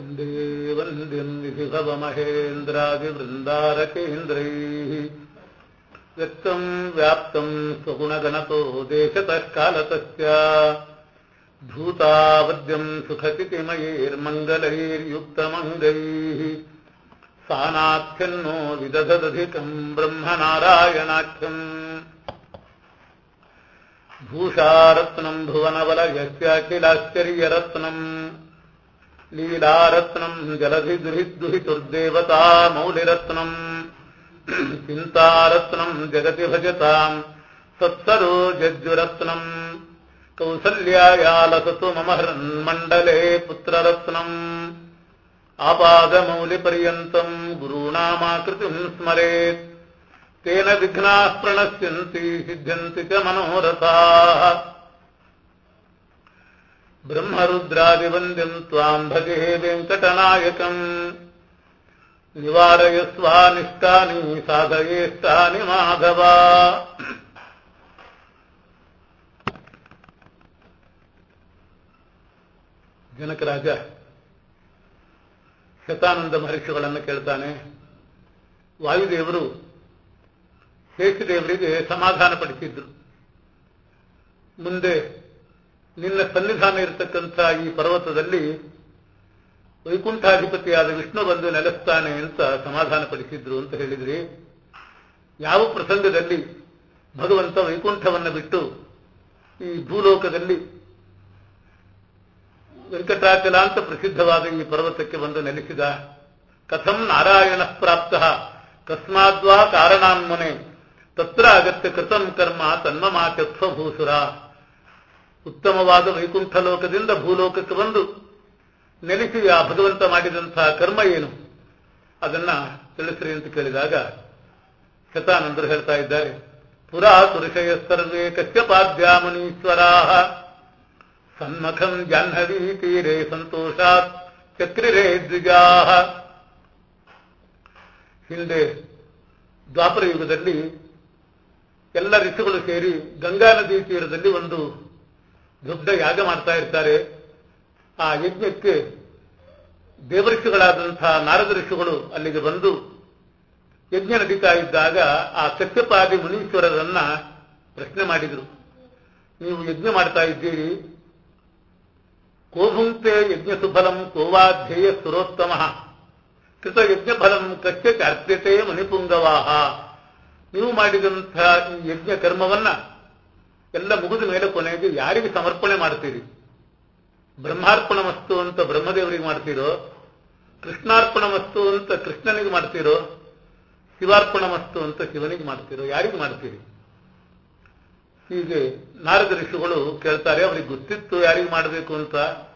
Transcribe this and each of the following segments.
वन्दे वन्द्यम् विधिभवमहेन्द्रादिवृन्दारकेन्द्रैः व्यक्तम् व्याप्तम् स्वगुणगणतो देशतः कालतस्य धूतावद्यम् सुखचितिमयैर्मङ्गलैर्युक्तमङ्गैः सानाख्यन्नो विदधदधिकम् ब्रह्मनारायणाख्यम् भूषारत्नम् भुवनवलयस्याखिलाश्चर्यरत्नम् लीलारत्नम् जलधिदुहिदुहितुर्देवता मौलिरत्नम् चिन्तारत्नम् जगति भजताम् सत्सरोजज्जुरत्नम् कौसल्यायालसतु मम हृन्मण्डले पुत्ररत्नम् आपादमौलिपर्यन्तम् गुरूणामाकृतिम् स्मरेत् तेन विघ्नाः प्रणश्यन्ति सिद्ध्यन्ति च मनोरथाः ब्रह्मरुद्रादिवन्द्यम् त्वाम् भजे वेङ्कटनायकम् निवारयस्वानिष्टानि साधयेष्टानि माधव ಜನಕರಾಜ ಶತಾನಂದ ಮಹರ್ಷಿಗಳನ್ನು ಕೇಳ್ತಾನೆ ವಾಯುದೇವರು ಶೇಷದೇವರಿಗೆ ಸಮಾಧಾನ ಪಡಿಸಿದ್ರು ಮುಂದೆ ನಿನ್ನ ಸನ್ನಿಧಾನ ಇರತಕ್ಕಂಥ ಈ ಪರ್ವತದಲ್ಲಿ ವೈಕುಂಠಾಧಿಪತಿಯಾದ ವಿಷ್ಣು ಬಂದು ನೆಲೆಸ್ತಾನೆ ಅಂತ ಸಮಾಧಾನ ಪಡಿಸಿದ್ರು ಅಂತ ಹೇಳಿದ್ರಿ ಯಾವ ಪ್ರಸಂಗದಲ್ಲಿ ಭಗವಂತ ವೈಕುಂಠವನ್ನು ಬಿಟ್ಟು ಈ ಭೂಲೋಕದಲ್ಲಿ ವೆಂಕಟಾಚಲ ಅಂತ ಪ್ರಸಿದ್ಧವಾದ ಈ ಪರ್ವತಕ್ಕೆ ಬಂದು ನೆಲೆಸಿದ ಕಥಂ ನಾರಾಯಣ ಪ್ರಾಪ್ತ ಕಸ್ಮಾದ್ವಾ ಕಾರಣಾನ್ಮನೆ ತತ್ರ ಅಗತ್ಯ ಕೃತಂ ಕರ್ಮ ತನ್ಮಮಾಚತ್ವ ಭೂಸುರ ಉತ್ತಮವಾದ ವೈಕುಂಠ ಲೋಕದಿಂದ ಭೂಲೋಕಕ್ಕೆ ಬಂದು ನೆಲೆಸಿ ಆ ಭಗವಂತ ಮಾಡಿದಂತಹ ಕರ್ಮ ಏನು ಅದನ್ನ ತಿಳಿಸ್ರಿ ಅಂತ ಕೇಳಿದಾಗ ಶತಾನಂದರು ಹೇಳ್ತಾ ಇದ್ದಾರೆ ಪುರಾ ತುರುಷಯ ಸರ್ವೇ ಕಶ್ಯಪಾದ್ಯಾ ಮುನೀಶ್ವರಾ ಸನ್ಮಖಂ ಜಾಹ್ನವೀ ತೀರೆ ಸಂತೋಷಾತ್ ಚಕ್ರಿರೇ ದ್ವಿಜಾ ಹಿಂದೆ ದ್ವಾಪರ ಯುಗದಲ್ಲಿ ಎಲ್ಲ ಋಷಿಗಳು ಸೇರಿ ಗಂಗಾ ನದಿ ತೀರದಲ್ಲಿ ಒಂದು ದೊಡ್ಡ ಯಾಗ ಮಾಡ್ತಾ ಇರ್ತಾರೆ ಆ ಯಜ್ಞಕ್ಕೆ ದೇವಋಷಿಗಳಾದಂತಹ ನಾರದ ಋಷಿಗಳು ಅಲ್ಲಿಗೆ ಬಂದು ಯಜ್ಞ ನಡೀತಾ ಇದ್ದಾಗ ಆ ಕಶ್ಯಪಾದಿ ಮುನೀಶ್ವರರನ್ನ ಪ್ರಶ್ನೆ ಮಾಡಿದರು ನೀವು ಯಜ್ಞ ಮಾಡ್ತಾ ಇದ್ದೀರಿ ಕೋಭುಂಕ್ತೆ ಯಜ್ಞ ಸುಫಲಂ ಕೋವಾಧ್ಯೇಯ ಸುರೋತ್ತಮ ಕೃತ ಯಜ್ಞ ಫಲಂ ಕಶ್ಯ ಅರ್ಪ್ಯತೆ ಮುನಿಪುಂಗವಾಹ ನೀವು ಮಾಡಿದಂಥ ಈ ಯಜ್ಞ ಕರ್ಮವನ್ನ ಎಲ್ಲ ಮುಗಿದ ಮೇಲೆ ಕೊನೆಗೆ ಯಾರಿಗೆ ಸಮರ್ಪಣೆ ಮಾಡ್ತೀರಿ ಬ್ರಹ್ಮಾರ್ಪಣ ವಸ್ತು ಅಂತ ಬ್ರಹ್ಮದೇವರಿಗೆ ಮಾಡ್ತೀರೋ ಕೃಷ್ಣಾರ್ಪಣ ವಸ್ತು ಅಂತ ಕೃಷ್ಣನಿಗೆ ಮಾಡ್ತೀರೋ ಶಿವಾರ್ಪಣ ವಸ್ತು ಅಂತ ಶಿವನಿಗೆ ಮಾಡ್ತೀರೋ ಯಾರಿಗೆ ಮಾಡ್ತೀರಿ ಹೀಗೆ ನಾರದ ಋಷಿಗಳು ಕೇಳ್ತಾರೆ ಅವ್ರಿಗೆ ಗೊತ್ತಿತ್ತು ಯಾರಿಗೆ ಮಾಡಬೇಕು ಅಂತ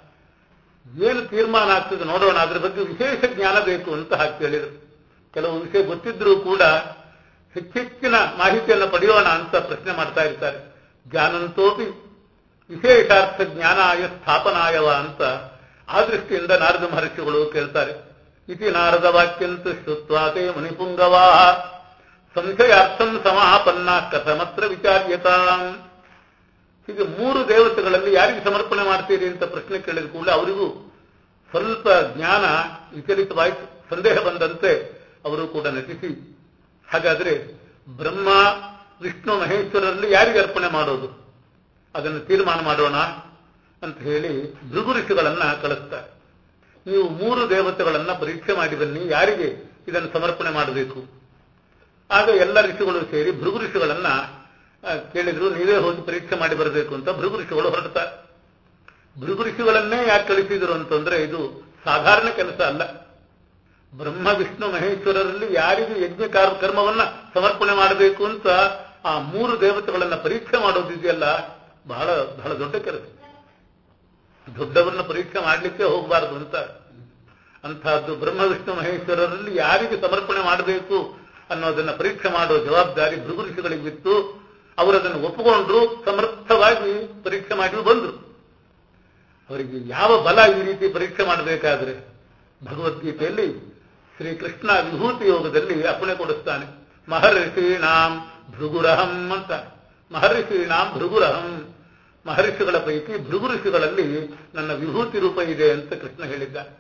ಏನು ತೀರ್ಮಾನ ಆಗ್ತದೆ ನೋಡೋಣ ಅದ್ರ ಬಗ್ಗೆ ವಿಶೇಷ ಜ್ಞಾನ ಬೇಕು ಅಂತ ಹಾಕಿ ಹೇಳಿದರು ಕೆಲವು ವಿಷಯ ಗೊತ್ತಿದ್ರೂ ಕೂಡ ಹೆಚ್ಚೆಚ್ಚಿನ ಮಾಹಿತಿಯನ್ನು ಪಡೆಯೋಣ ಅಂತ ಪ್ರಶ್ನೆ ಮಾಡ್ತಾ ಇರ್ತಾರೆ ಜ್ಞಾನಂತೋಪಿ ವಿಶೇಷಾರ್ಥ ಜ್ಞಾನಾಯ ಸ್ಥಾಪನಾಯವ ಅಂತ ಆ ದೃಷ್ಟಿಯಿಂದ ನಾರದ ಮಹರ್ಷಿಗಳು ಕೇಳ್ತಾರೆ ಇತಿ ನಾರದ ವಾಕ್ಯಂತು ಶ್ರುತ್ವಾತೆ ಮುನಿಪುಂಗವಾ ಸಂಶಯಾರ್ಥಂ ಸಮಾಪನ್ನ ಕಥಮತ್ರ ವಿಚಾರ್ಯತಾಂ ಹೀಗೆ ಮೂರು ದೇವತೆಗಳಲ್ಲಿ ಯಾರಿಗೆ ಸಮರ್ಪಣೆ ಮಾಡ್ತೀರಿ ಅಂತ ಪ್ರಶ್ನೆ ಕೇಳಿದ ಕೂಡಲೇ ಅವರಿಗೂ ಸ್ವಲ್ಪ ಜ್ಞಾನ ವಿಚಲಿತವಾಯಿತು ಸಂದೇಹ ಬಂದಂತೆ ಅವರು ಕೂಡ ನಟಿಸಿ ಹಾಗಾದ್ರೆ ಬ್ರಹ್ಮ ವಿಷ್ಣು ಮಹೇಶ್ವರರಲ್ಲಿ ಯಾರಿಗೆ ಅರ್ಪಣೆ ಮಾಡೋದು ಅದನ್ನು ತೀರ್ಮಾನ ಮಾಡೋಣ ಅಂತ ಹೇಳಿ ಭೃಗು ಋಷಿಗಳನ್ನ ಕಳಿಸ್ತಾರೆ ನೀವು ಮೂರು ದೇವತೆಗಳನ್ನ ಪರೀಕ್ಷೆ ಮಾಡಿ ಬನ್ನಿ ಯಾರಿಗೆ ಇದನ್ನು ಸಮರ್ಪಣೆ ಮಾಡಬೇಕು ಆಗ ಎಲ್ಲ ಋಷಿಗಳು ಸೇರಿ ಭೃಗು ಋಷಿಗಳನ್ನ ಕೇಳಿದ್ರು ನೀವೇ ಹೋಗಿ ಪರೀಕ್ಷೆ ಮಾಡಿ ಬರಬೇಕು ಅಂತ ಭೃಗು ಋಷಿಗಳು ಹೊರಡ್ತಾರೆ ಭೃಗು ಋಷಿಗಳನ್ನೇ ಯಾಕೆ ಕಳಿಸಿದ್ರು ಅಂತಂದ್ರೆ ಇದು ಸಾಧಾರಣ ಕೆಲಸ ಅಲ್ಲ ಬ್ರಹ್ಮ ವಿಷ್ಣು ಮಹೇಶ್ವರರಲ್ಲಿ ಯಾರಿಗೆ ಯಜ್ಞ ಕರ್ಮವನ್ನ ಸಮರ್ಪಣೆ ಮಾಡಬೇಕು ಅಂತ ಆ ಮೂರು ದೇವತೆಗಳನ್ನ ಪರೀಕ್ಷೆ ಮಾಡೋದಿದೆಯಲ್ಲ ಬಹಳ ಬಹಳ ದೊಡ್ಡ ಕೆಲಸ ದೊಡ್ಡವರನ್ನ ಪರೀಕ್ಷೆ ಮಾಡಲಿಕ್ಕೆ ಹೋಗಬಾರದು ಅಂತ ಅಂತಹದ್ದು ಬ್ರಹ್ಮ ವಿಷ್ಣು ಮಹೇಶ್ವರರಲ್ಲಿ ಯಾರಿಗೆ ಸಮರ್ಪಣೆ ಮಾಡಬೇಕು ಅನ್ನೋದನ್ನ ಪರೀಕ್ಷೆ ಮಾಡೋ ಜವಾಬ್ದಾರಿ ಭೃಗು ಋಷಿಗಳಿಗೆ ಬಿತ್ತು ಅವರದನ್ನು ಒಪ್ಪಿಕೊಂಡ್ರು ಸಮರ್ಥವಾಗಿ ಪರೀಕ್ಷೆ ಮಾಡಿ ಬಂದ್ರು ಅವರಿಗೆ ಯಾವ ಬಲ ಈ ರೀತಿ ಪರೀಕ್ಷೆ ಮಾಡಬೇಕಾದ್ರೆ ಭಗವದ್ಗೀತೆಯಲ್ಲಿ ಶ್ರೀಕೃಷ್ಣ ವಿಭೂತಿ ಯೋಗದಲ್ಲಿ ಅಪ್ಪಣೆ ಕೊಡಿಸ್ತಾನೆ ಮಹರ್ಷೀಣಾಂ ಭೃಗುರಹಂ ಅಂತ ಮಹರ್ಷೀಣಾಂ ಭೃಗುರಹಂ ಮಹರ್ಷಿಗಳ ಪೈಕಿ ಭೃಗು ಋಷಿಗಳಲ್ಲಿ ನನ್ನ ವಿಭೂತಿ ರೂಪ ಇದೆ ಅಂತ ಕೃಷ್ಣ ಹೇಳಿದ್ದ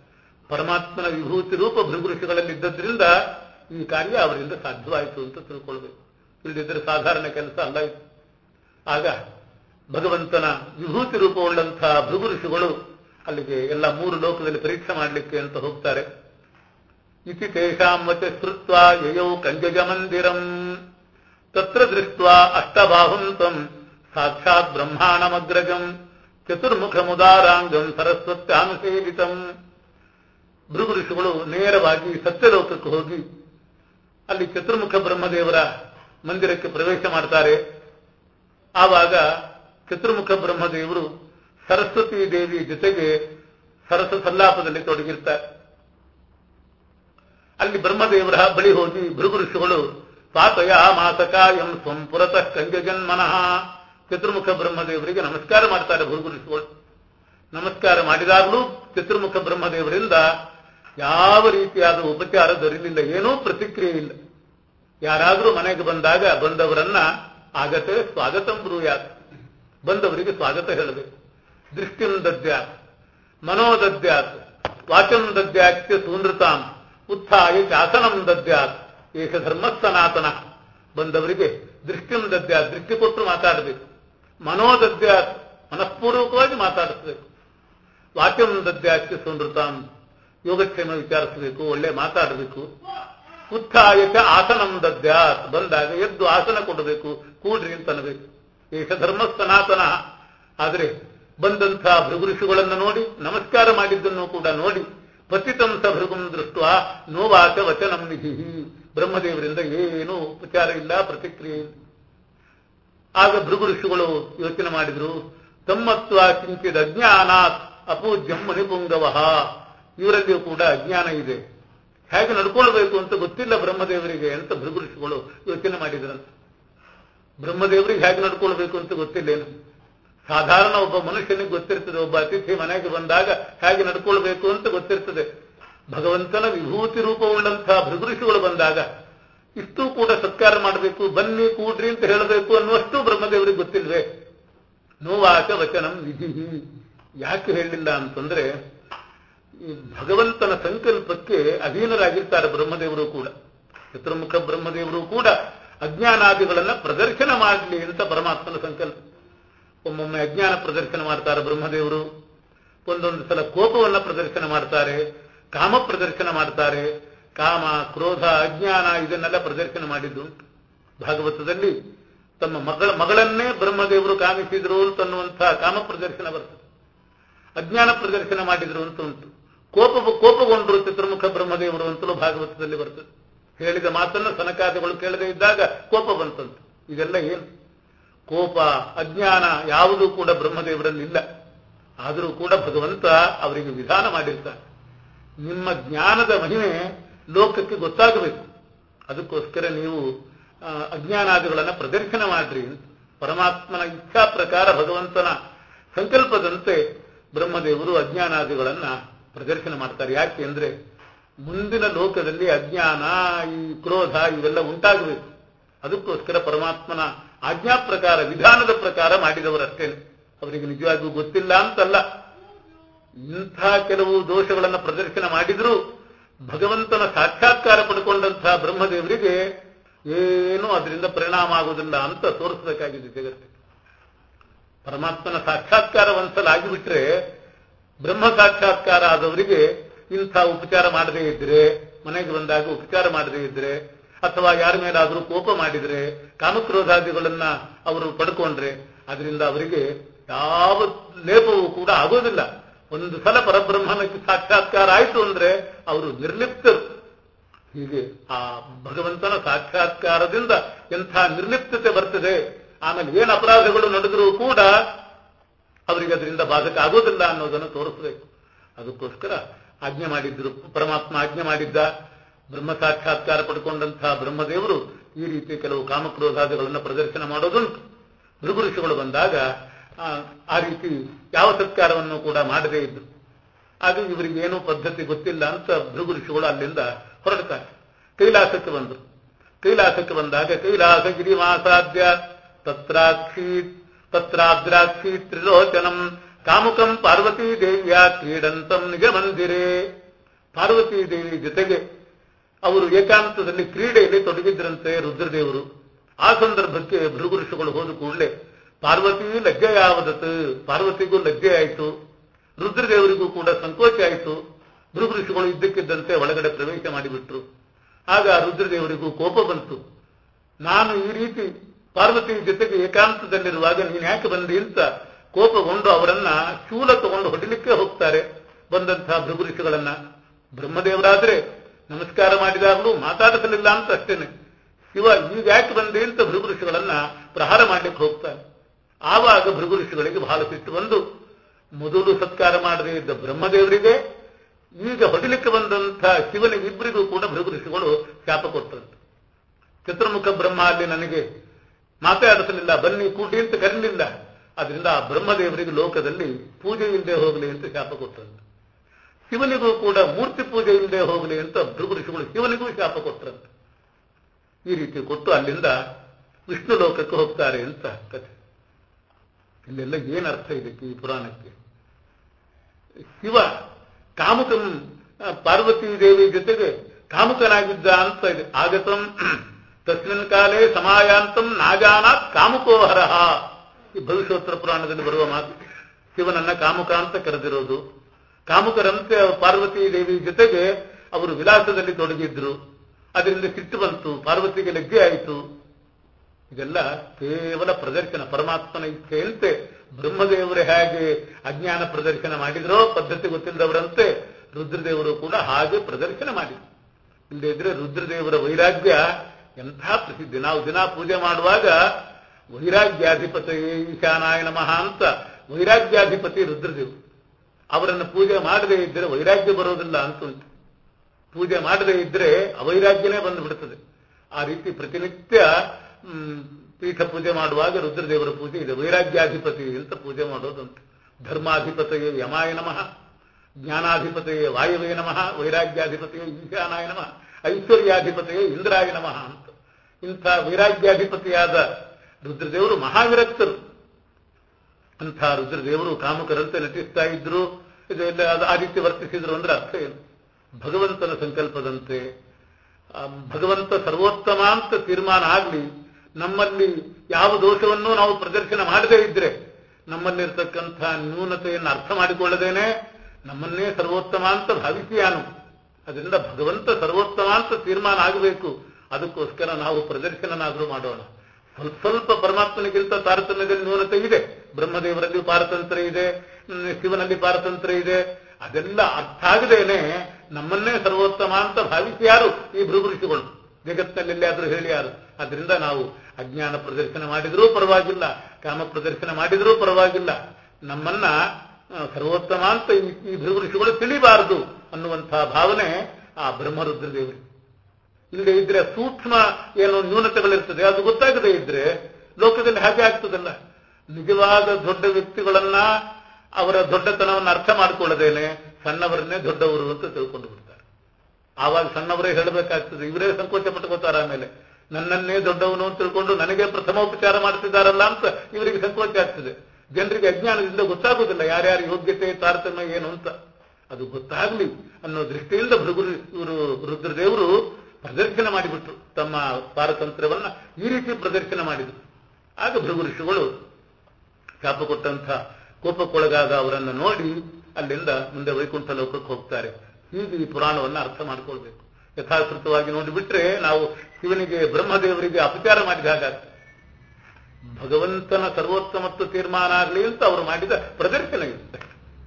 ಪರಮಾತ್ಮನ ವಿಭೂತಿ ರೂಪ ಭೃಗುಋಷಿಗಳಲ್ಲಿದ್ದದ್ರಿಂದ ಈ ಕಾರ್ಯ ಅವರಿಂದ ಸಾಧ್ಯವಾಯಿತು ಅಂತ ತಿಳ್ಕೊಳ್ಬೇಕು ಇಲ್ಲದಿದ್ದರೆ ಸಾಧಾರಣ ಕೆಲಸ ಅಲ್ಲ ಇದು ಆಗ ಭಗವಂತನ ವಿಭೂತಿ ರೂಪವುಳ್ಳಂತಹ ಭೃಗು ಋಷಿಗಳು ಅಲ್ಲಿಗೆ ಎಲ್ಲ ಮೂರು ಲೋಕದಲ್ಲಿ ಪರೀಕ್ಷೆ ಮಾಡಲಿಕ್ಕೆ ಅಂತ ಹೋಗ್ತಾರೆ ಇತಿ ತೇಷಾಂ ವಚ ಶ್ರುತ್ವ ಯಯೌ ಕಂಜಜ ಮಂದಿರಂ ತತ್ರ ದೃಷ್ಟ ಅಷ್ಟಬಾಹುಂ ತ್ವಂ ಸಾಕ್ಷಾತ್ ಬ್ರಹ್ಮಾಣಮಗ್ರಜಂ ಚತುರ್ಮುಖಮುದಾರಾಂಗಂ ಸರಸ್ವತ್ಯಾನುಸೇವಿತಂ ಭೃಗು ಋಷಿಗಳು ನೇರವಾಗಿ ಸತ್ಯಲೋಕಕ್ಕೆ ಹೋಗಿ ಅಲ್ಲಿ ಚತುರ್ಮುಖ ಬ್ರಹ್ಮದೇವರ ಮಂದಿರಕ್ಕೆ ಪ್ರವೇಶ ಮಾಡ್ತಾರೆ ಆವಾಗ ಚತುರ್ಮುಖ ಬ್ರಹ್ಮದೇವರು ಸರಸ್ವತಿ ದೇವಿ ಜೊತೆಗೆ ಸರಸ ಸಲ್ಲಾಪದಲ್ಲಿ ತೊಡಗಿರ್ತಾರೆ ಅಲ್ಲಿ ಬ್ರಹ್ಮದೇವರ ಬಳಿ ಹೋಗಿ ಭೃಗು ಋಷಿಗಳು ಪಾತಯ ಮಾಸಕಾಯಂ ಸ್ವಂ ಪುರತಃ ಕಂಜನ್ಮನಃ ಚತುರ್ಮುಖ ಬ್ರಹ್ಮದೇವರಿಗೆ ನಮಸ್ಕಾರ ಮಾಡ್ತಾರೆ ಭೃಗು ಋಷಿಗಳು ನಮಸ್ಕಾರ ಮಾಡಿದಾಗಲೂ ಚತುರ್ಮುಖ ಬ್ರಹ್ಮದೇವರಿಂದ ಯಾವ ರೀತಿಯಾದ ಉಪಚಾರ ದೊರೆಯಲಿಲ್ಲ ಏನೂ ಪ್ರತಿಕ್ರಿಯೆ ಇಲ್ಲ ಯಾರಾದರೂ ಮನೆಗೆ ಬಂದಾಗ ಬಂದವರನ್ನ ಆಗತೆ ಸ್ವಾಗತಂ ಬ್ರೂಯಾತ್ ಬಂದವರಿಗೆ ಸ್ವಾಗತ ಹೇಳಬೇಕು ದೃಷ್ಟಿಂ ದದ್ಯಾತ್ ಮನೋದದ್ಯಾತ್ ವಾಚಂ ದದ್ಯಾತ್ಯ ಸೂನೃತಾಂ ಉತ್ಥಾಯ ಶಾಸನಂ ದದ್ಯಾತ್ ಏಕ ಧರ್ಮ ಸನಾತನ ಬಂದವರಿಗೆ ದೃಷ್ಟಿಂ ದದ್ಯಾತ್ ದೃಷ್ಟಿ ಕೊಟ್ಟು ಮಾತಾಡಬೇಕು ಮನೋದದ್ಯಾತ್ ಮನಃಪೂರ್ವಕವಾಗಿ ಮಾತಾಡಿಸಬೇಕು ವಾಕ್ಯಂ ದದ್ಯಾತ್ಯ ಸೂನೃತಾಂ ಯೋಗಕ್ಷೇಮ ವಿಚಾರಿಸಬೇಕು ಒಳ್ಳೆ ಮಾತಾಡಬೇಕು ಉತ್ಥಾಯಕ ಆಸನಂ ದದ್ಯಾತ್ ಬಂದಾಗ ಎದ್ದು ಆಸನ ಕೊಡಬೇಕು ಕೂಡ್ರಿ ಅಂತ ಅನ್ನಬೇಕು ಏಕ ಧರ್ಮ ಸನಾತನ ಆದರೆ ಬಂದಂಥ ಭೃಗುಋಷಿಗಳನ್ನು ನೋಡಿ ನಮಸ್ಕಾರ ಮಾಡಿದ್ದನ್ನು ಕೂಡ ನೋಡಿ ಪತಿತಂ ಸ ಭೃಗುಂ ದೃಷ್ಟ ನೋವಾಚ ವಚನಂ ನಿಧಿ ಬ್ರಹ್ಮದೇವರಿಂದ ಏನೂ ಉಪಚಾರ ಇಲ್ಲ ಪ್ರತಿಕ್ರಿಯೆ ಇಲ್ಲ ಆಗ ಭೃಗು ಋಷಿಗಳು ಯೋಚನೆ ಮಾಡಿದ್ರು ತಮ್ಮತ್ವ ಕಿಂಚಿದ ಅಜ್ಞಾನಾತ್ ಅಪೂಜ್ಯಂ ಮಣಿಪುಂಗವ ಇವರಲ್ಲಿಯೂ ಕೂಡ ಅಜ್ಞಾನ ಇದೆ ಹೇಗೆ ನಡ್ಕೊಳ್ಬೇಕು ಅಂತ ಗೊತ್ತಿಲ್ಲ ಬ್ರಹ್ಮದೇವರಿಗೆ ಅಂತ ಭೃಗು ಋಷಿಗಳು ಯೋಚನೆ ಮಾಡಿದ್ರಂತೆ ಬ್ರಹ್ಮದೇವರಿಗೆ ಹೇಗೆ ನಡ್ಕೊಳ್ಬೇಕು ಅಂತ ಗೊತ್ತಿಲ್ಲೇನು ಸಾಧಾರಣ ಒಬ್ಬ ಮನುಷ್ಯನಿಗೆ ಗೊತ್ತಿರ್ತದೆ ಒಬ್ಬ ಅತಿಥಿ ಮನೆಗೆ ಬಂದಾಗ ಹೇಗೆ ನಡ್ಕೊಳ್ಬೇಕು ಅಂತ ಗೊತ್ತಿರ್ತದೆ ಭಗವಂತನ ವಿಭೂತಿ ರೂಪವುಳ್ಳಂತಹ ಭೃಗುಋಷಿಗಳು ಬಂದಾಗ ಇಷ್ಟು ಕೂಡ ಸತ್ಕಾರ ಮಾಡಬೇಕು ಬನ್ನಿ ಕೂಡ್ರಿ ಅಂತ ಹೇಳಬೇಕು ಅನ್ನುವಷ್ಟು ಬ್ರಹ್ಮದೇವರಿಗೆ ಗೊತ್ತಿಲ್ವೇ ನೋವಾಚ ವಚನಂ ವಿಧಿ ಯಾಕೆ ಹೇಳಲಿಲ್ಲ ಅಂತಂದ್ರೆ ಈ ಭಗವಂತನ ಸಂಕಲ್ಪಕ್ಕೆ ಅಧೀನರಾಗಿರ್ತಾರೆ ಬ್ರಹ್ಮದೇವರು ಕೂಡ ಚತುರ್ಮುಖ ಬ್ರಹ್ಮದೇವರು ಕೂಡ ಅಜ್ಞಾನಾದಿಗಳನ್ನ ಪ್ರದರ್ಶನ ಮಾಡಲಿ ಅಂತ ಪರಮಾತ್ಮನ ಸಂಕಲ್ಪ ಒಮ್ಮೊಮ್ಮೆ ಅಜ್ಞಾನ ಪ್ರದರ್ಶನ ಮಾಡ್ತಾರೆ ಬ್ರಹ್ಮದೇವರು ಒಂದೊಂದು ಸಲ ಕೋಪವನ್ನ ಪ್ರದರ್ಶನ ಮಾಡ್ತಾರೆ ಕಾಮ ಪ್ರದರ್ಶನ ಮಾಡ್ತಾರೆ ಕಾಮ ಕ್ರೋಧ ಅಜ್ಞಾನ ಇದನ್ನೆಲ್ಲ ಪ್ರದರ್ಶನ ಮಾಡಿದ್ದು ಭಾಗವತದಲ್ಲಿ ತಮ್ಮ ಮಗಳ ಮಗಳನ್ನೇ ಬ್ರಹ್ಮದೇವರು ಕಾಮಿಸಿದ್ರು ಅಂತನ್ನುವಂತಹ ಕಾಮ ಪ್ರದರ್ಶನ ಬರ್ತದೆ ಅಜ್ಞಾನ ಪ್ರದರ್ಶನ ಮಾಡಿದ್ರು ಅಂತ ಉಂಟು ಕೋಪ ಕೋಪಗೊಂಡ್ರು ಚತುರ್ಮುಖ ಬ್ರಹ್ಮದೇವರು ಅಂತಲೂ ಭಾಗವತದಲ್ಲಿ ಬರ್ತದೆ ಹೇಳಿದ ಮಾತನ್ನ ಸನಕಾದಿಗಳು ಕೇಳದೇ ಇದ್ದಾಗ ಕೋಪ ಬಂತಂತೆ ಇದೆಲ್ಲ ಏನು ಕೋಪ ಅಜ್ಞಾನ ಯಾವುದೂ ಕೂಡ ಬ್ರಹ್ಮದೇವರಲ್ಲಿಲ್ಲ ಆದರೂ ಕೂಡ ಭಗವಂತ ಅವರಿಗೆ ವಿಧಾನ ಮಾಡಿರ್ತಾನೆ ನಿಮ್ಮ ಜ್ಞಾನದ ಮಹಿಮೆ ಲೋಕಕ್ಕೆ ಗೊತ್ತಾಗಬೇಕು ಅದಕ್ಕೋಸ್ಕರ ನೀವು ಆ, ಅಜ್ಞಾನಾದಿಗಳನ್ನ ಪ್ರದರ್ಶನ ಮಾಡ್ರಿ ಅಂತ ಪರಮಾತ್ಮನ ಇಚ್ಛಾ ಪ್ರಕಾರ ಭಗವಂತನ ಸಂಕಲ್ಪದಂತೆ ಬ್ರಹ್ಮದೇವರು ಅಜ್ಞಾನಾದಿಗಳನ್ನ ಪ್ರದರ್ಶನ ಮಾಡ್ತಾರೆ ಯಾಕೆ ಅಂದ್ರೆ ಮುಂದಿನ ಲೋಕದಲ್ಲಿ ಅಜ್ಞಾನ ಈ ಕ್ರೋಧ ಇವೆಲ್ಲ ಉಂಟಾಗಬೇಕು ಅದಕ್ಕೋಸ್ಕರ ಪರಮಾತ್ಮನ ಆಜ್ಞಾ ಪ್ರಕಾರ ವಿಧಾನದ ಪ್ರಕಾರ ಮಾಡಿದವರಷ್ಟೇನೆ ಅವರಿಗೆ ನಿಜವಾಗಿಯೂ ಗೊತ್ತಿಲ್ಲ ಅಂತಲ್ಲ ಇಂಥ ಕೆಲವು ದೋಷಗಳನ್ನು ಪ್ರದರ್ಶನ ಮಾಡಿದರೂ ಭಗವಂತನ ಸಾಕ್ಷಾತ್ಕಾರ ಪಡ್ಕೊಂಡಂತಹ ಬ್ರಹ್ಮದೇವರಿಗೆ ಏನೂ ಅದರಿಂದ ಪರಿಣಾಮ ಆಗುವುದಿಲ್ಲ ಅಂತ ತೋರಿಸಬೇಕಾಗಿದೆ ಜಗತ್ತಿಗೆ ಪರಮಾತ್ಮನ ಸಾಕ್ಷಾತ್ಕಾರ ಒಂದ್ಸಲ ಆಗಿಬಿಟ್ರೆ ಬ್ರಹ್ಮ ಸಾಕ್ಷಾತ್ಕಾರ ಆದವರಿಗೆ ಇಂಥ ಉಪಚಾರ ಮಾಡದೇ ಇದ್ರೆ ಮನೆಗೆ ಬಂದಾಗ ಉಪಚಾರ ಮಾಡದೇ ಇದ್ರೆ ಅಥವಾ ಯಾರ ಮೇಲಾದರೂ ಕೋಪ ಮಾಡಿದ್ರೆ ಕಾಮಕ್ರೋಧಾದಿಗಳನ್ನ ಅವರು ಪಡ್ಕೊಂಡ್ರೆ ಅದರಿಂದ ಅವರಿಗೆ ಯಾವ ಲೇಪವೂ ಕೂಡ ಆಗೋದಿಲ್ಲ ಒಂದು ಸಲ ಪರಬ್ರಹ್ಮನಕ್ಕೆ ಸಾಕ್ಷಾತ್ಕಾರ ಆಯಿತು ಅಂದ್ರೆ ಅವರು ನಿರ್ಲಿಪ್ತರು ಹೀಗೆ ಆ ಭಗವಂತನ ಸಾಕ್ಷಾತ್ಕಾರದಿಂದ ಎಂಥ ನಿರ್ಲಿಪ್ತತೆ ಬರ್ತದೆ ಆಮೇಲೆ ಏನು ಅಪರಾಧಗಳು ನಡೆದರೂ ಕೂಡ ಅವರಿಗೆ ಅದರಿಂದ ಬಾಧಕ ಆಗೋದಿಲ್ಲ ಅನ್ನೋದನ್ನು ತೋರಿಸಬೇಕು ಅದಕ್ಕೋಸ್ಕರ ಆಜ್ಞೆ ಮಾಡಿದ್ರು ಪರಮಾತ್ಮ ಆಜ್ಞೆ ಮಾಡಿದ್ದ ಬ್ರಹ್ಮ ಸಾಕ್ಷಾತ್ಕಾರ ಪಡ್ಕೊಂಡಂತಹ ಬ್ರಹ್ಮದೇವರು ಈ ರೀತಿ ಕೆಲವು ಕಾಮಕ್ರೋಧಾದಿಗಳನ್ನು ಪ್ರದರ್ಶನ ಮಾಡೋದುಂಟು ಭೃಗು ಋಷಿಗಳು ಬಂದಾಗ ಆ, ಆ ರೀತಿ ಯಾವ ಸತ್ಕಾರವನ್ನು ಕೂಡ ಮಾಡದೇ ಇದ್ರು ಆಗ ಇವರಿಗೆ ಏನೂ ಪದ್ಧತಿ ಗೊತ್ತಿಲ್ಲ ಅಂತ ಭೃಗು ಋಷಿಗಳು ಅಲ್ಲಿಂದ ಹೊರಡ್ತಾರೆ ಕೈಲಾಸಕ್ಕೆ ಬಂದರು ಕೈಲಾಸಕ್ಕೆ ಬಂದಾಗ ಕೈಲಾಸಗಿರಿ ಮಾಸಾಧ್ಯ ತತ್ರಾಕ್ಷಿ ತತ್ರಾದ್ರಾಕ್ಷಿ ತ್ರಿಲೋಚನಂ ಕಾಮುಕಂ ಪಾರ್ವತೀ ದೇವ್ಯ ಕ್ರೀಡಂತಂ ನಿಜ ಮಂದಿರೇ ಪಾರ್ವತಿ ದೇವಿ ಜೊತೆಗೆ ಅವರು ಏಕಾಂತದಲ್ಲಿ ಕ್ರೀಡೆಯಲ್ಲಿ ತೊಡಗಿದ್ರಂತೆ ರುದ್ರದೇವರು ಆ ಸಂದರ್ಭಕ್ಕೆ ಭೃಗು ಋಷಿಗಳು ಹೋದ ಕೂಡಲೇ ಪಾರ್ವತಿ ಲಜ್ಜೆ ಯಾವದತ್ತು ಪಾರ್ವತಿಗೂ ಲಜ್ಜೆ ಆಯಿತು ರುದ್ರದೇವರಿಗೂ ಕೂಡ ಸಂಕೋಚ ಆಯಿತು ಭೃಗು ಋಷಿಗಳು ಇದ್ದಕ್ಕಿದ್ದಂತೆ ಒಳಗಡೆ ಪ್ರವೇಶ ಮಾಡಿಬಿಟ್ರು ಆಗ ರುದ್ರದೇವರಿಗೂ ಕೋಪ ಬಂತು ನಾನು ಈ ರೀತಿ ಪಾರ್ವತಿ ಜೊತೆಗೆ ಏಕಾಂತದಲ್ಲಿರುವಾಗ ನೀನು ಯಾಕೆ ಬಂದಿ ಅಂತ ಕೋಪಗೊಂಡು ಅವರನ್ನ ಶೂಲ ತಗೊಂಡು ಹೊಡಿಲಿಕ್ಕೆ ಹೋಗ್ತಾರೆ ಬಂದಂತಹ ಭೃಗು ಋಷಿಗಳನ್ನ ಬ್ರಹ್ಮದೇವರಾದ್ರೆ ನಮಸ್ಕಾರ ಮಾಡಿದಾಗಲೂ ಮಾತಾಡಿಸಲಿಲ್ಲ ಅಂತ ಅಷ್ಟೇನೆ ಶಿವ ಈಗ ಯಾಕೆ ಬಂದೆ ಅಂತ ಭೃಗು ಋಷಿಗಳನ್ನ ಪ್ರಹಾರ ಮಾಡ್ಲಿಕ್ಕೆ ಹೋಗ್ತಾನೆ ಆವಾಗ ಭೃಗು ಋಷಿಗಳಿಗೆ ಬಹಳ ಸಿಟ್ಟು ಬಂದು ಮೊದಲು ಸತ್ಕಾರ ಮಾಡದೇ ಇದ್ದ ಬ್ರಹ್ಮದೇವರಿಗೆ ಈಗ ಹೊಡಿಲಿಕ್ಕೆ ಬಂದಂಥ ಶಿವನಿಗೆ ಇಬ್ಬರಿಗೂ ಕೂಡ ಭೃಗು ಋಷಿಗಳು ಶಾಪ ಕೊಟ್ಟರಂತೆ ಚತುರ್ಮುಖ ಬ್ರಹ್ಮ ಅಲ್ಲಿ ನನಗೆ ಮಾತಾಡಿಸಲಿಲ್ಲ ಬನ್ನಿ ಕೂಡಿ ಅಂತ ಕರೀಲಿಲ್ಲ ಅದರಿಂದ ಆ ಬ್ರಹ್ಮದೇವರಿಗೆ ಲೋಕದಲ್ಲಿ ಪೂಜೆ ಇಲ್ಲದೆ ಹೋಗಲಿ ಅಂತ ಶಾಪ ಕೊಟ್ಟರಂತೆ ಶಿವನಿಗೂ ಕೂಡ ಮೂರ್ತಿ ಪೂಜೆ ಇಲ್ಲದೆ ಹೋಗಲಿ ಅಂತ ಭೃಗು ಋಷಿಗಳು ಶಿವನಿಗೂ ಶಾಪ ಕೊಟ್ಟರಂತೆ ಈ ರೀತಿ ಕೊಟ್ಟು ಅಲ್ಲಿಂದ ವಿಷ್ಣು ಲೋಕಕ್ಕೆ ಹೋಗ್ತಾರೆ ಅಂತ ಕಥೆ ಇಲ್ಲೆಲ್ಲ ಏನು ಅರ್ಥ ಇದಕ್ಕೆ ಈ ಪುರಾಣಕ್ಕೆ ಶಿವ ಕಾಮುಕಂ ಆ, ಪಾರ್ವತಿ ದೇವಿ ಜೊತೆಗೆ ಕಾಮುಕನಾಗಿದ್ದ ಅಂತ ಇದೆ ಆಗತಂ ತಸ್ಮಿನ್ ಕಾಲೇ ಸಮಾಯಾಂತಂ ನಾಜಾನಾತ್ ಕಾಮುಕೋಹರಹ ಈ ಭವಿಷ್ಯೋತ್ತರ ಪುರಾಣದಲ್ಲಿ ಬರುವ ಮಾತು ಶಿವನನ್ನ ಕಾಮುಕ ಅಂತ ಕರೆದಿರೋದು ಕಾಮುಕರಂತೆ ಪಾರ್ವತಿ ದೇವಿ ಜೊತೆಗೆ ಅವರು ವಿಲಾಸದಲ್ಲಿ ತೊಡಗಿದ್ರು ಅದರಿಂದ ಸಿಟ್ಟು ಬಂತು ಪಾರ್ವತಿಗೆ ಲಜ್ಜೆ ಆಯಿತು ಇದೆಲ್ಲ ಕೇವಲ ಪ್ರದರ್ಶನ ಪರಮಾತ್ಮನ ಇಚ್ಛೆಯಂತೆ ಬ್ರಹ್ಮದೇವರು ಹೇಗೆ ಅಜ್ಞಾನ ಪ್ರದರ್ಶನ ಮಾಡಿದ್ರೋ ಪದ್ಧತಿ ಗೊತ್ತಿಲ್ಲದವರಂತೆ ರುದ್ರದೇವರು ಕೂಡ ಹಾಗೆ ಪ್ರದರ್ಶನ ಮಾಡಿದ್ರು ಇಲ್ಲದೆ ಇದ್ರೆ ರುದ್ರದೇವರ ವೈರಾಗ್ಯ ಎಂಥ ಪ್ರಸಿದ್ಧಿ ನಾವು ದಿನ ಪೂಜೆ ಮಾಡುವಾಗ ವೈರಾಗ್ಯಾಧಿಪತಿಯೇ ಈಶಾನಾಯ ನಮಃ ಅಂತ ವೈರಾಗ್ಯಾಧಿಪತಿ ರುದ್ರದೇವರು ಅವರನ್ನು ಪೂಜೆ ಮಾಡದೇ ಇದ್ದರೆ ವೈರಾಗ್ಯ ಬರೋದಿಲ್ಲ ಅಂತ ಉಂಟು ಪೂಜೆ ಮಾಡದೇ ಇದ್ರೆ ಅವೈರಾಗ್ಯನೇ ಬಂದು ಬಿಡುತ್ತದೆ ಆ ರೀತಿ ಪ್ರತಿನಿತ್ಯ ಮ್, ಪೀಠ ಪೂಜೆ ಮಾಡುವಾಗ ರುದ್ರದೇವರ ಪೂಜೆ ಇದೆ ವೈರಾಗ್ಯಾಧಿಪತಿ ಅಂತ ಪೂಜೆ ಮಾಡೋದುಂಟು ಧರ್ಮಾಧಿಪತಿಯೇ ಯಮಾಯ ನಮಃ ಜ್ಞಾನಾಧಿಪತಿಯೇ ವಾಯುವೇ ನಮಃ ವೈರಾಗ್ಯಾಧಿಪತಿಯೇ ಈಶಾನಾಯ ನಮಃ ಐಶ್ವರ್ಯಾಧಿಪತಿಯೇ ಇಂದ್ರಾಯ ನಮಃ ಅಂತ ಇಂಥ ವೈರಾಗ್ಯಾಧಿಪತಿಯಾದ ರುದ್ರದೇವರು ಮಹಾವಿರಕ್ತರು ಅಂಥ ರುದ್ರದೇವರು ಕಾಮಕರಂತೆ ನಟಿಸ್ತಾ ಇದ್ರು ಇದೆಲ್ಲ ಅದು ಆ ರೀತಿ ವರ್ತಿಸಿದ್ರು ಅಂದ್ರೆ ಅರ್ಥ ಏನು ಭಗವಂತನ ಸಂಕಲ್ಪದಂತೆ ಆ, ಭಗವಂತ ಸರ್ವೋತ್ತಮ ಅಂತ ತೀರ್ಮಾನ ಆಗಲಿ ನಮ್ಮಲ್ಲಿ ಯಾವ ದೋಷವನ್ನು ನಾವು ಪ್ರದರ್ಶನ ಮಾಡದೇ ಇದ್ರೆ ನಮ್ಮಲ್ಲಿರ್ತಕ್ಕಂಥ ನ್ಯೂನತೆಯನ್ನು ಅರ್ಥ ಮಾಡಿಕೊಳ್ಳದೇನೆ ನಮ್ಮನ್ನೇ ಸರ್ವೋತ್ತಮ ಅಂತ ಭಾವಿಸಿಯಾನು ಅದರಿಂದ ಭಗವಂತ ಸರ್ವೋತ್ತಮ ಅಂತ ತೀರ್ಮಾನ ಆಗಬೇಕು ಅದಕ್ಕೋಸ್ಕರ ನಾವು ಪ್ರದರ್ಶನನಾದರೂ ಮಾಡೋಣ ಸ್ವಲ್ಪ ಸ್ವಲ್ಪ ಪರಮಾತ್ಮನಿಗಿಂತ ತಾರತಮ್ಯದಲ್ಲಿ ನ್ಯೂನತೆ ಇದೆ ಬ್ರಹ್ಮದೇವರಲ್ಲಿ ಪಾರತಂತ್ರ್ಯ ಇದೆ ಹ್ಮ್, ಶಿವನಲ್ಲಿ ಪಾರತಂತ್ರ್ಯ ಇದೆ ಅದೆಲ್ಲ ಅರ್ಥ ಆಗದೇನೆ ನಮ್ಮನ್ನೇ ಸರ್ವೋತ್ತಮ ಅಂತ ಭಾವಿಸಿ ಯಾರು ಈ ಭೃಗು ಋಷಿಗಳು ಜಗತ್ತಿನಲ್ಲಿ ಎಲ್ಲಿಯಾದ್ರೂ ಹೇಳಿ ಯಾರು ಅದರಿಂದ ನಾವು ಅಜ್ಞಾನ ಪ್ರದರ್ಶನ ಮಾಡಿದ್ರೂ ಪರವಾಗಿಲ್ಲ ಕಾಮ ಪ್ರದರ್ಶನ ಮಾಡಿದ್ರೂ ಪರವಾಗಿಲ್ಲ ನಮ್ಮನ್ನ ಆ, ಸರ್ವೋತ್ತಮ ಅಂತ ಈ ಈ ಭೃಗು ಋಷಿಗಳು ತಿಳಿಬಾರದು ಅನ್ನುವಂತಹ ಭಾವನೆ ಆ ಬ್ರಹ್ಮರುದ್ರದೇವರಿಗೆ ಇಲ್ಲದೆ ಇದ್ರೆ ಸೂಕ್ಷ್ಮ ಏನು ನ್ಯೂನತೆಗಳಿರ್ತದೆ ಅದು ಗೊತ್ತಾಗದೇ ಇದ್ರೆ ಲೋಕದಲ್ಲಿ ಹಾಗೆ ಆಗ್ತದಲ್ಲ ನಿಜವಾದ ದೊಡ್ಡ ವ್ಯಕ್ತಿಗಳನ್ನ ಅವರ ದೊಡ್ಡತನವನ್ನು ಅರ್ಥ ಮಾಡಿಕೊಳ್ಳದೇನೆ ಸಣ್ಣವರನ್ನೇ ದೊಡ್ಡವರು ಅಂತ ತಿಳ್ಕೊಂಡು ಬಿಡ್ತಾರೆ ಆವಾಗ ಸಣ್ಣವರೇ ಹೇಳಬೇಕಾಗ್ತದೆ ಇವರೇ ಸಂಕೋಚ ಪಟ್ಕೋತಾರೆ ಆಮೇಲೆ ನನ್ನನ್ನೇ ದೊಡ್ಡವನು ಅಂತ ತಿಳ್ಕೊಂಡು ನನಗೆ ಪ್ರಥಮೋಪಚಾರ ಮಾಡ್ತಿದ್ದಾರಲ್ಲ ಅಂತ ಇವರಿಗೆ ಸಂಕೋಚ ಆಗ್ತದೆ ಜನರಿಗೆ ಅಜ್ಞಾನದಿಂದ ಗೊತ್ತಾಗುದಿಲ್ಲ ಯಾರ್ಯಾರ ಯೋಗ್ಯತೆ ತಾರತಮ್ಯ ಏನು ಅಂತ ಅದು ಗೊತ್ತಾಗ್ಲಿ ಅನ್ನೋ ದೃಷ್ಟಿಯಿಂದ ಭೃಗು ಇವರು ರುದ್ರದೇವರು ಪ್ರದರ್ಶನ ಮಾಡಿಬಿಟ್ರು ತಮ್ಮ ಪಾರತಂತ್ರ್ಯವನ್ನ ಈ ರೀತಿ ಪ್ರದರ್ಶನ ಮಾಡಿದ್ರು ಆಗ ಭೃಗು ಋಷಿಗಳು ಶಾಪ ಕೊಟ್ಟಂಥ ಕೋಪಕ್ಕೊಳಗಾದ ಅವರನ್ನು ನೋಡಿ ಅಲ್ಲಿಂದ ಮುಂದೆ ವೈಕುಂಠ ಲೋಕಕ್ಕೆ ಹೋಗ್ತಾರೆ ಹೀಗೆ ಈ ಪುರಾಣವನ್ನ ಅರ್ಥ ಮಾಡ್ಕೊಳ್ಬೇಕು ಯಥಾಕೃತವಾಗಿ ನೋಡಿಬಿಟ್ರೆ ನಾವು ಶಿವನಿಗೆ ಬ್ರಹ್ಮದೇವರಿಗೆ ಅಪಚಾರ ಮಾಡಿದ ಹಾಗಾಗ್ತದೆ ಭಗವಂತನ ಸರ್ವೋತ್ತಮತ್ವ ತೀರ್ಮಾನ ಆಗಲಿ ಅಂತ ಅವರು ಮಾಡಿದ ಪ್ರದರ್ಶನ ಇರುತ್ತೆ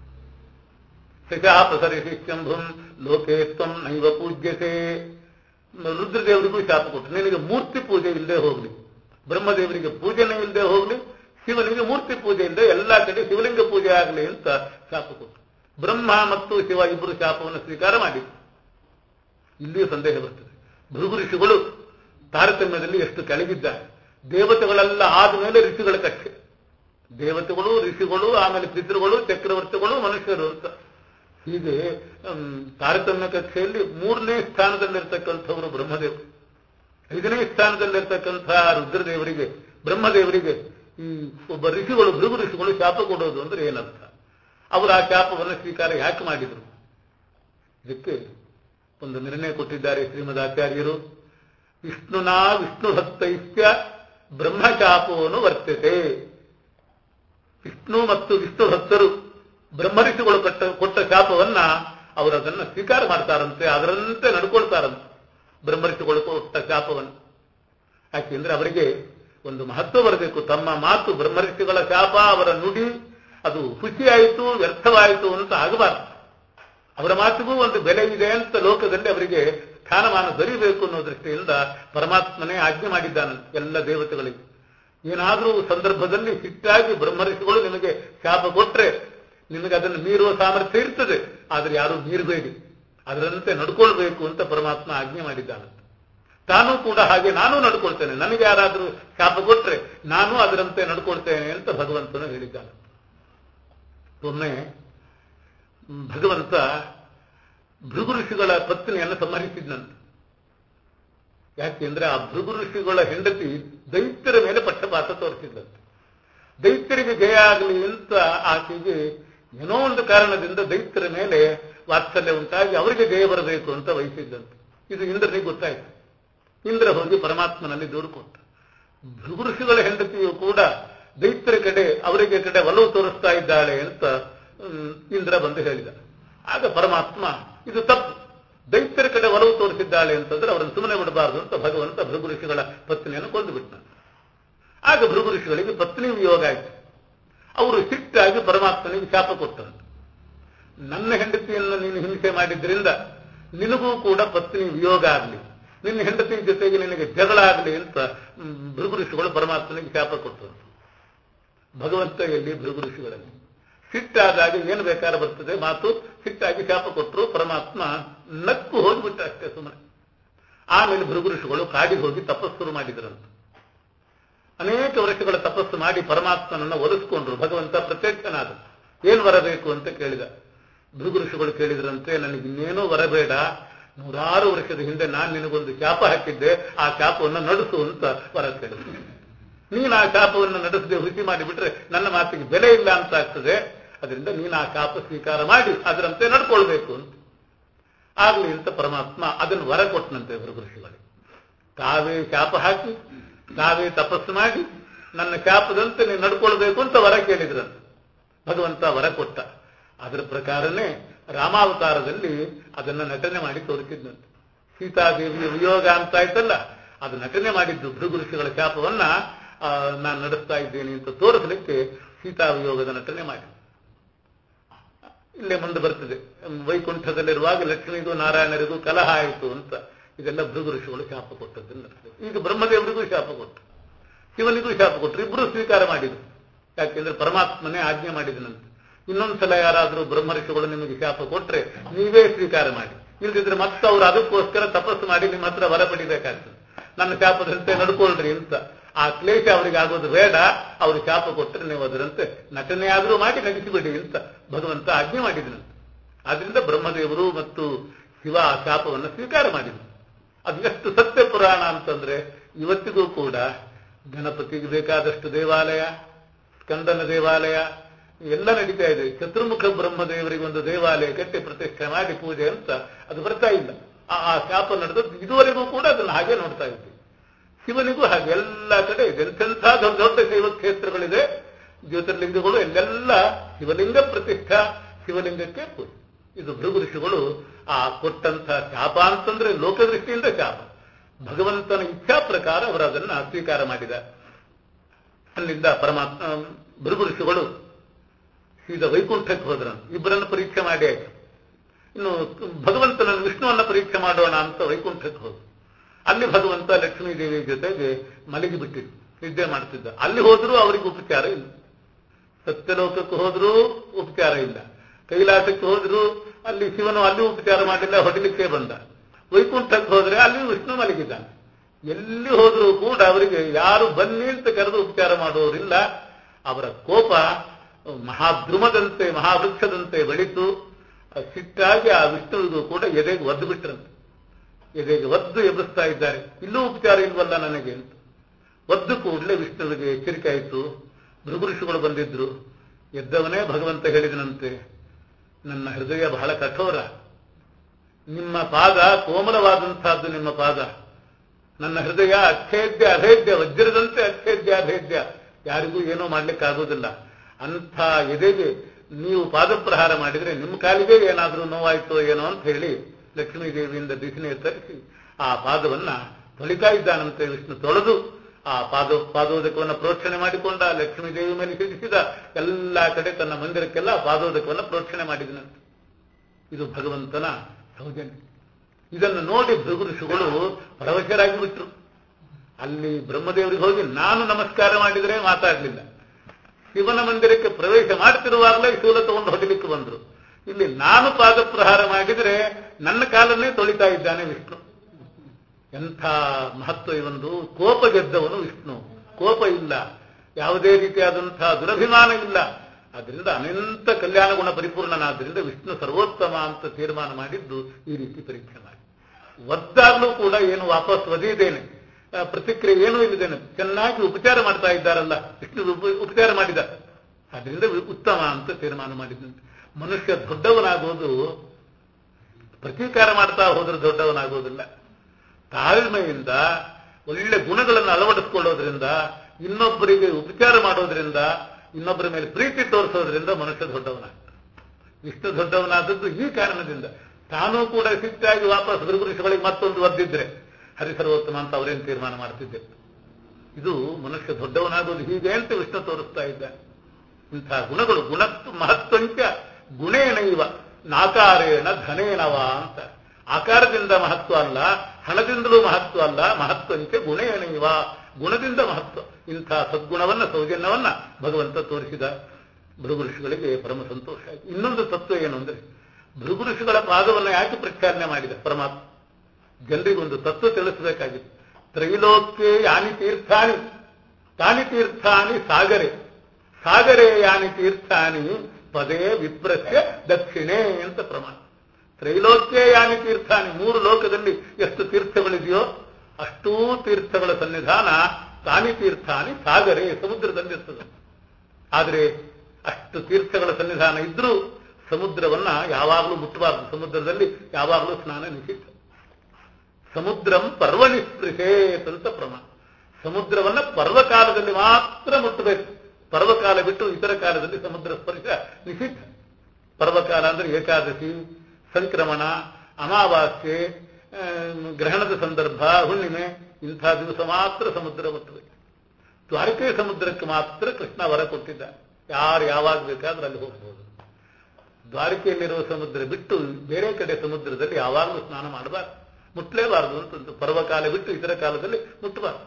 ಶಶಾಪಸರಿಸಿ ಶಂಭುಂ ಲೋಕೇ ತ್ವಂ ನೈವ ಪೂಜ್ಯತೆ ರುದ್ರದೇವರಿಗೂ ಶಾಪ ಕೊಟ್ಟರು ನಿನಗೆ ಮೂರ್ತಿ ಪೂಜೆ ಇಲ್ಲದೆ ಹೋಗ್ಲಿ ಬ್ರಹ್ಮದೇವರಿಗೆ ಪೂಜೆನೇ ಇಲ್ಲದೆ ಹೋಗ್ಲಿ ಶಿವನಿಗೆ ಮೂರ್ತಿ ಪೂಜೆ ಇಲ್ಲದೆ ಎಲ್ಲಾ ಕಡೆ ಶಿವಲಿಂಗ ಪೂಜೆ ಆಗಲಿ ಅಂತ ಶಾಪ ಕೊಟ್ಟರು ಬ್ರಹ್ಮ ಮತ್ತು ಶಿವ ಇಬ್ಬರು ಶಾಪವನ್ನು ಸ್ವೀಕಾರ ಮಾಡಿ ಇಲ್ಲಿಯೂ ಸಂದೇಹ ಬರ್ತದೆ ಭೃಗು ಋಷಿಗಳು ತಾರತಮ್ಯದಲ್ಲಿ ಎಷ್ಟು ಕೆಳಗಿದ್ದಾರೆ ದೇವತೆಗಳೆಲ್ಲ ಆದ್ಮೇಲೆ ಋಷಿಗಳ ಕಕ್ಷೆ ದೇವತೆಗಳು ಋಷಿಗಳು ಆಮೇಲೆ ಪಿತೃಗಳು ಚಕ್ರವರ್ತಿಗಳು ಮನುಷ್ಯರು ಅಂತ ಹೀಗೆ ಹ್ಮ್, ತಾರತಮ್ಯ ಕಕ್ಷೆಯಲ್ಲಿ ಮೂರನೇ ಸ್ಥಾನದಲ್ಲಿರ್ತಕ್ಕಂಥವರು ಬ್ರಹ್ಮದೇವರು ಐದನೇ ಸ್ಥಾನದಲ್ಲಿರ್ತಕ್ಕಂಥ ರುದ್ರದೇವರಿಗೆ ಬ್ರಹ್ಮದೇವರಿಗೆ ಈ ಒಬ್ಬ ಋಷಿಗಳು ಭೃಗು ಋಷಿಗಳು ಶಾಪ ಕೊಡೋದು ಅಂದ್ರೆ ಏನರ್ಥ ಅವರು ಆ ಶಾಪವನ್ನು ಸ್ವೀಕಾರ ಯಾಕೆ ಮಾಡಿದ್ರು ಇದಕ್ಕೆ ಒಂದು ನಿರ್ಣಯ ಕೊಟ್ಟಿದ್ದಾರೆ ಶ್ರೀಮದಾಚಾರ್ಯರು ವಿಷ್ಣುನಾ ವಿಷ್ಣು ಭಕ್ತೈಶ್ಚ ಬ್ರಹ್ಮಚಾಪೋನು ವರ್ತತೆ ವಿಷ್ಣು ಮತ್ತು ವಿಷ್ಣು ಭಕ್ತರು ಬ್ರಹ್ಮರಿಷಿಗಳು ಕೊಟ್ಟ ಕೊಟ್ಟ ಶಾಪವನ್ನ ಅವರು ಅದನ್ನ ಸ್ವೀಕಾರ ಮಾಡ್ತಾರಂತೆ ಅದರಂತೆ ನಡ್ಕೊಳ್ತಾರಂತೆ ಬ್ರಹ್ಮರಿಷಿಗಳು ಕೊಟ್ಟ ಶಾಪವನ್ನು ಯಾಕೆಂದ್ರೆ ಅವರಿಗೆ ಒಂದು ಮಹತ್ವ ಬರಬೇಕು ತಮ್ಮ ಮಾತು ಬ್ರಹ್ಮರಿಷಿಗಳ ಶಾಪ ಅವರ ನುಡಿ ಅದು ಖುಷಿಯಾಯಿತು ವ್ಯರ್ಥವಾಯಿತು ಅಂತ ಆಗಬಾರದು ಅವರ ಮಾತಿಗೂ ಒಂದು ಬೆಲೆ ಇದೆ ಅಂತ ಲೋಕದಲ್ಲಿ ಅವರಿಗೆ ಸ್ಥಾನಮಾನ ದೊರೀಬೇಕು ಅನ್ನೋ ದೃಷ್ಟಿಯಿಂದ ಪರಮಾತ್ಮನೇ ಆಜ್ಞೆ ಮಾಡಿದ್ದಾನಂತೆ ಎಲ್ಲ ದೇವತೆಗಳಿಗೆ ಏನಾದರೂ ಸಂದರ್ಭದಲ್ಲಿ ಸಿಟ್ಟಾಗಿ ಬ್ರಹ್ಮರಿಷಿಗಳು ನಿಮಗೆ ಶಾಪ ಕೊಟ್ರೆ ನಿಮಗೆ ಅದನ್ನು ಮೀರುವ ಸಾಮರ್ಥ್ಯ ಇರ್ತದೆ ಆದರೆ ಯಾರು ಮೀರಬೇಡಿ ಅದರಂತೆ ನಡ್ಕೊಳ್ಬೇಕು ಅಂತ ಪರಮಾತ್ಮ ಆಜ್ಞೆ ಮಾಡಿದ್ದಾನಂತೆ ತಾನೂ ಕೂಡ ಹಾಗೆ ನಾನು ನಡ್ಕೊಳ್ತೇನೆ ನನಗೆ ಯಾರಾದರೂ ಶಾಪ ಕೊಟ್ರೆ ನಾನು ಅದರಂತೆ ನಡ್ಕೊಳ್ತೇನೆ ಅಂತ ಭಗವಂತನು ಹೇಳಿದ್ದಾನೆ ಒಮ್ಮೆ ಭಗವಂತ ಭೃಗು ಋಷಿಗಳ ಪತ್ನಿಯನ್ನು ಸಂಹರಿಸಿದ್ನಂತೆ ಯಾಕೆಂದ್ರೆ ಆ ಭೃಗು ಋಷಿಗಳ ಹೆಂಡತಿ ದೈತ್ಯರ ಮೇಲೆ ಪಕ್ಷಪಾತ ತೋರಿಸಿದ್ದಂತೆ ದೈತ್ಯರಿಗೆ ಜಯ ಆಗಲಿ ಅಂತ ಆಕೆಗೆ ಏನೋ ಒಂದು ಕಾರಣದಿಂದ ದೈತ್ಯರ ಮೇಲೆ ವಾತ್ಸಲ್ಯ ಉಂಟಾಗಿ ಅವರಿಗೆ ಜಯ ಬರಬೇಕು ಅಂತ ವಹಿಸಿದ್ದಂತೆ ಇದು ಇಂದ್ರನಿಗೆ ಗೊತ್ತಾಯಿತು ಇಂದ್ರ ಹೋಗಿ ಪರಮಾತ್ಮನಲ್ಲಿ ದೂರು ಕೊಟ್ಟ ಭೃಗು ಋಷಿಗಳ ಹೆಂಡತಿಯು ಕೂಡ ದೈತ್ಯರ ಕಡೆ ಅವರಿಗೆ ಕಡೆ ಒಲವು ತೋರಿಸ್ತಾ ಇದ್ದಾಳೆ ಅಂತ ಹ್ಮ್, ಇಂದ್ರ ಬಂದು ಹೇಳಿದ ಆಗ ಪರಮಾತ್ಮ ಇದು ತಪ್ಪು ದೈತ್ಯರ ಕಡೆ ಒಲವು ತೋರಿಸಿದ್ದಾಳೆ ಅಂತಂದ್ರೆ ಅವರನ್ನು ಸುಮ್ಮನೆ ಬಿಡಬಾರದು ಅಂತ ಭಗವಂತ ಭೃಗು ಋಷಿಗಳ ಪತ್ನಿಯನ್ನು ಕೊಂದು ಬಿಟ್ಟ ಆಗ ಭೃಗು ಋಷಿಗಳಿಗೆ ಪತ್ನಿ ವಿಯೋಗ ಆಯಿತು ಅವರು ಸಿಟ್ಟಾಗಿ ಪರಮಾತ್ಮನಿಗೆ ಶಾಪ ಕೊಟ್ಟರು ನನ್ನ ಹೆಂಡತಿಯನ್ನು ನೀನು ಹಿಂಸೆ ಮಾಡಿದ್ರಿಂದ ನಿನಗೂ ಕೂಡ ಪತ್ನಿ ವಿಯೋಗ ಆಗಲಿ ನಿನ್ನ ಹೆಂಡತಿ ಜೊತೆಗೆ ನಿನಗೆ ಜಗಳ ಆಗಲಿ ಅಂತ ಹ್ಮ್, ಭೃಗು ಋಷಿಗಳು ಪರಮಾತ್ಮನಿಗೆ ಶಾಪ ಕೊಟ್ಟರು ಭಗವಂತ ಎಲ್ಲಿ ಭೃಗು ಋಷಿಗಳಲ್ಲಿ ಸಿಟ್ಟಾದಾಗ ಏನು ಬೇಕಾದ್ರೆ ಬರ್ತದೆ ಮಾತು ಸಿಟ್ಟಾಗಿ ಶಾಪ ಕೊಟ್ಟರು ಪರಮಾತ್ಮ ನಕ್ಕು ಹೋಗ್ಬಿಟ್ಟ ಅಷ್ಟೇ ಸುಮ್ಮನೆ ಆಮೇಲೆ ಭೃಗು ಋಷಿಗಳು ಕಾಡಿಗೆ ಹೋಗಿ ತಪಸ್ಸು ಮಾಡಿದ್ರಂತ ಅನೇಕ ವರ್ಷಗಳ ತಪಸ್ಸು ಮಾಡಿ ಪರಮಾತ್ಮನನ್ನ ಒಲಿಸ್ಕೊಂಡ್ರು ಭಗವಂತ ಪ್ರತ್ಯಕ್ಷನಾದ ಏನ್ ಬರಬೇಕು ಅಂತ ಕೇಳಿದ ಭೃಗು ಋಷಿಗಳು ಕೇಳಿದ್ರಂತೆ ನನಗೆ ಇನ್ನೇನೋ ಬರಬೇಡ ನೂರಾರು ವರ್ಷದ ಹಿಂದೆ ನಾನು ನಿನಗೊಂದು ಶಾಪ ಹಾಕಿದ್ದೆ ಆ ಶಾಪವನ್ನು ನಡೆಸು ಅಂತ ವರ ಕೇಳಿದ್ರು ನೀನು ಆ ಶಾಪವನ್ನು ನಡೆಸದೆ ಹುಸಿ ಮಾಡಿಬಿಟ್ರೆ ನನ್ನ ಮಾತಿಗೆ ಬೆಲೆ ಇಲ್ಲ ಅಂತ ಆಗ್ತದೆ ಅದರಿಂದ ನೀನು ಆ ಶಾಪ ಸ್ವೀಕಾರ ಮಾಡಿ ಅದರಂತೆ ನಡ್ಕೊಳ್ಬೇಕು ಅಂತ ಆಗ್ಲಿ ಅಂತ ಪರಮಾತ್ಮ ಅದನ್ನು ವರ ಕೊಟ್ಟನಂತೆ ಭೃಗು ಋಷಿಗಳಿಗೆ ತಾವೇ ಶಾಪ ಹಾಕಿ ತಾವೇ ತಪಸ್ಸು ಮಾಡಿ ನನ್ನ ಶಾಪದಂತೆ ನೀನು ನಡ್ಕೊಳ್ಬೇಕು ಅಂತ ವರ ಕೇಳಿದ್ರಂತೆ ಭಗವಂತ ವರ ಕೊಟ್ಟ ಅದರ ಪ್ರಕಾರನೇ ರಾಮಾವತಾರದಲ್ಲಿ ಅದನ್ನ ನಟನೆ ಮಾಡಿ ತೋರಿಸಿದ್ನಂತೆ ಸೀತಾದೇವಿಯ ವಿಯೋಗ ಅಂತ ಆಯ್ತಲ್ಲ ಅದು ನಟನೆ ಮಾಡಿದ್ದು ಭೃಗು ಋಷಿಗಳ ಶಾಪವನ್ನ ಆ, ನಾನು ನಡೆಸ್ತಾ ಇದ್ದೇನೆ ಅಂತ ತೋರಿಸಲಿಕ್ಕೆ ಸೀತಾ ವಿಯೋಗದ ನಟನೆ ಮಾಡಿ ಇಲ್ಲೇ ಮುಂದೆ ಬರ್ತದೆ ವೈಕುಂಠದಲ್ಲಿರುವಾಗ ಲಕ್ಷ್ಮಿಗೂ ನಾರಾಯಣರಿಗೂ ಕಲಹ ಆಯಿತು ಅಂತ ಇದೆಲ್ಲ ಭೃಗು ಋಷಿಗಳು ಶಾಪ ಕೊಟ್ಟದ್ದನ್ನು ನಡೆಸಿದೆ ಈಗ ಬ್ರಹ್ಮದೇವರಿಗೂ ಶಾಪ ಕೊಟ್ಟರು ಶಿವನಿಗೂ ಶಾಪ ಕೊಟ್ಟರು ಇಬ್ಬರು ಸ್ವೀಕಾರ ಮಾಡಿದ್ರು ಯಾಕೆಂದ್ರೆ ಪರಮಾತ್ಮನೇ ಆಜ್ಞೆ ಮಾಡಿದನಂತೆ ಇನ್ನೊಂದ್ಸಲ ಯಾರಾದರೂ ಬ್ರಹ್ಮರ್ಷಿಗಳು ನಿಮಗೆ ಶಾಪ ಕೊಟ್ರೆ ನೀವೇ ಸ್ವೀಕಾರ ಮಾಡಿ ಇಲ್ದಿದ್ರೆ ಮತ್ತೆ ಅವ್ರು ಅದಕ್ಕೋಸ್ಕರ ತಪಸ್ಸು ಮಾಡಿ ನಿಮ್ಮ ಹತ್ರ ವರ ಪಡಿಬೇಕಾಗ್ತದೆ ನನ್ನ ಶಾಪದಂತೆ ನಡ್ಕೊಳ್ರಿ ಅಂತ ಆ ಕ್ಲೇಶ ಅವರಿಗೆ ಆಗೋದು ಬೇಡ ಅವರು ಶಾಪ ಕೊಟ್ಟರೆ ನೀವು ಅದರಂತೆ ನಟನೆ ಆದರೂ ಮಾಡಿ ನಟಿಸಿಬಿಡಿ ಅಂತ ಭಗವಂತ ಆಜ್ಞೆ ಮಾಡಿದನಂತೆ ಆದ್ರಿಂದ ಬ್ರಹ್ಮದೇವರು ಮತ್ತು ಶಿವ ಆ ಶಾಪವನ್ನು ಸ್ವೀಕಾರ ಮಾಡಿದರು ಅದು ಎಷ್ಟು ಸತ್ಯ ಪುರಾಣ ಅಂತಂದ್ರೆ ಇವತ್ತಿಗೂ ಕೂಡ ಗಣಪತಿಗೆ ಬೇಕಾದಷ್ಟು ದೇವಾಲಯ ಸ್ಕಂದನ ದೇವಾಲಯ ಎಲ್ಲ ನಡೀತಾ ಇದೆ ಚತುರ್ಮುಖ ಬ್ರಹ್ಮದೇವರಿಗೆ ಒಂದು ದೇವಾಲಯ ಕಟ್ಟಿ ಪ್ರತಿಷ್ಠೆ ಮಾಡಿ ಪೂಜೆ ಅಂತ ಅದು ಬರ್ತಾ ಇಲ್ಲ ಆ- ಆ ಶಾಪ ನಡೆದದ್ದು ಇದುವರೆಗೂ ಕೂಡ ಅದನ್ನು ಹಾಗೆ ನೋಡ್ತಾ ಇದ್ದೀವಿ ಶಿವನಿಗೂ ಹಾಗೆ ಎಲ್ಲ ಕಡೆ ಇದೆ ಎಂತೆಂಥ ದೊಡ್ಡ ದೊಡ್ಡ ಶೈವ ಕ್ಷೇತ್ರಗಳಿದೆ ಜ್ಯೋತಿರ್ಲಿಂಗಗಳು ಎಲ್ಲೆಲ್ಲ ಶಿವಲಿಂಗ ಪ್ರತಿಷ್ಠಾ ಶಿವಲಿಂಗಕ್ಕೆ ಪೂಜೆ ಇದು ಭೃಗು ಋಷಿಗಳು ಆ ಕೊಟ್ಟಂತ ಶಾಪ ಅಂತಂದ್ರೆ ಲೋಕದೃಷ್ಟಿಯಿಂದ ಶಾಪ ಭಗವಂತನ ಇಚ್ಛಾ ಪ್ರಕಾರ ಅವರು ಅದನ್ನ ಸ್ವೀಕಾರ ಮಾಡಿದ್ದಾರೆ ಅಲ್ಲಿಂದ ಪರಮಾತ್ಮ ಭೃಗು ಋಷಿಗಳು ಸೀದಾ ವೈಕುಂಠಕ್ಕೆ ಹೋದ್ರ ಇಬ್ಬರನ್ನು ಪರೀಕ್ಷೆ ಮಾಡಿ ಆಯ್ತು ಇನ್ನು ಭಗವಂತನ ವಿಷ್ಣುವನ್ನ ಪರೀಕ್ಷೆ ಮಾಡೋಣ ಅಂತ ವೈಕುಂಠಕ್ಕೆ ಹೋದ್ರು ಅಲ್ಲಿ ಭಗವಂತ ಲಕ್ಷ್ಮೀ ದೇವಿ ಜೊತೆಗೆ ಮಲಗಿ ಬಿಟ್ಟಿದ್ದು ನಿದ್ದೆ ಮಾಡ್ತಿದ್ದ ಅಲ್ಲಿ ಹೋದ್ರೂ ಅವರಿಗೆ ಉಪಚಾರ ಇಲ್ಲ ಸತ್ಯಲೋಕಕ್ಕೆ ಹೋದ್ರೂ ಉಪಚಾರ ಇಲ್ಲ ಕೈಲಾಸಕ್ಕೆ ಹೋದ್ರು ಅಲ್ಲಿ ಶಿವನು ಅಲ್ಲಿ ಉಪಚಾರ ಮಾಡಿಲ್ಲ ಹೊಡಿಲಿಕ್ಕೆ ಬಂದ ವೈಕುಂಠಕ್ಕೆ ಹೋದ್ರೆ ಅಲ್ಲಿ ವಿಷ್ಣು ಮಲಗಿದ್ದಾನೆ ಎಲ್ಲಿ ಹೋದ್ರೂ ಕೂಡ ಅವರಿಗೆ ಯಾರು ಬನ್ನಿ ಅಂತ ಕರೆದು ಉಪಚಾರ ಮಾಡುವವರಿಲ್ಲ ಅವರ ಕೋಪ ಮಹಾದ್ರುಮದಂತೆ ಮಹಾವೃಕ್ಷದಂತೆ ಬೆಳೀತು ಆ ಸಿಟ್ಟಾಗಿ ಆ ವಿಷ್ಣುವಿಗೂ ಕೂಡ ಎದೆಗೆ ಒದ್ದು ಬಿಟ್ರಂತೆ ಎದೆಗೆ ಒದ್ದು ಎಬ್ಬಿಸ್ತಾ ಇದ್ದಾರೆ ಇಲ್ಲೂ ಉಪಚಾರ ಇಲ್ವಲ್ಲ ನನಗೆ ಅಂತ ಒದ್ದು ಕೂಡಲೇ ವಿಷ್ಣುವಿಗೆ ಎಚ್ಚರಿಕೆ ಆಯಿತು ಭೃಗುಋಷಿಗಳು ಬಂದಿದ್ರು ಎದ್ದವನೇ ಭಗವಂತ ಹೇಳಿದನಂತೆ ನನ್ನ ಹೃದಯ ಬಹಳ ಕಠೋರ ನಿಮ್ಮ ಪಾದ ಕೋಮಲವಾದಂತಹದ್ದು ನಿಮ್ಮ ಪಾದ ನನ್ನ ಹೃದಯ ಅಚ್ಛೇದ್ಯ ಅಭೇದ್ಯ ವಜ್ರದಂತೆ ಅಚ್ಛೇದ್ಯ ಅಭೇದ್ಯ ಯಾರಿಗೂ ಏನೋ ಮಾಡ್ಲಿಕ್ಕಾಗೋದಿಲ್ಲ ಅಂಥ ಎದೆಗೆ ನೀವು ಪಾದಪ್ರಹಾರ ಮಾಡಿದ್ರೆ ನಿಮ್ಮ ಕಾಲಿಗೆ ಏನಾದರೂ ನೋವಾಯ್ತೋ ಏನೋ ಅಂತ ಹೇಳಿ ಲಕ್ಷ್ಮೀ ದೇವಿಯಿಂದ ಬಿಸಿನೇ ತರಿಸಿ ಆ ಪಾದವನ್ನ ತೊಳಿತಾ ಇದ್ದಾನಂತೆ ವಿಷ್ಣು ತೊಳೆದು ಆ ಪಾದ ಪಾದೋದಕವನ್ನು ಪ್ರೋಕ್ಷಣೆ ಮಾಡಿಕೊಂಡ ಲಕ್ಷ್ಮೀ ದೇವಿ ಮೇಲೆ ಹಿಡಿಸಿದ ಎಲ್ಲ ಕಡೆ ತನ್ನ ಮಂದಿರಕ್ಕೆಲ್ಲ ಪಾದೋದಕವನ್ನು ಪ್ರೋಕ್ಷಣೆ ಮಾಡಿದನಂತೆ ಇದು ಭಗವಂತನ ಸೌಜನ್ಯ ಇದನ್ನು ನೋಡಿ ಭೃಗು ಋಷಿಗಳು ಪರವಶರಾಗಿ ಬಿಟ್ರು ಅಲ್ಲಿ ಬ್ರಹ್ಮದೇವರಿಗೆ ಹೋಗಿ ನಾನು ನಮಸ್ಕಾರ ಮಾಡಿದರೆ ಮಾತಾಡಲಿಲ್ಲ ಶಿವನ ಮಂದಿರಕ್ಕೆ ಪ್ರವೇಶ ಮಾಡ್ತಿರುವಾಗಲೇ ಶೂಲ ತಗೊಂಡು ಹೊಡಿಲಿಕ್ಕೆ ಬಂದ್ರು ಇಲ್ಲಿ ನಾನು ಪಾದಪ್ರಹಾರ ಮಾಡಿದರೆ ನನ್ನ ಕಾಲನ್ನೇ ತೊಳಿತಾ ಇದ್ದಾನೆ ವಿಷ್ಣು ಎಂಥ ಮಹತ್ವ ಇವೊಂದು ಕೋಪ ಗೆದ್ದವನು ವಿಷ್ಣು ಕೋಪ ಇಲ್ಲ ಯಾವುದೇ ರೀತಿಯಾದಂತಹ ದುರಭಿಮಾನ ಇಲ್ಲ ಅದರಿಂದ ಅನಂತ ಕಲ್ಯಾಣ ಗುಣ ಪರಿಪೂರ್ಣನಾದ್ರಿಂದ ವಿಷ್ಣು ಸರ್ವೋತ್ತಮ ಅಂತ ತೀರ್ಮಾನ ಮಾಡಿದ್ದು ಈ ರೀತಿ ಪರೀಕ್ಷೆ ಮಾಡಿ ಒದ್ದಾಗ್ಲೂ ಕೂಡ ಏನು ವಾಪಸ್ ಒದೆಯದೇನೆ ಆ, ಪ್ರತಿಕ್ರಿಯೆ ಏನೂ ಇಲ್ಲದೇನೆ ಚೆನ್ನಾಗಿ ಉಪಚಾರ ಮಾಡ್ತಾ ಇದ್ದಾರಲ್ಲ ವಿಷ್ಣು ಉಪ- ಉಪಚಾರ ಮಾಡಿದ ಅದರಿಂದ ವಿ- ಉತ್ತಮ ಅಂತ ತೀರ್ಮಾನ ಮಾಡಿದಂತೆ ಮನುಷ್ಯ ದೊಡ್ಡವನಾಗೋದು ಪ್ರತೀಕಾರ ಮಾಡ್ತಾ ಹೋದ್ರೆ ದೊಡ್ಡವನಾಗೋದಿಲ್ಲ ತಾಳ್ಮೆಯಿಂದ ಒಳ್ಳೆ ಗುಣಗಳನ್ನು ಅಳವಡಿಸ್ಕೊಳ್ಳೋದ್ರಿಂದ ಇನ್ನೊಬ್ಬರಿಗೆ ಉಪಚಾರ ಮಾಡೋದ್ರಿಂದ ಇನ್ನೊಬ್ಬರ ಮೇಲೆ ಪ್ರೀತಿ ತೋರಿಸೋದ್ರಿಂದ ಮನುಷ್ಯ ದೊಡ್ಡವನಾಗ್ತಾನೆ ವಿಷ್ಣು ದೊಡ್ಡವನಾದದ್ದು ಈ ಕಾರಣದಿಂದ ತಾನೂ ಕೂಡ ಸಿಟ್ಟಾಗಿ ವಾಪಸ್ ಗುರುಗುರುಷಗಳಿಗೆ ಮತ್ತೊಂದು ಒದ್ದಿದ್ರೆ ಹರಿಸರ್ವೋತ್ತಮ ಅಂತ ಅವರೇನು ತೀರ್ಮಾನ ಮಾಡ್ತಿದ್ದೆ ಇದು ಮನುಷ್ಯ ದೊಡ್ಡವನಾಗೋದು ಹೀಗೆ ಅಂತ ವಿಷ್ಣು ತೋರಿಸ್ತಾ ಇದ್ದಾನೆ ಇಂತಹ ಗುಣಗಳು ಗುಣ ಮಹತ್ವಂಚ ಗುಣೇನೈವ ನಾಕಾರೇಣ ಧನೇನವ ಅಂತ ಆಕಾರದಿಂದ ಮಹತ್ವ ಅಲ್ಲ ಹಣದಿಂದಲೂ ಮಹತ್ವ ಅಲ್ಲ ಮಹತ್ವಂಚ ಗುಣೇನೈವ ಗುಣದಿಂದ ಮಹತ್ವ ಇಂಥ ಸದ್ಗುಣವನ್ನ ಸೌಜನ್ಯವನ್ನ ಭಗವಂತ ತೋರಿಸಿದ ಭೃಗು ಋಷಿಗಳಿಗೆ ಪರಮ ಸಂತೋಷ ಆಯಿತು ಇನ್ನೊಂದು ತತ್ವ ಏನು ಅಂದ್ರೆ ಭೃಗು ಋಷಿಗಳ ಪಾದವನ್ನು ಯಾಕೆ ಪ್ರಖ್ಯಾಪನೆ ಮಾಡಿದ ಪರಮಾತ್ಮ ಜನರಿಗೊಂದು ತತ್ವ ತಿಳಿಸಬೇಕಾಗಿತ್ತು ತ್ರೈಲೋಕ್ಯೆ ಯಾನಿ ತೀರ್ಥಾನಿ ತಾನಿ ತೀರ್ಥಾನಿ ಸಾಗರೆ ಸಾಗರೇ ಯಾನಿ ತೀರ್ಥಾನಿ ಪದೇ ವಿಪ್ರಸ್ಯ ದಕ್ಷಿಣೆ ಅಂತ ಪ್ರಮಾಣ ತ್ರೈಲೋಕ್ಯೆ ಯಾನಿ ತೀರ್ಥಾನಿ ಮೂರು ಲೋಕದಲ್ಲಿ ಎಷ್ಟು ತೀರ್ಥಗಳಿದೆಯೋ ಅಷ್ಟೂ ತೀರ್ಥಗಳ ಸನ್ನಿಧಾನ ತಾನಿ ತೀರ್ಥಾನಿ ಸಾಗರೆ ಸಮುದ್ರದಲ್ಲಿರ್ತದೆ ಆದರೆ ಅಷ್ಟು ತೀರ್ಥಗಳ ಸನ್ನಿಧಾನ ಇದ್ರೂ ಸಮುದ್ರವನ್ನ ಯಾವಾಗಲೂ ಮುಟ್ಟಬಾರದು ಸಮುದ್ರದಲ್ಲಿ ಯಾವಾಗಲೂ ಸ್ನಾನ ನಿಷಿದ್ಧ ಸಮುದ್ರಂ ಪರ್ವ ನಿಸ್ಪೃಶೇತ್ ಅಂತ ಪ್ರಮಾಣ ಸಮುದ್ರವನ್ನ ಪರ್ವಕಾಲದಲ್ಲಿ ಮಾತ್ರ ಮುಟ್ಟಬೇಕು ಪರ್ವಕಾಲ ಬಿಟ್ಟು ಇತರ ಕಾಲದಲ್ಲಿ ಸಮುದ್ರ ಸ್ಪರ್ಶ ನಿಷಿದ್ಧ ಪರ್ವಕಾಲ ಅಂದ್ರೆ ಏಕಾದಶಿ ಸಂಕ್ರಮಣ ಅಮಾವಾಸ್ಯೆ ಆ, ಗ್ರಹಣದ ಸಂದರ್ಭ ಹುಣ್ಣಿಮೆ ಇಂಥ ದಿವಸ ಮಾತ್ರ ಸಮುದ್ರ ಮುಟ್ಟಬೇಕು ದ್ವಾರಕೆ ಸಮುದ್ರಕ್ಕೆ ಮಾತ್ರ ಕೃಷ್ಣ ವರ ಕೊಟ್ಟಿದ್ದ ಯಾರು ಯಾವಾಗ ಬೇಕಾದ್ರೆ ಅಲ್ಲಿ ಹೋಗ್ಬೋದು ದ್ವಾರಕೆಯಲ್ಲಿರುವ ಸಮುದ್ರ ಬಿಟ್ಟು ಬೇರೆ ಕಡೆ ಸಮುದ್ರದಲ್ಲಿ ಯಾವಾಗಲೂ ಸ್ನಾನ ಮಾಡಬಾರ್ದು ಮುಟ್ಲೇಬಾರದು ಅಂತಂದು ಪರ್ವಕಾಲ ಬಿಟ್ಟು ಇತರ ಕಾಲದಲ್ಲಿ ಮುಟ್ಟಬಾರ್ದು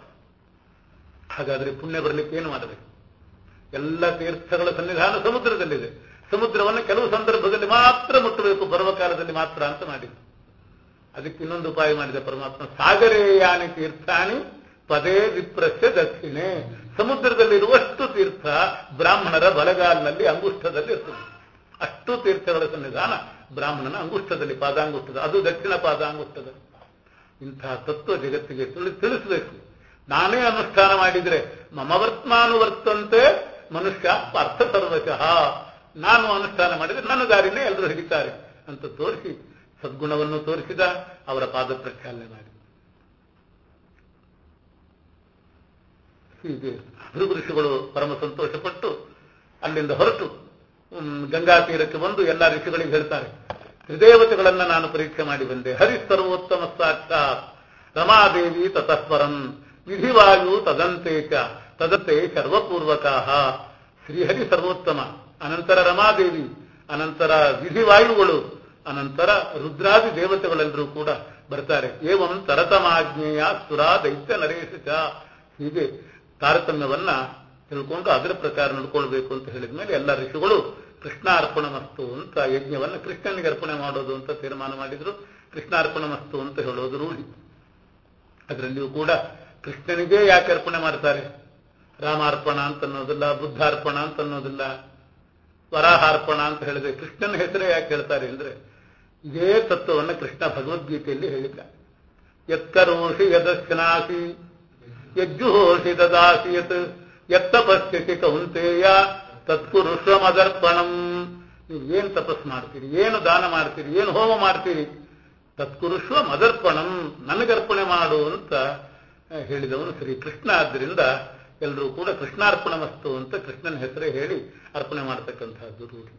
ಹಾಗಾದ್ರೆ ಪುಣ್ಯ ಬರಲಿಕ್ಕೆ ಏನು ಮಾಡಬೇಕು ಎಲ್ಲ ತೀರ್ಥಗಳ ಸನ್ನಿಧಾನ ಸಮುದ್ರದಲ್ಲಿದೆ ಸಮುದ್ರವನ್ನು ಕೆಲವು ಸಂದರ್ಭದಲ್ಲಿ ಮಾತ್ರ ಮುಟ್ಟಬೇಕು ಪರ್ವಕಾಲದಲ್ಲಿ ಮಾತ್ರ ಅಂತ ಮಾಡಿದ್ರು ಅದಕ್ಕೆ ಇನ್ನೊಂದು ಉಪಾಯ ಮಾಡಿದ ಪರಮಾತ್ಮ ಸಾಗರೇಯಾನಿ ತೀರ್ಥಾನಿ ಪದೇ ವಿಪ್ರಸ್ಯ ದಕ್ಷಿಣೆ ಸಮುದ್ರದಲ್ಲಿರುವಷ್ಟು ತೀರ್ಥ ಬ್ರಾಹ್ಮಣರ ಬಲಗಾಲಿನಲ್ಲಿ ಅಂಗುಷ್ಠದಲ್ಲಿ ಇರ್ತದೆ ಅಷ್ಟು ತೀರ್ಥಗಳ ಸನ್ನಿಧಾನ ಬ್ರಾಹ್ಮಣನ ಅಂಗುಷ್ಠದಲ್ಲಿ ಪಾದಾಂಗುಷ್ಠದ ಅದು ದಕ್ಷಿಣ ಪಾದಾಂಗುಷ್ಠದಲ್ಲಿ ಇಂತಹ ತತ್ವ ಜಗತ್ತಿಗೆ ತಿಳಿ ತಿಳಿಸಬೇಕು ನಾನೇ ಅನುಷ್ಠಾನ ಮಾಡಿದ್ರೆ ಮಮ ವರ್ತಮಾನುವರ್ತಂತೆ ಮನುಷ್ಯ ಪಾರ್ಥ ಸರ್ವಶಃ ನಾನು ಅನುಷ್ಠಾನ ಮಾಡಿದ್ರೆ ನನ್ನ ದಾರಿನೇ ಎಲ್ಲರೂ ಹಿಡಿತಾರೆ ಅಂತ ತೋರಿಸಿ ಸದ್ಗುಣವನ್ನು ತೋರಿಸಿದ ಅವರ ಪಾದ ಪ್ರಕ್ಷಾಲನೆ ಮಾಡಿ ಹೀಗೆ ಭೃಗು ಋಷಿಗಳು ಪರಮ ಸಂತೋಷಪಟ್ಟು ಅಲ್ಲಿಂದ ಹೊರಟು ಹ್ಮ್, ಗಂಗಾ ತೀರಕ್ಕೆ ಬಂದು ಎಲ್ಲ ಋಷಿಗಳಿಗೆ ಹೇಳ್ತಾರೆ ತ್ರಿದೇವತೆಗಳನ್ನ ನಾನು ಪರೀಕ್ಷೆ ಮಾಡಿ ಬಂದೆ ಹರಿ ಸರ್ವೋತ್ತಮ ಸಾಕ್ಷಾತ್ ರಮಾದೇವಿ ತತಃಪರಂ ವಿಧಿವಾಯು ತದಂತೆ ಚ ತದಂತೆ ಸರ್ವಪೂರ್ವಕಾಹ ಶ್ರೀಹರಿ ಸರ್ವೋತ್ತಮ ಅನಂತರ ರಮಾದೇವಿ ಅನಂತರ ವಿಧಿವಾಯುಗಳು ಅನಂತರ ರುದ್ರಾದಿ ದೇವತೆಗಳೆಲ್ಲರೂ ಕೂಡ ಬರ್ತಾರೆ ಏವಂ ತರತಮಾಜ್ಞೇಯ ಸುರಾ ದೈತ್ಯ ನರೇಶ ಚ ಹೀಗೆ ತಾರತಮ್ಯವನ್ನ ತಿಳ್ಕೊಂಡು ಅದರ ಪ್ರಕಾರ ನಡ್ಕೊಳ್ಬೇಕು ಅಂತ ಹೇಳಿದ ಮೇಲೆ ಎಲ್ಲ ಋಷಿಗಳು ಕೃಷ್ಣಾರ್ಪಣ ಮಸ್ತು ಅಂತ ಯಜ್ಞವನ್ನು ಕೃಷ್ಣನಿಗೆ ಅರ್ಪಣೆ ಮಾಡೋದು ಅಂತ ತೀರ್ಮಾನ ಮಾಡಿದ್ರು ಕೃಷ್ಣಾರ್ಪಣ ಮಸ್ತು ಅಂತ ಹೇಳೋದು ರೂಢಿ ಅದರಲ್ಲಿಯೂ ಕೂಡ ಕೃಷ್ಣನಿಗೆ ಯಾಕೆ ಅರ್ಪಣೆ ಮಾಡ್ತಾರೆ ರಾಮಾರ್ಪಣ ಅಂತ ಅನ್ನೋದಿಲ್ಲ ಬುದ್ಧಾರ್ಪಣ ಅಂತ ಅನ್ನೋದಿಲ್ಲ ವರಾಹಾರ್ಪಣ ಅಂತ ಹೇಳಿದ್ರೆ ಕೃಷ್ಣನ ಹೆಸರೇ ಯಾಕೆ ಹೇಳ್ತಾರೆ ಅಂದ್ರೆ ಇದೇ ತತ್ವವನ್ನು ಕೃಷ್ಣ ಭಗವದ್ಗೀತೆಯಲ್ಲಿ ಹೇಳಿದ್ದ ಯತ್ಕರೋಷಿ ಯದಶ್ನಾಸಿ ಯಜ್ಜುಹೋಷಿ ದದಾಸಿ ಯತ್ ಯತ್ತಪಸ್ಯಸಿ ಕೌಂತೆಯ ತತ್ಪುರುಷಮದರ್ಪಣಂ ನೀವು ಏನು ತಪಸ್ ಮಾಡ್ತೀರಿ ಏನು ದಾನ ಮಾಡ್ತೀರಿ ಏನು ಹೋಮ ಮಾಡ್ತೀರಿ ತತ್ಕುರುಷ್ವ ಮದರ್ಪಣಂ ನನಗರ್ಪಣೆ ಮಾಡು ಅಂತ ಆ, ಹೇಳಿದವನು ಶ್ರೀ ಕೃಷ್ಣ ಆದ್ದರಿಂದ ಎಲ್ಲರೂ ಕೂಡ ಕೃಷ್ಣಾರ್ಪಣ ವಸ್ತು ಅಂತ ಕೃಷ್ಣನ ಹೆಸರೇ ಹೇಳಿ ಅರ್ಪಣೆ ಮಾಡತಕ್ಕಂತಹದ್ದು ರೂಢಿ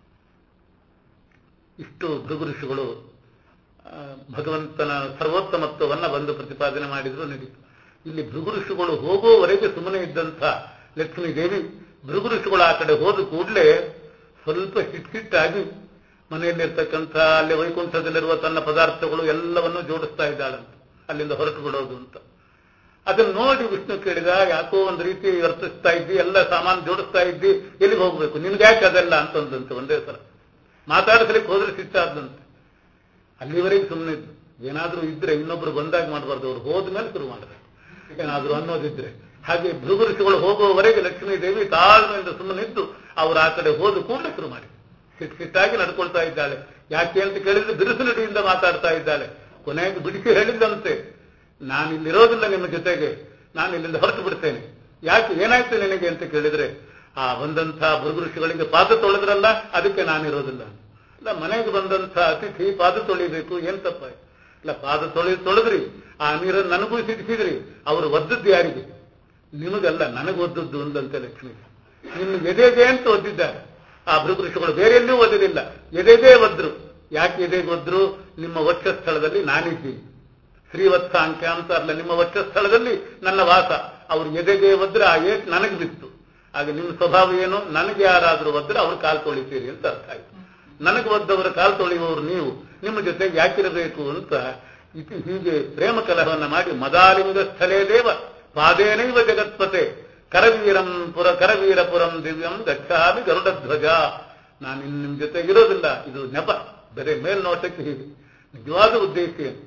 ಇಷ್ಟು ಭೃಗು ಋಷಿಗಳು ಆ, ಭಗವಂತನ ಸರ್ವೋತ್ತಮತ್ವವನ್ನ ಬಂದು ಪ್ರತಿಪಾದನೆ ಮಾಡಿದ್ರು ನಡೀತು ಇಲ್ಲಿ ಭೃಗು ಋಷಿಗಳು ಹೋಗುವವರೆಗೆ ಸುಮ್ಮನೆ ಇದ್ದಂಥ ಲಕ್ಷ್ಮೀ ದೇವಿ ಭೃಗು ಋಷಿಗಳು ಆ ಕಡೆ ಹೋದ ಕೂಡಲೇ ಸ್ವಲ್ಪ ಹಿಟ್ ಹಿಟ್ಟಾಗಿ ಮನೆಯಲ್ಲಿರ್ತಕ್ಕಂಥ ಅಲ್ಲಿ ವೈಕುಂಠದಲ್ಲಿರುವ ತನ್ನ ಪದಾರ್ಥಗಳು ಎಲ್ಲವನ್ನೂ ಜೋಡಿಸ್ತಾ ಇದ್ದಾಳಂತ ಅಲ್ಲಿಂದ ಹೊರಟು ಬಿಡೋದು ಅಂತ ಅದನ್ನ ನೋಡಿ ವಿಷ್ಣು ಕೇಳಿದ ಯಾಕೋ ಒಂದು ರೀತಿ ವರ್ತಿಸ್ತಾ ಇದ್ದಿ ಎಲ್ಲ ಸಾಮಾನು ಜೋಡಿಸ್ತಾ ಇದ್ದಿ ಎಲ್ಲಿಗೆ ಹೋಗ್ಬೇಕು ನಿನ್ಗೆ ಯಾಕೆ ಅದೆಲ್ಲ ಅಂತಂದಂತೆ ಒಂದೇ ಸಲ ಮಾತಾಡಿಸ್ಲಿಕ್ಕೆ ಹೋದ್ರೆ ಸಿಟ್ಟಾದಂತೆ ಅಲ್ಲಿವರೆಗೆ ಸುಮ್ಮನೆ ಇದ್ದು ಏನಾದ್ರೂ ಇದ್ರೆ ಇನ್ನೊಬ್ರು ಬಂದಾಗ ಮಾಡಬಾರ್ದು ಅವ್ರು ಹೋದ್ಮೇಲೆ ಶುರು ಮಾಡಬೇಕು ಏನಾದ್ರೂ ಅನ್ನೋದಿದ್ರೆ ಹಾಗೆ ಭೃಗು ಋಷಿಗಳು ಹೋಗುವವರೆಗೆ ಲಕ್ಷ್ಮೀ ದೇವಿ ತಾಳ್ಮೆಯಿಂದ ಸುಮ್ಮನಿದ್ದು ಅವ್ರು ಆ ಕಡೆ ಹೋದ ಕೂಡಲೇ ಶುರು ಮಾಡಿ ಸಿಟ್ ಸಿಟ್ಟಾಗಿ ನಡ್ಕೊಳ್ತಾ ಇದ್ದಾಳೆ ಯಾಕೆ ಅಂತ ಕೇಳಿದ್ರೆ ಬಿರುಸು ನಡಿಯಿಂದ ಮಾತಾಡ್ತಾ ಇದ್ದಾಳೆ ಕೊನೆಗೆ ಬಿಡಿಸಿ ಹೇಳಿದ್ದಂತೆ ನಾನು ಇಲ್ಲಿರೋದಿಲ್ಲ ನಿಮ್ಮ ಜೊತೆಗೆ ನಾನು ಇಲ್ಲಿಂದ ಹೊರಟು ಬಿಡ್ತೇನೆ ಯಾಕೆ ಏನಾಯ್ತು ನಿನಗೆ ಅಂತ ಕೇಳಿದ್ರೆ ಆ ಬಂದಂಥ ಭೃಗು ಋಷಿಗಳಿಗೆ ಪಾದ ತೊಳೆದ್ರಲ್ಲ ಅದಕ್ಕೆ ನಾನಿರೋದಿಲ್ಲ ಇಲ್ಲ ಮನೆಗೆ ಬಂದಂಥ ಅತಿಥಿ ಪಾದ ತೊಳಿಬೇಕು ಏನ್ ತಪ್ಪಾಯ್ತು ಇಲ್ಲ ಪಾದ ತೊಳಿ ತೊಳೆದ್ರಿ ಆ ನೀರನ್ನು ನನಗೂ ಸಿಡಿಸಿದ್ರಿ ಅವರು ಒದ್ದದ್ದು ಯಾರಿಗೆ ನಿಮಗಲ್ಲ ನನಗೆ ಒದ್ದದ್ದು ಅಂದಂತೆ ಲಕ್ಷ್ಮಿ ನಿಮ್ಮ ಎದೆಗೆ ಅಂತ ಒದ್ದಿದ್ದಾರೆ ಆ ಭೃಗೃಷಗಳು ಬೇರೆ ಎಲ್ಲೂ ಓದಲಿಲ್ಲ ಎದೆದೇ ಒದ್ರು ಯಾಕೆ ಎದೆಗೆ ಒದ್ರು ನಿಮ್ಮ ವಕ್ಷಸ್ಥಳದಲ್ಲಿ ನಾನಿದ್ದೀನಿ ಶ್ರೀವತ್ಸಾಂಕ ಅಂತ ಅಲ್ಲ ನಿಮ್ಮ ವಕ್ಷಸ್ಥಳದಲ್ಲಿ ನನ್ನ ವಾಸ ಅವ್ರು ಎದೆಗೆ ಒದ್ರೆ ಆ ಏಟ್ ನನಗೆ ಬಿತ್ತು ಹಾಗೆ ನಿಮ್ಮ ಸ್ವಭಾವ ಏನು ನನಗೆ ಯಾರಾದ್ರೂ ಒದ್ರೆ ಅವ್ರು ಕಾಲ್ ತೊಳಿತೀರಿ ಅಂತ ಅರ್ಥ ಆಯ್ತು ನನಗೆ ಒದ್ದವರ ಕಾಲ್ ತೊಳೆಯುವವರು ನೀವು ನಿಮ್ಮ ಜೊತೆಗೆ ಯಾಕಿರಬೇಕು ಅಂತ ಇತಿ ಹೀಗೆ ಪ್ರೇಮ ಕಲಹವನ್ನ ಮಾಡಿ ಮದಾಲಿಂಗ ಸ್ಥಳೇ ದೇವ ಪಾದೇನೈವ ಜಗತ್ಪತೆ ಕರವೀರಂ ಪುರ ಕರವೀರಪುರಂ ದಿವ್ಯಂ ಗಚ್ಚಾಮಿ ಗರುಡಧ್ವಜ ನಾನು ಇನ್ನು ನಿಮ್ ಜೊತೆ ಇರೋದಿಲ್ಲ ಇದು ನೆಪ ಬೇರೆ ಮೇಲ್ನೋಟಕ್ಕೆ ಹೀಗೆ ನಿಜವಾದ ಉದ್ದೇಶ ಏನು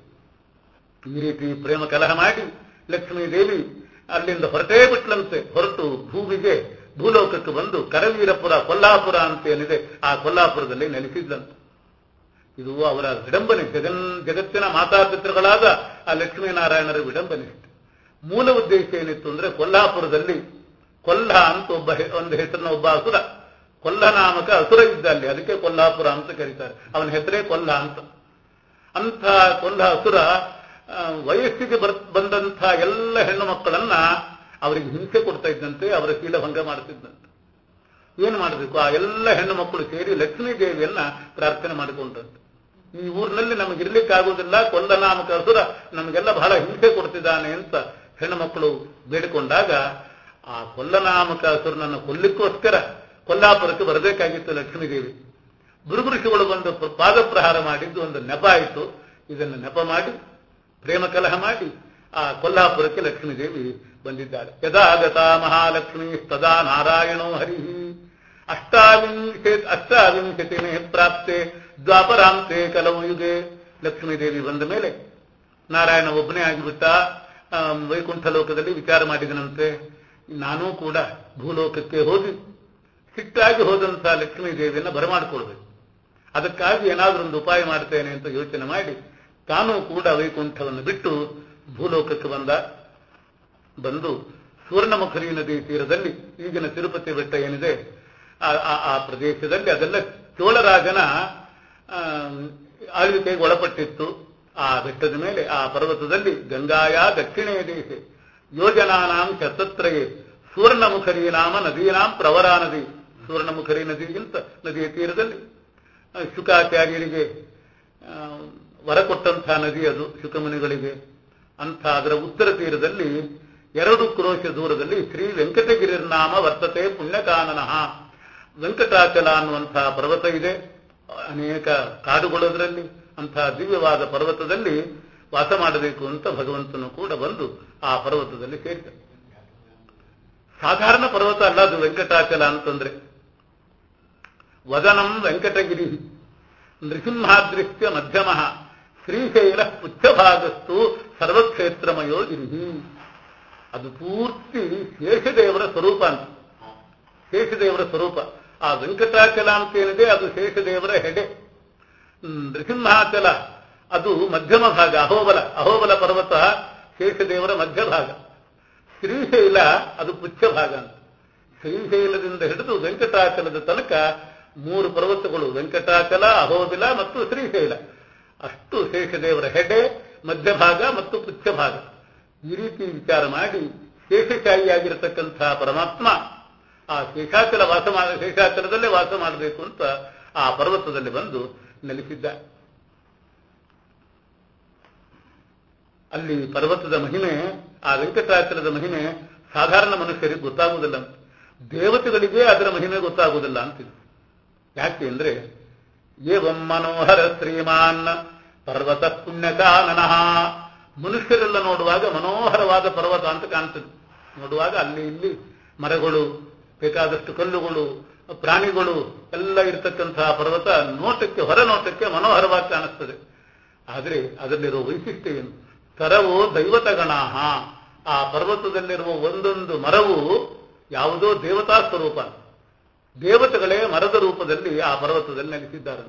ಈ ರೀತಿ ಪ್ರೇಮ ಕಲಹ ಮಾಡಿ ಲಕ್ಷ್ಮೀ ದೇವಿ ಅಲ್ಲಿಂದ ಹೊರಟೇ ಬಿಟ್ಲಂತೆ ಹೊರಟು ಭೂಮಿಗೆ ಭೂಲೋಕಕ್ಕೆ ಬಂದು ಕರವೀರಪುರ ಕೊಲ್ಲಾಪುರ ಅಂತ ಏನಿದೆ ಆ ಕೊಲ್ಲಾಪುರದಲ್ಲಿ ನೆಲೆಸಿದ್ಲಂತೆ ಇದು ಅವರ ವಿಡಂಬನೆ ಜಗನ್ ಜಗತ್ತಿನ ಮಾತಾಪಿತೃಗಳಾದ ಆ ಲಕ್ಷ್ಮೀನಾರಾಯಣರ ವಿಡಂಬನೆ ಇತ್ತು ಮೂಲ ಉದ್ದೇಶ ಏನಿತ್ತು ಅಂದ್ರೆ ಕೊಲ್ಲಾಪುರದಲ್ಲಿ ಕೊಲ್ಲ ಅಂತ ಒಬ್ಬ ಹೆ- ಒಂದು ಹೆಸರಿನ ಒಬ್ಬ ಅಸುರ ಕೊಲ್ಲ ನಾಮಕ ಅಸುರ ಇದ್ದ ಅಲ್ಲಿ ಅದಕ್ಕೆ ಕೊಲ್ಲಾಪುರ ಅಂತ ಕರೀತಾರೆ ಅವನ ಹೆಸರೇ ಕೊಲ್ಲ ಅಂತ ಅಂಥ ಕೊಲ್ಲ ಅಸುರ ಆ, ವಯಸ್ಸಿಗೆ ಬರ್ ಬಂದಂಥ ಎಲ್ಲ ಹೆಣ್ಣು ಮಕ್ಕಳನ್ನ ಅವರಿಗೆ ಹಿಂಸೆ ಕೊಡ್ತಾ ಇದ್ದಂತೆ ಅವರ ಶೀಲಭಂಗ ಮಾಡ್ತಿದ್ದಂತೆ ಏನು ಮಾಡಬೇಕು ಆ ಎಲ್ಲ ಹೆಣ್ಣು ಮಕ್ಕಳು ಸೇರಿ ಲಕ್ಷ್ಮೀ ದೇವಿಯನ್ನ ಪ್ರಾರ್ಥನೆ ಮಾಡಿಕೊಂಡಂತೆ ಈ ಊರಿನಲ್ಲಿ ನಮಗೆ ಇರ್ಲಿಕ್ಕಾಗುವುದಿಲ್ಲ ಕೊಲ್ಲ ನಾಮಕ ಅಸುರ ನಮಗೆಲ್ಲ ಬಹಳ ಹಿಂಸೆ ಕೊಡ್ತಿದ್ದಾನೆ ಅಂತ ಹೆಣ್ಣು ಮಕ್ಕಳು ಬೇಡಿಕೊಂಡಾಗ ಆ ಕೊಲ್ಲನಾಮಕ ಅಸುರನನ್ನು ಕೊಲ್ಲಿಕ್ಕೋಸ್ಕರ ಕೊಲ್ಲಾಪುರಕ್ಕೆ ಬರಬೇಕಾಗಿತ್ತು ಲಕ್ಷ್ಮೀ ದೇವಿ ಋಷಿಗಳು ಬಂದು ಪ್ರ- ಪಾದಪ್ರಹಾರ ಮಾಡಿದ್ದು ಒಂದು ನೆಪ ಆಯಿತು ಇದನ್ನು ನೆಪ ಮಾಡಿ ಪ್ರೇಮ ಕಲಹ ಮಾಡಿ ಆ ಕೊಲ್ಲಾಪುರಕ್ಕೆ ಲಕ್ಷ್ಮೀ ದೇವಿ ಬಂದಿದ್ದಾಳೆ ಯದಾಗತ ಮಹಾಲಕ್ಷ್ಮೀ ತದಾ ನಾರಾಯಣೋ ಹರಿ ಅಷ್ಟಾವಿಂಶೆ ಅಷ್ಟಾವಿಂಶತಿನೇ ಪ್ರಾಪ್ತೆ ದ್ವಾಪರಾಂತೆ ಕಲವು ಯುಗೆ ಲಕ್ಷ್ಮೀ ದೇವಿ ಬಂದ ಮೇಲೆ ನಾರಾಯಣ ಒಬ್ಬನೇ ಆಗಿಬಿಟ್ಟ ಆ, ವೈಕುಂಠ ಲೋಕದಲ್ಲಿ ವಿಚಾರ ಮಾಡಿದನಂತೆ ನಾನೂ ಕೂಡ ಭೂಲೋಕಕ್ಕೆ ಹೋಗಿ ಸಿಟ್ಟಾಗಿ ಹೋದಂಥ ಲಕ್ಷ್ಮೀ ದೇವಿಯನ್ನ ಬರಮಾಡಿಕೊಳ್ಬೇಕು ಅದಕ್ಕಾಗಿ ಏನಾದ್ರೂ ಒಂದು ಉಪಾಯ ಮಾಡ್ತೇನೆ ಅಂತ ಯೋಚನೆ ಮಾಡಿ ತಾನೂ ಕೂಡ ವೈಕುಂಠವನ್ನು ಬಿಟ್ಟು ಭೂಲೋಕಕ್ಕೆ ಬಂದ ಬಂದು ಸುವರ್ಣಮುಖರಿ ನದಿ ತೀರದಲ್ಲಿ ಈಗಿನ ತಿರುಪತಿ ಬೆಟ್ಟ ಏನಿದೆ ಆ- ಆ- ಆ ಪ್ರದೇಶದಲ್ಲಿ ಅದೆಲ್ಲ ಚೋಳರಾಜನ ಆ, ಆಳ್ವಿಕೆಗೆ ಒಳಪಟ್ಟಿತ್ತು ಆ ಬೆಟ್ಟದ ಮೇಲೆ ಆ ಪರ್ವತದಲ್ಲಿ ಗಂಗಾಯ ದಕ್ಷಿಣೇ ದೇಶ ಯೋಜನಾನಾಂ ಶತತ್ರಯೇ ಸುವರ್ಣಮುಖರಿ ನಾಮ ನದೀನಾಂ ಪ್ರವರಾ ನದಿ ಸುವರ್ಣಮುಖರಿ ನದಿಗಿಂತ ನದಿಯ ತೀರದಲ್ಲಿ ಆ, ಶುಕಾಚಾರ್ಯರಿಗೆ ಆ, ವರ ಕೊಟ್ಟಂತಹ ನದಿ ಅದು ಶುಕಮುನಿಗಳಿಗೆ ಅಂಥ ಅದರ ಉತ್ತರ ತೀರದಲ್ಲಿ ಎರಡು ಕ್ರೋಶ ದೂರದಲ್ಲಿ ಶ್ರೀ ವೆಂಕಟಗಿರಿರ್ನಾಮ ವರ್ತತೆ ಪುಣ್ಯಕಾನನಃ ವೆಂಕಟಾಚಲ ಅನ್ನುವಂತಹ ಪರ್ವತ ಇದೆ ಅನೇಕ ಕಾಡುಗಳು ಅದರಲ್ಲಿ ಅಂತಹ ದಿವ್ಯವಾದ ಪರ್ವತದಲ್ಲಿ ವಾಸ ಮಾಡಬೇಕು ಅಂತ ಭಗವಂತನು ಕೂಡ ಬಂದು ಆ ಪರ್ವತದಲ್ಲಿ ಸೇರಿದ ಸಾಧಾರಣ ಪರ್ವತ ಅಲ್ಲ ಅದು ವೆಂಕಟಾಚಲ ಅಂತಂದ್ರೆ ವದನಂ ವೆಂಕಟಗಿರಿ ನೃಸಿಂಹಾದೃಶ್ಯ ಮಧ್ಯಮ ಶ್ರೀಶೈಲ ಪುಚ್ಛಭಾಗಸ್ತು ಸರ್ವಕ್ಷೇತ್ರಮಯೋ ಗಿರಿ ಅದು ಪೂರ್ತಿ ಶೇಷದೇವರ ಸ್ವರೂಪ ಅಂತ ಶೇಷದೇವರ ಸ್ವರೂಪ ಆ ವೆಂಕಟಾಚಲ ಅಂತ ಏನಿದೆ ಅದು ಶೇಷದೇವರ ಹೆಡೆ ಹ್ಮ್, ನೃಸಿಂಹಾಚಲ ಅದು ಮಧ್ಯಮ ಭಾಗ ಅಹೋಬಲ ಅಹೋಬಲ ಪರ್ವತ ಶೇಷದೇವರ ಮಧ್ಯಭಾಗ ಶ್ರೀಶೈಲ ಅದು ಪುಚ್ಛ ಭಾಗ ಅಂತ ಶ್ರೀಶೈಲದಿಂದ ಹಿಡಿದು ವೆಂಕಟಾಚಲದ ತನಕ ಮೂರು ಪರ್ವತಗಳು ವೆಂಕಟಾಚಲ ಅಹೋಬಿಲ ಮತ್ತು ಶ್ರೀಶೈಲ ಅಷ್ಟು ಶೇಷದೇವರ ಹೆಡೆ ಮಧ್ಯಭಾಗ ಮತ್ತು ಪುಚ್ಛಭಾಗ ಈ ರೀತಿ ವಿಚಾರ ಮಾಡಿ ಶೇಷಶಾಹಿಯಾಗಿರತಕ್ಕಂತಹ ಪರಮಾತ್ಮ ಆ ಶೇಷಾಚಲ ವಾಸ ಮಾಡ ಶೇಷಾಚಲದಲ್ಲೇ ವಾಸ ಮಾಡಬೇಕು ಅಂತ ಆ ಪರ್ವತದಲ್ಲಿ ಬಂದು ನೆಲೆಸಿದ್ದ ಅಲ್ಲಿ ಪರ್ವತದ ಮಹಿಮೆ ಆ ವೆಂಕಟಾಚಲದ ಮಹಿಮೆ ಸಾಧಾರಣ ಮನುಷ್ಯರಿಗೆ ಗೊತ್ತಾಗುವುದಿಲ್ಲ ಅಂತ ದೇವತೆಗಳಿಗೆ ಅದರ ಮಹಿಮೆ ಗೊತ್ತಾಗುವುದಿಲ್ಲ ಅಂತಿದೆ ಯಾಕೆ ಅಂದ್ರೆ ಏವಂ ಮನೋಹರ ಶ್ರೀಮಾನ್ ಪರ್ವತ ಪುಣ್ಯಕಾನನಃ ಮನುಷ್ಯರೆಲ್ಲ ನೋಡುವಾಗ ಮನೋಹರವಾದ ಪರ್ವತ ಅಂತ ಕಾಣ್ತದೆ ನೋಡುವಾಗ ಅಲ್ಲಿ ಇಲ್ಲಿ ಮರಗಳು ಬೇಕಾದಷ್ಟು ಕಲ್ಲುಗಳು ಪ್ರಾಣಿಗಳು ಎಲ್ಲ ಇರತಕ್ಕಂತಹ ಪರ್ವತ ನೋಟಕ್ಕೆ ಹೊರ ನೋಟಕ್ಕೆ ಮನೋಹರವಾಗಿ ಕಾಣಿಸ್ತದೆ ಆದರೆ ಅದರಲ್ಲಿರುವ ವೈಶಿಷ್ಟ್ಯ ಏನು ತರವೋ ದೈವತಗಣಾಹ ಆ ಪರ್ವತದಲ್ಲಿರುವ ಒಂದೊಂದು ಮರವು ಯಾವುದೋ ದೇವತಾ ಸ್ವರೂಪ ದೇವತೆಗಳೇ ಮರದ ರೂಪದಲ್ಲಿ ಆ ಪರ್ವತದಲ್ಲಿ ನೆಲೆಸಿದ್ದಾರೆ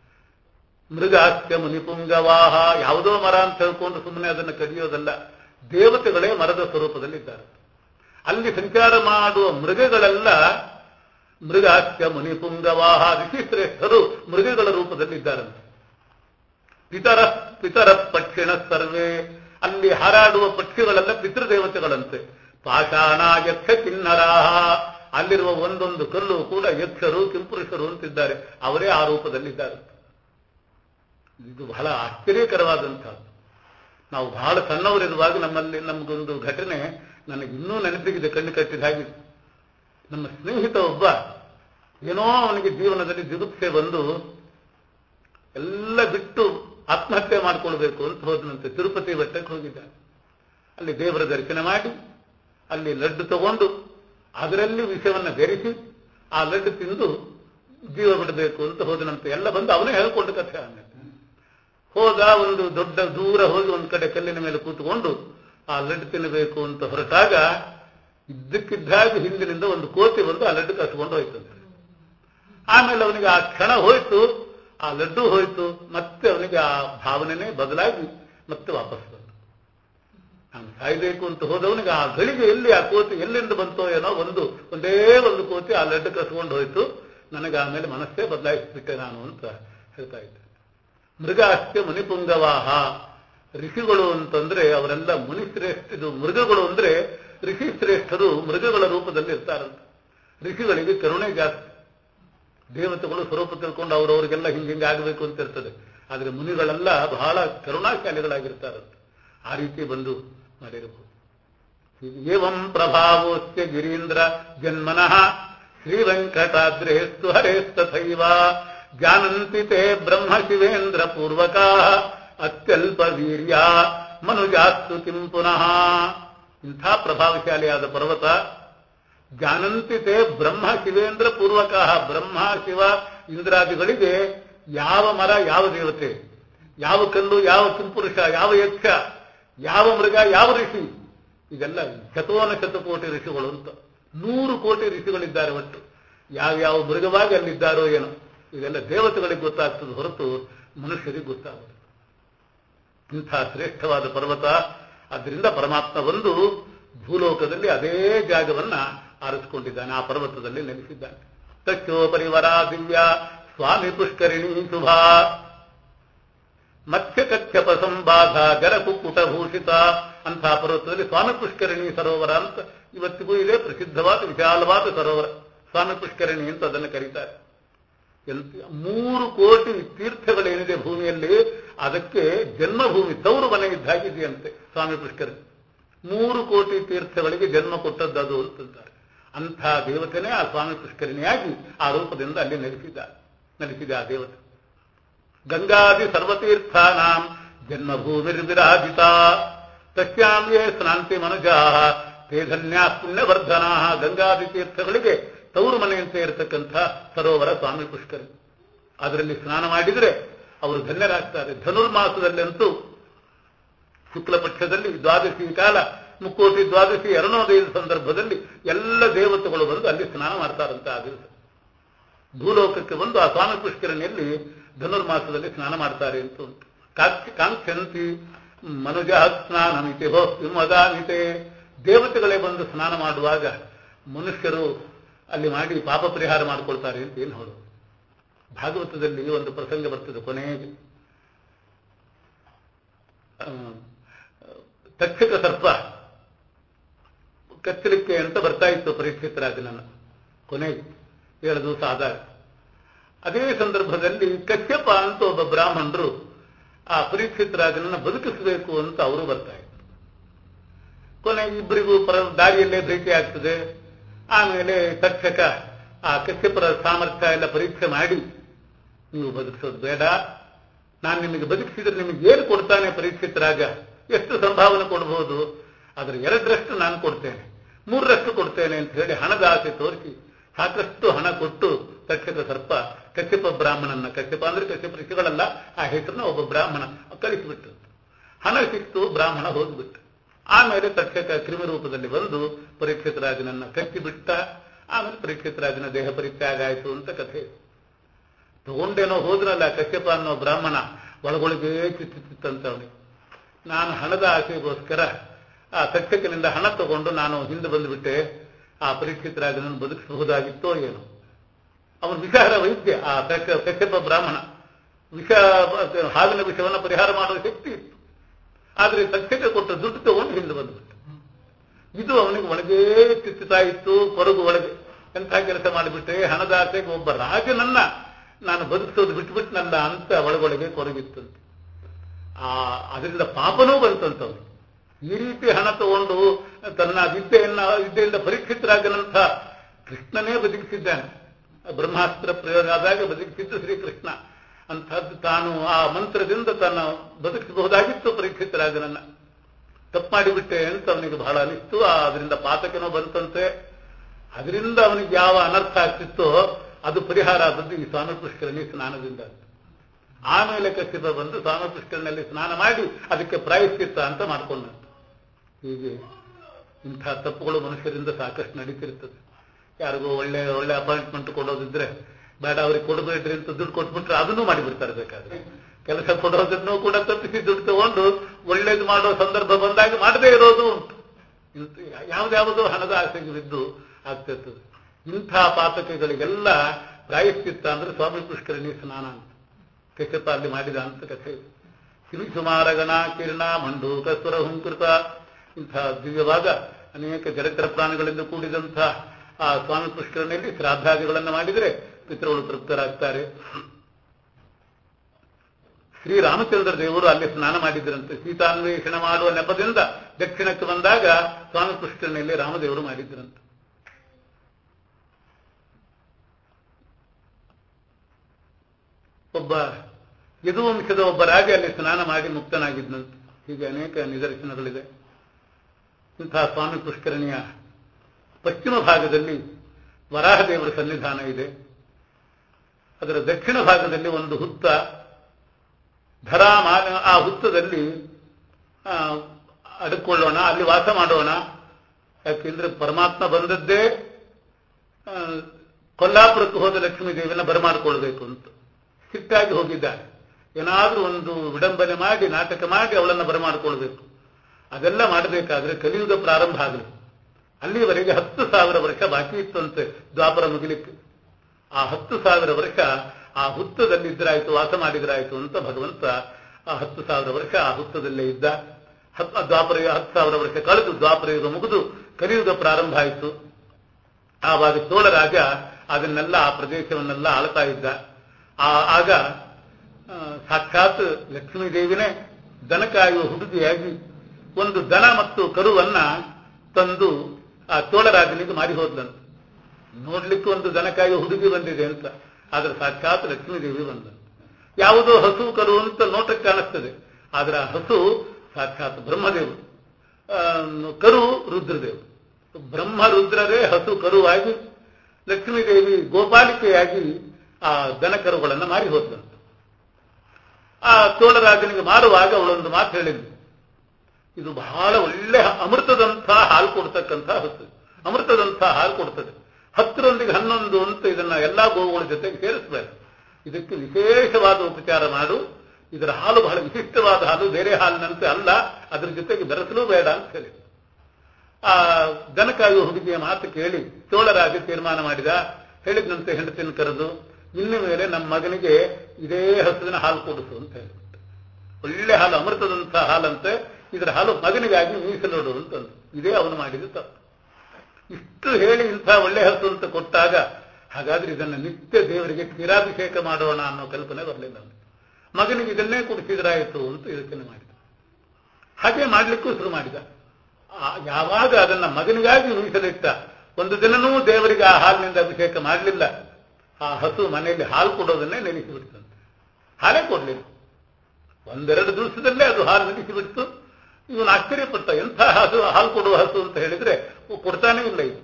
ಮೃಗಾಸ್ಯ ಮುನಿಪುಂಗವಾಹ ಯಾವುದೋ ಮರ ಅಂತ ಹೇಳ್ಕೊಂಡು ಸುಮ್ಮನೆ ಅದನ್ನು ಕದಿಯೋದಲ್ಲ ದೇವತೆಗಳೇ ಮರದ ಸ್ವರೂಪದಲ್ಲಿದ್ದಾರೆ ಅಲ್ಲಿ ಸಂಚಾರ ಮಾಡುವ ಮೃಗಗಳೆಲ್ಲ ಮೃಗಾಸ್ಯ ಮುನಿಪುಂಗವಾಹ ಋಷಿಶ್ರೇಷ್ಠರು ಮೃಗಗಳ ರೂಪದಲ್ಲಿದ್ದಾರಂತೆ ಪಿತರ ಪಿತರ ಪಕ್ಷಿಣ ಸರ್ವೇ ಅಲ್ಲಿ ಹಾರಾಡುವ ಪಕ್ಷಿಗಳೆಲ್ಲ ಪಿತೃದೇವತೆಗಳಂತೆ ಪಾಷಾಣ ಯಕ್ಷ ಕಿನ್ನರಾಹ ಅಲ್ಲಿರುವ ಒಂದೊಂದು ಕಲ್ಲು ಕೂಡ ಯಕ್ಷರು ಕಿಂಪುರುಷರು ಅಂತಿದ್ದಾರೆ ಅವರೇ ಆ ರೂಪದಲ್ಲಿದ್ದಾರೆ ಇದು ಬಹಳ ಆಶ್ಚರ್ಯಕರವಾದಂಥದ್ದು ನಾವು ಬಹಳ ಸಣ್ಣವರಿರುವಾಗ ನಮ್ಮಲ್ಲಿ ನಮಗೊಂದು ಘಟನೆ ನನಗೆ ಇನ್ನೂ ನೆನಪಿಗಿದೆ ಕಣ್ಣು ಕಟ್ಟಿದ ಹಾಗೆ ನಮ್ಮ ಸ್ನೇಹಿತ ಒಬ್ಬ ಏನೋ ಅವನಿಗೆ ಜೀವನದಲ್ಲಿ ಜಿಗುಪ್ಸೆ ಬಂದು ಎಲ್ಲ ಬಿಟ್ಟು ಆತ್ಮಹತ್ಯೆ ಮಾಡಿಕೊಳ್ಬೇಕು ಅಂತ ಹೋದನಂತೆ ತಿರುಪತಿ ಬೆಟ್ಟಕ್ಕೆ ಹೋಗಿದ್ದ ಅಲ್ಲಿ ದೇವರ ದರ್ಶನ ಮಾಡಿ ಅಲ್ಲಿ ಲಡ್ಡು ತಗೊಂಡು ಅದರಲ್ಲಿ ವಿಷವನ್ನು ಬೆರೆಸಿ ಆ ಲಡ್ಡು ತಿಂದು ಜೀವ ಬಿಡಬೇಕು ಅಂತ ಹೋದನಂತೆ ಎಲ್ಲ ಬಂದು ಅವನೇ ಹೇಳ್ಕೊಂಡು ಕಥೆ ಆಮೇಲೆ ಹೋದ ಒಂದು ದೊಡ್ಡ ದೂರ ಹೋಗಿ ಒಂದು ಕಡೆ ಕಲ್ಲಿನ ಮೇಲೆ ಕೂತ್ಕೊಂಡು ಆ ಲಡ್ಡು ತಿನ್ನಬೇಕು ಅಂತ ಹೊರಟಾಗ ಇದ್ದಕ್ಕಿದ್ದಾಗ ಹಿಂದಿನಿಂದ ಒಂದು ಕೋತಿ ಬಂದು ಆ ಲಡ್ಡು ಕಸ್ಕೊಂಡು ಹೋಯ್ತಂತೆ ಆಮೇಲೆ ಅವನಿಗೆ ಆ ಕ್ಷಣ ಹೋಯ್ತು ಆ ಲಡ್ಡು ಹೋಯ್ತು ಮತ್ತೆ ಅವನಿಗೆ ಆ ಭಾವನೆನೇ ಬದಲಾಗಿ ಮತ್ತೆ ವಾಪಸ್ ಬಂತು ನಾನು ಸಾಯ್ಬೇಕು ಅಂತ ಹೋದವನಿಗೆ ಆ ಗಳಿಗೆ ಎಲ್ಲಿ ಆ ಕೋತಿ ಎಲ್ಲಿಂದ ಬಂತೋ ಏನೋ ಒಂದು ಒಂದೇ ಒಂದು ಕೋತಿ ಆ ಲಡ್ಡು ಕಸ್ಕೊಂಡು ಹೋಯ್ತು ನನಗೆ ಆಮೇಲೆ ಮನಸ್ಸೇ ಬದಲಾಯಿಸ್ಬಿಟ್ಟೆ ನಾನು ಅಂತ ಹೇಳ್ತಾ ಇದ್ದೆ ಮೃಗಾಸ್ಯ ಮುನಿಪುಂಗವಾಹ ಋಷಿಗಳು ಅಂತಂದ್ರೆ ಅವರೆಲ್ಲ ಮುನಿಶ್ರೇಷ್ಠ ಇದು ಮೃಗಗಳು ಅಂದ್ರೆ ಋಷಿ ಶ್ರೇಷ್ಠರು ಮೃಗಗಳ ರೂಪದಲ್ಲಿ ಇರ್ತಾರಂತೆ ಋಷಿಗಳಿಗೆ ಕರುಣೆ ಜಾಸ್ತಿ ದೇವತೆಗಳು ಸ್ವರೂಪ ತಿಳ್ಕೊಂಡು ಅವರವರಿಗೆಲ್ಲ ಹಿಂಗೆ ಹಿಂಗೆ ಆಗಬೇಕು ಅಂತ ಇರ್ತದೆ ಆದ್ರೆ ಮುನಿಗಳೆಲ್ಲ ಬಹಳ ಕರುಣಾಶಾಲಿಗಳಾಗಿರ್ತಾರಂತೆ ಆ ರೀತಿ ಬಂದು ಮಾಡಿರಬಹುದು ಏವಂ ಪ್ರಭಾವೋಸ್ಯ ಗಿರೀಂದ್ರ ಜನ್ಮನಃ ಶ್ರೀವೆಂಕಟಾದ್ರೇಸ್ತು ಹರೇಸ್ತಥೈವ ಜಾನಂತಿ ತೇ ಬ್ರಹ್ಮ ಶಿವೇಂದ್ರ ಪೂರ್ವಕಾ ಅತ್ಯಲ್ಪ ವೀರ್ಯ ಮನುಜಾಸ್ತು ಕಿಂ ಪುನಃ ಇಂಥ ಪ್ರಭಾವಶಾಲಿಯಾದ ಪರ್ವತ ಜಾನಂತಿ ತೇ ಬ್ರಹ್ಮ ಶಿವೇಂದ್ರ ಪೂರ್ವಕ ಬ್ರಹ್ಮ ಶಿವ ಇಂದ್ರಾದಿಗಳಿಗೆ ಯಾವ ಮರ ಯಾವ ದೇವತೆ ಯಾವ ಕಲ್ಲು ಯಾವ ಕಿಂಪುರುಷ ಯಾವ ಯಕ್ಷ ಯಾವ ಮೃಗ ಯಾವ ಋಷಿ ಇದೆಲ್ಲ ಶತೋನ ಶತಕೋಟಿ ಋಷಿಗಳು ಅಂತ ನೂರು ಕೋಟಿ ಋಷಿಗಳಿದ್ದಾರೆ ಒಟ್ಟು ಯಾವ್ಯಾವ ಮೃಗವಾಗಿ ಅಲ್ಲಿದ್ದಾರೋ ಏನೋ ಇದೆಲ್ಲ ದೇವತೆಗಳಿಗೆ ಗೊತ್ತಾಗ್ತದೆ ಹೊರತು ಮನುಷ್ಯರಿಗೆ ಗೊತ್ತಾಗುತ್ತೆ ಇಂಥ ಶ್ರೇಷ್ಠವಾದ ಪರ್ವತ ಅದರಿಂದ ಪರಮಾತ್ಮ ಬಂದು ಭೂಲೋಕದಲ್ಲಿ ಅದೇ ಜಾಗವನ್ನ ಆರಿಸಿಕೊಂಡಿದ್ದಾನೆ ಆ ಪರ್ವತದಲ್ಲಿ ನೆಲೆಸಿದ್ದಾನೆ ತಚ್ಚೋ ಪರಿವರ ದಿವ್ಯ ಸ್ವಾಮಿ ಪುಷ್ಕರಿಣಿ ಶುಭಾ ಮತ್ಸ್ಯ ಕಚ್ಚಪ ಸಂಬಾಧ ಜರ ಕುಕ್ಕುಟ ಭೂಷಿತ ಅಂಥ ಪರ್ವತದಲ್ಲಿ ಸ್ವಾಮಿ ಪುಷ್ಕರಿಣಿ ಸರೋವರ ಅಂತ ಇವತ್ತಿಗೂ ಇದೆ ಪ್ರಸಿದ್ಧವಾದ ವಿಶಾಲವಾದ ಸರೋವರ ಸ್ವಾಮಿ ಪುಷ್ಕರಿಣಿ ಅಂತ ಅದನ್ನು ಕರೀತಾರೆ ಎಂತ ಮೂರು ಕೋಟಿ ತೀರ್ಥಗಳೇನಿದೆ ಭೂಮಿಯಲ್ಲಿ ಅದಕ್ಕೆ ಜನ್ಮಭೂಮಿ ತವರು ಮನೆ ಇದ್ದಾಗಿದೆಯಂತೆ ಸ್ವಾಮಿ ಪುಷ್ಕರಿಣಿ ಮೂರು ಕೋಟಿ ತೀರ್ಥಗಳಿಗೆ ಜನ್ಮ ಕೊಟ್ಟದ್ದು ಅದು ಅಂತಂತಾರೆ ಅಂಥ ದೇವತೆನೇ ಆ ಸ್ವಾಮಿ ಪುಷ್ಕರಿಣಿಯಾಗಿ ಆ ರೂಪದಿಂದ ಅಲ್ಲಿ ನೆಲೆಸಿದ ನೆಲೆಸಿದ ಆ ದೇವತೆ ಗಂಗಾದಿ ಸರ್ವತೀರ್ಥಾನಾಂ ಜನ್ಮಭೂಮಿರ್ವಿರಾಜಿತ ತಸ್ಯಾಂ ಯೇ ಸ್ನಾಂತಿ ಮನುಜಾ ತೇ ಧನ್ಯ ಪುಣ್ಯವರ್ಧನಾ ಗಂಗಾದಿ ತೀರ್ಥಗಳಿಗೆ ತವರು ಮನೆಯಂತೆ ಇರತಕ್ಕಂಥ ಸರೋವರ ಸ್ವಾಮಿ ಪುಷ್ಕರಿ ಅದರಲ್ಲಿ ಸ್ನಾನ ಮಾಡಿದರೆ ಅವರು ಧನ್ಯರಾಗ್ತಾರೆ ಧನುರ್ಮಾಸದಲ್ಲಂತೂ ಶುಕ್ಲ ಪಕ್ಷದಲ್ಲಿ ದ್ವಾದಶಿ ಕಾಲ ಮುಕ್ಕೋಟಿ ದ್ವಾದಶಿ ಅರುಣೋದಯದ ಸಂದರ್ಭದಲ್ಲಿ ಎಲ್ಲ ದೇವತೆಗಳು ಬಂದು ಅಲ್ಲಿ ಸ್ನಾನ ಮಾಡ್ತಾರಂತೆ ಆ ದಿವಸ ಭೂಲೋಕಕ್ಕೆ ಬಂದು ಆ ಸ್ವಾಮಿ ಪುಷ್ಕರಣಿಯಲ್ಲಿ ಧನುರ್ಮಾಸದಲ್ಲಿ ಸ್ನಾನ ಮಾಡ್ತಾರೆ ಅಂತ ಉಂಟು ಕಾಕ್ಷ ಕಾಂಕ್ಷಂತಿ ಮನುಜ ಸ್ನಾನಮಿತಿ ಹೋ ವಿಮದಾಮಿತೆ ದೇವತೆಗಳೇ ಬಂದು ಸ್ನಾನ ಮಾಡುವಾಗ ಮನುಷ್ಯರು ಅಲ್ಲಿ ಮಾಡಿ ಪಾಪ ಪರಿಹಾರ ಮಾಡ್ಕೊಳ್ತಾರೆ ಅಂತ ಏನು ಹೇಳೋದು ಭಾಗವತದಲ್ಲಿ ಒಂದು ಪ್ರಸಂಗ ಬರ್ತದೆ ಕೊನೆಗೆ ಆ, ತಕ್ಷಕ ಸರ್ಪ ಕಚ್ಚಲಿಕ್ಕೆ ಅಂತ ಬರ್ತಾ ಇತ್ತು ಪರೀಕ್ಷಿತ ರಾಜನನ್ನ ಕೊನೆಗೆ ಏಳು ದಿವಸ ಆದಾಗ ಅದೇ ಸಂದರ್ಭದಲ್ಲಿ ಕಶ್ಯಪ ಅಂತ ಒಬ್ಬ ಬ್ರಾಹ್ಮಣರು ಆ ಪರೀಕ್ಷಿತ ರಾಜನನ್ನ ಬದುಕಿಸಬೇಕು ಅಂತ ಅವರು ಬರ್ತಾ ಇದ್ರು ಕೊನೆಗೆ ಇಬ್ಬರಿಗೂ ಪರ ದಾರಿಯಲ್ಲೇ ಭೇಟಿ ಆಗ್ತದೆ ಆಮೇಲೆ ತಕ್ಷಕ ಆ ಕಶ್ಯಪರ ಸಾಮರ್ಥ್ಯ ಎಲ್ಲ ಪರೀಕ್ಷೆ ಮಾಡಿ ನೀವು ಬದುಕಿಸೋದು ಬೇಡ ನಾನು ನಿಮಗೆ ಬದುಕಿಸಿದ್ರೆ ನಿಮಗೆ ಏನು ಕೊಡ್ತಾನೆ ಪರೀಕ್ಷಿತ ರಾಜ ಎಷ್ಟು ಸಂಭಾವನೆ ಕೊಡಬಹುದು ಅದರ ಎರಡರಷ್ಟು ನಾನು ಕೊಡ್ತೇನೆ ಮೂರರಷ್ಟು ಕೊಡ್ತೇನೆ ಅಂತ ಹೇಳಿ ಹಣದ ಆಸೆ ತೋರಿಸಿ ಸಾಕಷ್ಟು ಹಣ ಕೊಟ್ಟು ತಕ್ಷಕ ಸರ್ಪ ಕಶ್ಯಪ ಬ್ರಾಹ್ಮಣನ ಕಶ್ಯಪ ಅಂದ್ರೆ ಕಶ್ಯಪ ಋಷಿಗಳಲ್ಲ ಆ ಹೆಸರನ್ನ ಒಬ್ಬ ಬ್ರಾಹ್ಮಣ ಕಳಿಸಿಬಿಟ್ಟು ಹಣ ಸಿಕ್ತು ಬ್ರಾಹ್ಮಣ ಹೋಗ್ಬಿಟ್ಟು ಆಮೇಲೆ ತಕ್ಷಕ ಕ್ರಿಮಿ ರೂಪದಲ್ಲಿ ಬಂದು ಪರೀಕ್ಷಿತ ರಾಜನನ್ನ ಕಚ್ಚಿಬಿಟ್ಟ ಆಮೇಲೆ ಪರೀಕ್ಷಿತ ರಾಜನ ದೇಹ ಪರಿತ್ಯಾಗ ಆಯಿತು ಅಂತ ಕಥೆ ಇದೆ. ತಗೊಂಡೇನೋ ಹೋದ್ರಲ್ಲ ಕಶ್ಯಪ ಅನ್ನೋ ಬ್ರಾಹ್ಮಣ ಒಳಗೊಳಗೆ ಚಿತ್ತಿತ್ತಂತ ಅವನಿಗೆ ನಾನು ಹಣದ ಆಸೆಗೋಸ್ಕರ ಆ ತಕ್ಷಕನಿಂದ ಹಣ ತಗೊಂಡು ನಾನು ಹಿಂದೆ ಬಂದುಬಿಟ್ಟೆ ಆ ಪರೀಕ್ಷಿತ ರಾಜನನ್ನು ಬದುಕಿಸಬಹುದಾಗಿತ್ತೋ ಏನೋ ಅವನು ವಿಷಾರ ವೈದ್ಯ ಆ ಕಶ್ಯ- ಕಶ್ಯಪ ಬ್ರಾಹ್ಮಣ ವಿಷ ಹಾವಿನ ವಿಷವನ್ನು ಪರಿಹಾರ ಮಾಡುವ ಶಕ್ತಿ ಇತ್ತು ಆದ್ರೆ ತಕ್ಷಕ ಕೊಟ್ಟ ದುಡ್ಡು ತಗೊಂಡು ಹಿಂದೆ ಬಂದ್ಬಿಟ್ಟ ಇದು ಅವನಿಗೆ ಒಳಗೇ ಚಿತ್ತಿತಾ ಇತ್ತು ಕೊರಗು ಒಳಗೆ ಎಂಥ ಕೆಲಸ ಮಾಡಿಬಿಟ್ರೆ ಹಣದ ಆಸೆಗೆ ಒಬ್ಬ ರಾಜನನ್ನ ನಾನು ಬದುಕಿಸೋದು ಬಿಟ್ಬಿಟ್ನಲ್ಲ ಅಂತ ಒಳಗೊಳಗೆ ಕೊರಗಿತ್ತಂತೆ ಆ ಅದರಿಂದ ಪಾಪನೂ ಬಂತಂತವನು ಈ ರೀತಿ ಹಣ ತಗೊಂಡು ತನ್ನ ವಿದ್ಯೆಯನ್ನ ವಿದ್ಯೆಯಿಂದ ಪರೀಕ್ಷಿತರಾಗನಂಥ ಕೃಷ್ಣನೇ ಬದುಕಿಸಿದ್ದಾನೆ ಬ್ರಹ್ಮಾಸ್ತ್ರ ಪ್ರಯೋಗ ಆದಾಗ ಬದುಕಿಸಿದ್ದು ಶ್ರೀಕೃಷ್ಣ ಅಂಥದ್ದು ತಾನು ಆ ಮಂತ್ರದಿಂದ ತನ್ನ ಬದುಕಿಸಬಹುದಾಗಿತ್ತು ಪರೀಕ್ಷಿತರಾಜನನ್ನ ತಪ್ಪು ಮಾಡಿಬಿಟ್ಟೆ ಅಂತ ಅವನಿಗೆ ಬಹಳ ಅನಿಸ್ತು ಆ ಅದರಿಂದ ಪಾತಕನೋ ಬಂತಂತೆ ಅದರಿಂದ ಅವನಿಗೆ ಯಾವ ಅನರ್ಥ ಆಗ್ತಿತ್ತೋ ಅದು ಪರಿಹಾರ ಆದದ್ದು ಈ ಸ್ವಾಮಿ ಪುಷ್ಕರಣಿ ಸ್ನಾನದಿಂದ ಆಮೇಲೆ ಕಶ್ಯಪ ಬಂದು ಸ್ವಾಮಿ ಪುಷ್ಕರಣಿಯಲ್ಲಿ ಸ್ನಾನ ಮಾಡಿ ಅದಕ್ಕೆ ಪ್ರಾಯಶ್ಚಿತ್ತ ಅಂತ ಮಾಡ್ಕೊಂಡಂತ ಹೀಗೆ ಇಂಥ ತಪ್ಪುಗಳು ಮನುಷ್ಯರಿಂದ ಸಾಕಷ್ಟು ನಡೀತಿರ್ತದೆ ಯಾರಿಗೋ ಒಳ್ಳೆ ಒಳ್ಳೆ ಅಪಾಯಿಂಟ್ಮೆಂಟ್ ಕೊಡೋದಿದ್ರೆ ಬೇಡ ಅವ್ರಿಗೆ ಕೊಡಬೇಡ್ರಿ ಅಂತ ದುಡ್ಡು ಕೊಟ್ಬಿಟ್ರೆ ಅದನ್ನೂ ಮಾಡಿಬಿಡ್ತಾರೆ ಬೇಕಾದ್ರೆ ಕೆಲಸ ಕೊಡೋದನ್ನು ಕೂಡ ತಪ್ಪಿಸಿ ದುಡ್ಡು ತಗೊಂಡು ಒಳ್ಳೇದು ಮಾಡೋ ಸಂದರ್ಭ ಬಂದಾಗ ಮಾಡದೇ ಇರೋದು ಉಂಟು ಇಂಥ ಯಾವ್ದ್ಯಾವುದೋ ಹಣದ ಆಸೆಗೆ ಬಿದ್ದು ಆಗ್ತಿರ್ತದೆ ಇಂಥ ಪಾತಕಗಳಿಗೆಲ್ಲ ಪ್ರಾಯಶ್ಚಿತ್ತ ಅಂದ್ರೆ ಸ್ವಾಮಿ ಪುಷ್ಕರಣಿ ಸ್ನಾನ ಅಂತ ಕಶ್ಯಪ ಅಲ್ಲಿ ಮಾಡಿದ ಅಂತ ಕಥೆ ಇದೆ ಕಿವಿ ಸುಮಾರಗಣ ಕಿರಣ ಮಂಡೂಕ ಸ್ವರ ಹುಂಕೃತ ಇಂಥ ದಿವ್ಯವಾದ ಅನೇಕ ಜಲಚರ ಪ್ರಾಣಿಗಳಿಂದ ಕೂಡಿದಂಥ ಆ ಸ್ವಾಮಿ ಪುಷ್ಕರಣಿಯಲ್ಲಿ ಶ್ರಾದ್ದಾದಿಗಳನ್ನು ಮಾಡಿದರೆ ಪಿತೃಗಳು ತೃಪ್ತರಾಗ್ತಾರೆ ಶ್ರೀರಾಮಚಂದ್ರ ದೇವರು ಅಲ್ಲಿ ಸ್ನಾನ ಮಾಡಿದ್ರಂತೆ ಸೀತಾನ್ವೇಷಣೆ ಮಾಡುವ ನೆಪದಿಂದ ದಕ್ಷಿಣಕ್ಕೆ ಬಂದಾಗ ಸ್ವಾಮಿ ಪುಷ್ಕರಣಿಯಲ್ಲಿ ರಾಮದೇವರು ಮಾಡಿದ್ರಂತೆ ಒಬ್ಬ ಯದುವಂಶದ ಒಬ್ಬ ರಾಜ ಅಲ್ಲಿ ಸ್ನಾನ ಮಾಡಿ ಮುಕ್ತನಾಗಿದ್ದಂತೆ ಹೀಗೆ ಅನೇಕ ನಿದರ್ಶನಗಳಿದೆ ಇಂತಹ ಸ್ವಾಮಿ ಪುಷ್ಕರಣಿಯ ಪಶ್ಚಿಮ ಭಾಗದಲ್ಲಿ ವರಾಹದೇವರ ಸನ್ನಿಧಾನ ಇದೆ ಅದರ ದಕ್ಷಿಣ ಭಾಗದಲ್ಲಿ ಒಂದು ಹುತ್ತ ಧರಾಮಾನ ಆ ಹುತ್ತದಲ್ಲಿ ಆ, ಅಡ್ಕೊಳ್ಳೋಣ ಅಲ್ಲಿ ವಾಸ ಮಾಡೋಣ ಯಾಕೆಂದ್ರೆ ಪರಮಾತ್ಮ ಬಂದದ್ದೇ ಆ, ಕೊಲ್ಲಾಪುರಕ್ಕೆ ಹೋದ ಲಕ್ಷ್ಮೀ ದೇವಿನ ಬರಮಾಡಿಕೊಳ್ಬೇಕು ಅಂತ ಸಿಟ್ಟಾಗಿ ಹೋಗಿದ್ದಾನೆ ಏನಾದ್ರೂ ಒಂದು ವಿಡಂಬನೆ ಮಾಡಿ ನಾಟಕ ಮಾಡಿ ಅವಳನ್ನು ಬರಮಾಡಿಕೊಳ್ಬೇಕು ಅದೆಲ್ಲ ಮಾಡಬೇಕಾದ್ರೆ ಕಲಿಯುಗ ಪ್ರಾರಂಭ ಆಗಲಿ ಅಲ್ಲಿವರೆಗೆ ಹತ್ತು ಸಾವಿರ ವರ್ಷ ಬಾಕಿ ಇತ್ತಂತೆ ದ್ವಾಪರ ಮುಗಿಲಿಕ್ಕೆ ಆ ಹತ್ತು ಸಾವಿರ ವರ್ಷ ಆ ಹುತ್ತದಲ್ಲಿ ಇದ್ರಾಯ್ತು ವಾಸ ಮಾಡಿದ್ರಾಯ್ತು ಅಂತ ಭಗವಂತ ಆ ಹತ್ತು ಸಾವಿರ ವರ್ಷ ಆ ಹುತ್ತದಲ್ಲೇ ಇದ್ದ ಹತ್ತು ದ್ವಾಪರ ಹತ್ತು ಸಾವಿರ ವರ್ಷ ಕಳೆದು ದ್ವಾಪರ ಯುಗ ಮುಗಿದು ಕಲಿಯುಗ ಪ್ರಾರಂಭ ಆಯಿತು ಆವಾಗ ಚೋಳ ರಾಜ ಅದನ್ನೆಲ್ಲ ಆ ಪ್ರದೇಶವನ್ನೆಲ್ಲ ಆಳ್ತಾ ಇದ್ದ ಆ ಆಗ ಆ, ಸಾಕ್ಷಾತ್ ಲಕ್ಷ್ಮೀ ದೇವಿನೇ ದನ ಕಾಯುವ ಹುಡುಗಿಯಾಗಿ ಒಂದು ದನ ಮತ್ತು ಕರುವನ್ನ ತಂದು ಆ ಚೋಳರಾಜನಿಗೆ ಮಾರಿ ಹೋದ್ಲಂತ ನೋಡ್ಲಿಕ್ಕೆ ಒಂದು ದನ ಕಾಯುವ ಹುಡುಗಿ ಬಂದಿದೆ ಅಂತ ಆದ್ರೆ ಸಾಕ್ಷಾತ್ ಲಕ್ಷ್ಮೀ ದೇವಿ ಬಂದ ಯಾವುದೋ ಹಸು ಕರು ಅಂತ ನೋಟಕ್ಕೆ ಕಾಣಿಸ್ತದೆ ಆದ್ರೆ ಆ ಹಸು ಸಾಕ್ಷಾತ್ ಬ್ರಹ್ಮದೇವರು ಆ, ಕರು ರುದ್ರದೇವರು ಬ್ರಹ್ಮ ರುದ್ರರೇ ಹಸು ಕರುವಾಗಿ ಲಕ್ಷ್ಮೀದೇವಿ ಗೋಪಾಲಿಕೆಯಾಗಿ ಆ ದನ ಕರುಗಳನ್ನು ಮಾರಿ ಹೋದಂತೆ ಆ ಚೋಳರಾಜನಿಗೆ ಮಾರುವಾಗ ಅವಳೊಂದು ಮಾತು ಹೇಳಿದ್ಲು ಇದು ಬಹಳ ಒಳ್ಳೆ ಅಮೃತದಂಥ ಹಾಲು ಕೊಡ್ತಕ್ಕಂಥ ಹಸು ಅಮೃತದಂಥ ಹಾಲು ಕೊಡ್ತದೆ ಹತ್ತರೊಂದಿಗೆ ಹನ್ನೊಂದು ಅಂತ ಇದನ್ನ ಎಲ್ಲಾ ಗೋವುಗಳ ಜೊತೆಗೆ ಸೇರಿಸಬೇಕು ಇದಕ್ಕೆ ವಿಶೇಷವಾದ ಉಪಚಾರ ಮಾಡು ಇದರ ಹಾಲು ಬಹಳ ವಿಶಿಷ್ಟವಾದ ಹಾಲು ಬೇರೆ ಹಾಲಿನಂತೆ ಅಲ್ಲ ಅದರ ಜೊತೆಗೆ ಬೆರೆಸಲೂ ಬೇಡ ಅಂತ ಹೇಳಿ ಆ ದನಕಾಯುವ ಹುಡುಗಿಯ ಮಾತು ಕೇಳಿ ಚೋಳರಾಜ ತೀರ್ಮಾನ ಮಾಡಿದ ಹೇಳಿದಂತೆ ಹೆಂಡತಿನ ಕರೆದು ಇನ್ನು ಮೇಲೆ ನಮ್ಮ ಮಗನಿಗೆ ಇದೇ ಹಸುವಿನ ಹಾಲು ಕೊಡಿಸು ಅಂತ ಹೇಳಿಬಿಟ್ಟು ಒಳ್ಳೆ ಹಾಲು ಅಮೃತದಂತಹ ಹಾಲಂತೆ ಇದರ ಹಾಲು ಮಗನಿಗಾಗಿ ಮೀಸಲಿಡು ಅಂತಂದು ಇದೇ ಅವನು ಮಾಡಿದ ತಪ್ಪು ಇಷ್ಟು ಹೇಳಿ ಇಂಥ ಒಳ್ಳೆ ಹಸು ಅಂತ ಕೊಟ್ಟಾಗ ಹಾಗಾದ್ರೆ ಇದನ್ನು ನಿತ್ಯ ದೇವರಿಗೆ ಕ್ಷೀರಾಭಿಷೇಕ ಮಾಡೋಣ ಅನ್ನೋ ಕಲ್ಪನೆ ಬರಲಿಲ್ಲ ಅವನಿಗೆ ಮಗನಿಗೆ ಇದನ್ನೇ ಕುಡಿಸಿದ್ರಾಯಿತು ಅಂತ ಯೋಚನೆ ಮಾಡಿದ ಹಾಗೆ ಮಾಡ್ಲಿಕ್ಕೂ ಶುರು ಮಾಡಿದ ಆ, ಯಾವಾಗ ಅದನ್ನ ಮಗನಿಗಾಗಿ ಮೀಸಲಿಟ್ಟ ಒಂದು ದಿನನೂ ದೇವರಿಗೆ ಆ ಹಾಲಿನಿಂದ ಅಭಿಷೇಕ ಮಾಡಲಿಲ್ಲ ಆ ಹಸು ಮನೆಯಲ್ಲಿ ಹಾಲು ಕೊಡೋದನ್ನೇ ನಿಲ್ಲಿಸಿಬಿಡ್ತಂತೆ ಹಾಲೇ ಕೊಡ್ಲಿಲ್ಲ ಒಂದೆರಡು ದಿವಸದಲ್ಲೇ ಅದು ಹಾಲು ನಿಲ್ಲಿಸಿಬಿಡ್ತು ಇವನು ಆಶ್ಚರ್ಯಪಟ್ಟ ಎಂಥ ಹಸು ಹಾಲು ಕೊಡುವ ಹಸು ಅಂತ ಹೇಳಿದ್ರೆ ಓ, ಕೊಡ್ತಾನೇ ಇಲ್ಲ ಇದು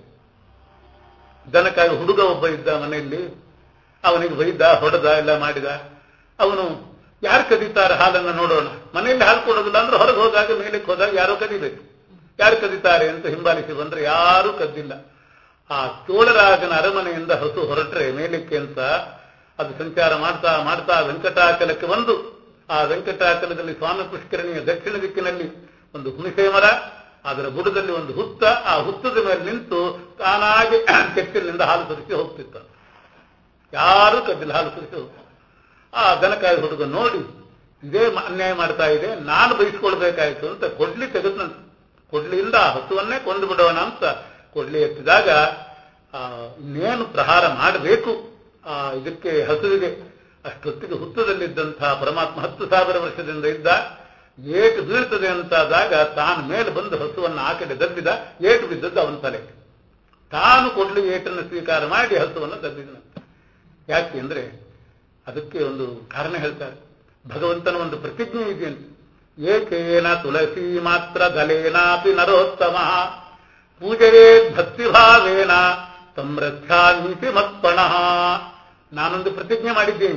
ದನಕ್ಕಾಗಿ ಹುಡುಗ ಒಬ್ಬ ಇದ್ದ ಮನೆಯಲ್ಲಿ ಅವನಿಗೆ ಬೈದ ಹೊಡೆದ ಎಲ್ಲ ಮಾಡಿದ ಅವನು ಯಾರು ಕದೀತಾರೆ ಹಾಲನ್ನು ನೋಡೋಣ ಮನೆಯಲ್ಲಿ ಹಾಲು ಕೊಡೋದಿಲ್ಲ ಅಂದ್ರೆ ಹೊರಗೆ ಹೋದಾಗ ಮೇಲಕ್ಕೆ ಹೋದಾಗ ಯಾರೋ ಕದಿಬೇಕು ಯಾರು ಕದೀತಾರೆ ಅಂತ ಹಿಂಬಾಲಿಸಿ ಬಂದ್ರೆ ಯಾರೂ ಕದ್ದಿಲ್ಲ ಆ ಚೋಳರಾಜನ ಅರಮನೆಯಿಂದ ಹಸು ಹೊರಟ್ರೆ ಮೇಲಕ್ಕೆ ಅಂತ ಅದು ಸಂಚಾರ ಮಾಡ್ತಾ ಮಾಡ್ತಾ ವೆಂಕಟಾಚಲಕ್ಕೆ ಬಂದು ಆ ವೆಂಕಟಾಚಲದಲ್ಲಿ ಸ್ವಾಮಿ ಪುಷ್ಕರಣಿಯ ದಕ್ಷಿಣ ದಿಕ್ಕಿನಲ್ಲಿ ಒಂದು ಹುಣಸೆ ಮರ ಅದರ ಬುಡದಲ್ಲಿ ಒಂದು ಹುತ್ತ ಆ ಹುತ್ತದ ಮೇಲೆ ನಿಂತು ತಾನಾಗಿ ಕೆಚ್ಚಲಿನಿಂದ ಹಾಲು ಸುರಿಸಿ ಹೋಗ್ತಿತ್ತು ಯಾರು ಕದ್ದಿಲ್ಲ ಹಾಲು ಸುರಿಸಿ ಹೋಗ್ತಾರೆ ಆ ದನಕಾಯಿ ಹುಡುಗ ನೋಡಿ ಇದೇ ಮ- ಅನ್ಯಾಯ ಮಾಡ್ತಾ ಇದೆ ನಾನು ಬಯಸ್ಕೊಳ್ಬೇಕಾಯ್ತು ಅಂತ ಕೊಡ್ಲಿ ತೆಗೆದ್ನಂತೆ ಕೊಡ್ಲಿಯಿಂದ ಆ ಹಸುವನ್ನೇ ಕೊಂದು ಬಿಡೋಣ ಅಂತ ಕೊಡ್ಲಿ ಎತ್ತಿದಾಗ ಆ, ಇನ್ನೇನು ಪ್ರಹಾರ ಮಾಡಬೇಕು ಆ ಇದಕ್ಕೆ ಹಸುವಿಗೆ ಅಷ್ಟೊತ್ತಿಗೆ ಹುತ್ತದಲ್ಲಿದ್ದಂತಹ ಪರಮಾತ್ಮ ಹತ್ತು ಸಾವಿರ ವರ್ಷದಿಂದ ಇದ್ದ ಏಟು ಬೀಳ್ತದೆ ಅಂತಾದಾಗ ತಾನು ಮೇಲೆ ಬಂದು ಹಸುವನ್ನು ಆ ಕಡೆ ದಬ್ಬಿದ ಏಟು ಬಿದ್ದದ್ದು ಅವನ ತಲೆ ತಾನು ಕೊಡ್ಲಿ ಏಟನ್ನು ಸ್ವೀಕಾರ ಮಾಡಿ ಹಸುವನ್ನು ದಬ್ಬಿದನಂತೆ ಯಾಕೆ ಅಂದ್ರೆ ಅದಕ್ಕೆ ಒಂದು ಕಾರಣ ಹೇಳ್ತಾರೆ ಭಗವಂತನ ಒಂದು ಪ್ರತಿಜ್ಞೆ ಇದೆಯಂತೆ ಏಕೇನ ತುಳಸಿ ಮಾತ್ರ ದಲೇನಾಪಿ ನರೋತ್ತಮ ಪೂಜೆಯೇ ಭಕ್ತಿಭಾವೇನ ಸಂರಕ್ಷಾಮೀತಿ ಮತ್ಪಣಃ ನಾನೊಂದು ಪ್ರತಿಜ್ಞೆ ಮಾಡಿದ್ದೇನೆ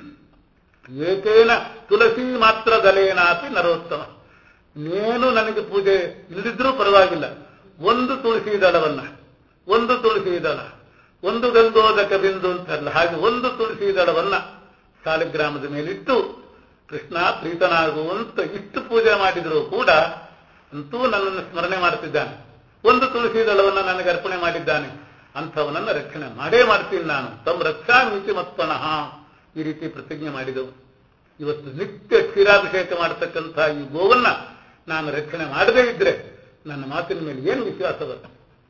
ಏಕೇನ ತುಳಸಿ ಮಾತ್ರ ದಲೇನಾಪಿ ನರೋತ್ತಮ ನೇನು ನನಗೆ ಪೂಜೆ ಇಲ್ಲದಿದ್ರೂ ಪರವಾಗಿಲ್ಲ ಒಂದು ತುಳಸಿ ದಳವನ್ನ ಒಂದು ತುಳಸಿ ದಳ ಒಂದು ಗಂಗೋದಕ ಬಿಂದು ಅಂತಲ್ಲ ಹಾಗೆ ಒಂದು ತುಳಸಿ ದಳವನ್ನ ಸಾಲಿಗ್ರಾಮದ ಮೇಲಿಟ್ಟು ಕೃಷ್ಣ ಪ್ರೀತನಾಗುವಂತ ಇಷ್ಟು ಪೂಜೆ ಮಾಡಿದರೂ ಕೂಡ ಅಂತೂ ನನ್ನನ್ನು ಸ್ಮರಣೆ ಮಾಡ್ತಿದ್ದಾನೆ ಒಂದು ತುಳಸಿ ದಳವನ್ನ ನನಗೆ ಅರ್ಪಣೆ ಮಾಡಿದ್ದಾನೆ ಅಂಥವನನ್ನ ರಕ್ಷಣೆ ಮಾಡೇ ಮಾಡ್ತೀನಿ ನಾನು ತಮ್ಮ ರಕ್ಷಾ ಮಿತಿ ಮತ್ಪಣಃ ಈ ರೀತಿ ಪ್ರತಿಜ್ಞೆ ಮಾಡಿದವು ಇವತ್ತು ನಿತ್ಯ ಕ್ಷೀರಾಭಿಷೇಕ ಮಾಡತಕ್ಕಂಥ ಈ ಗೋವನ್ನ ನಾನು ರಕ್ಷಣೆ ಮಾಡದೇ ಇದ್ರೆ ನನ್ನ ಮಾತಿನ ಮೇಲೆ ಏನು ವಿಶ್ವಾಸ ಬರ್ತದೆ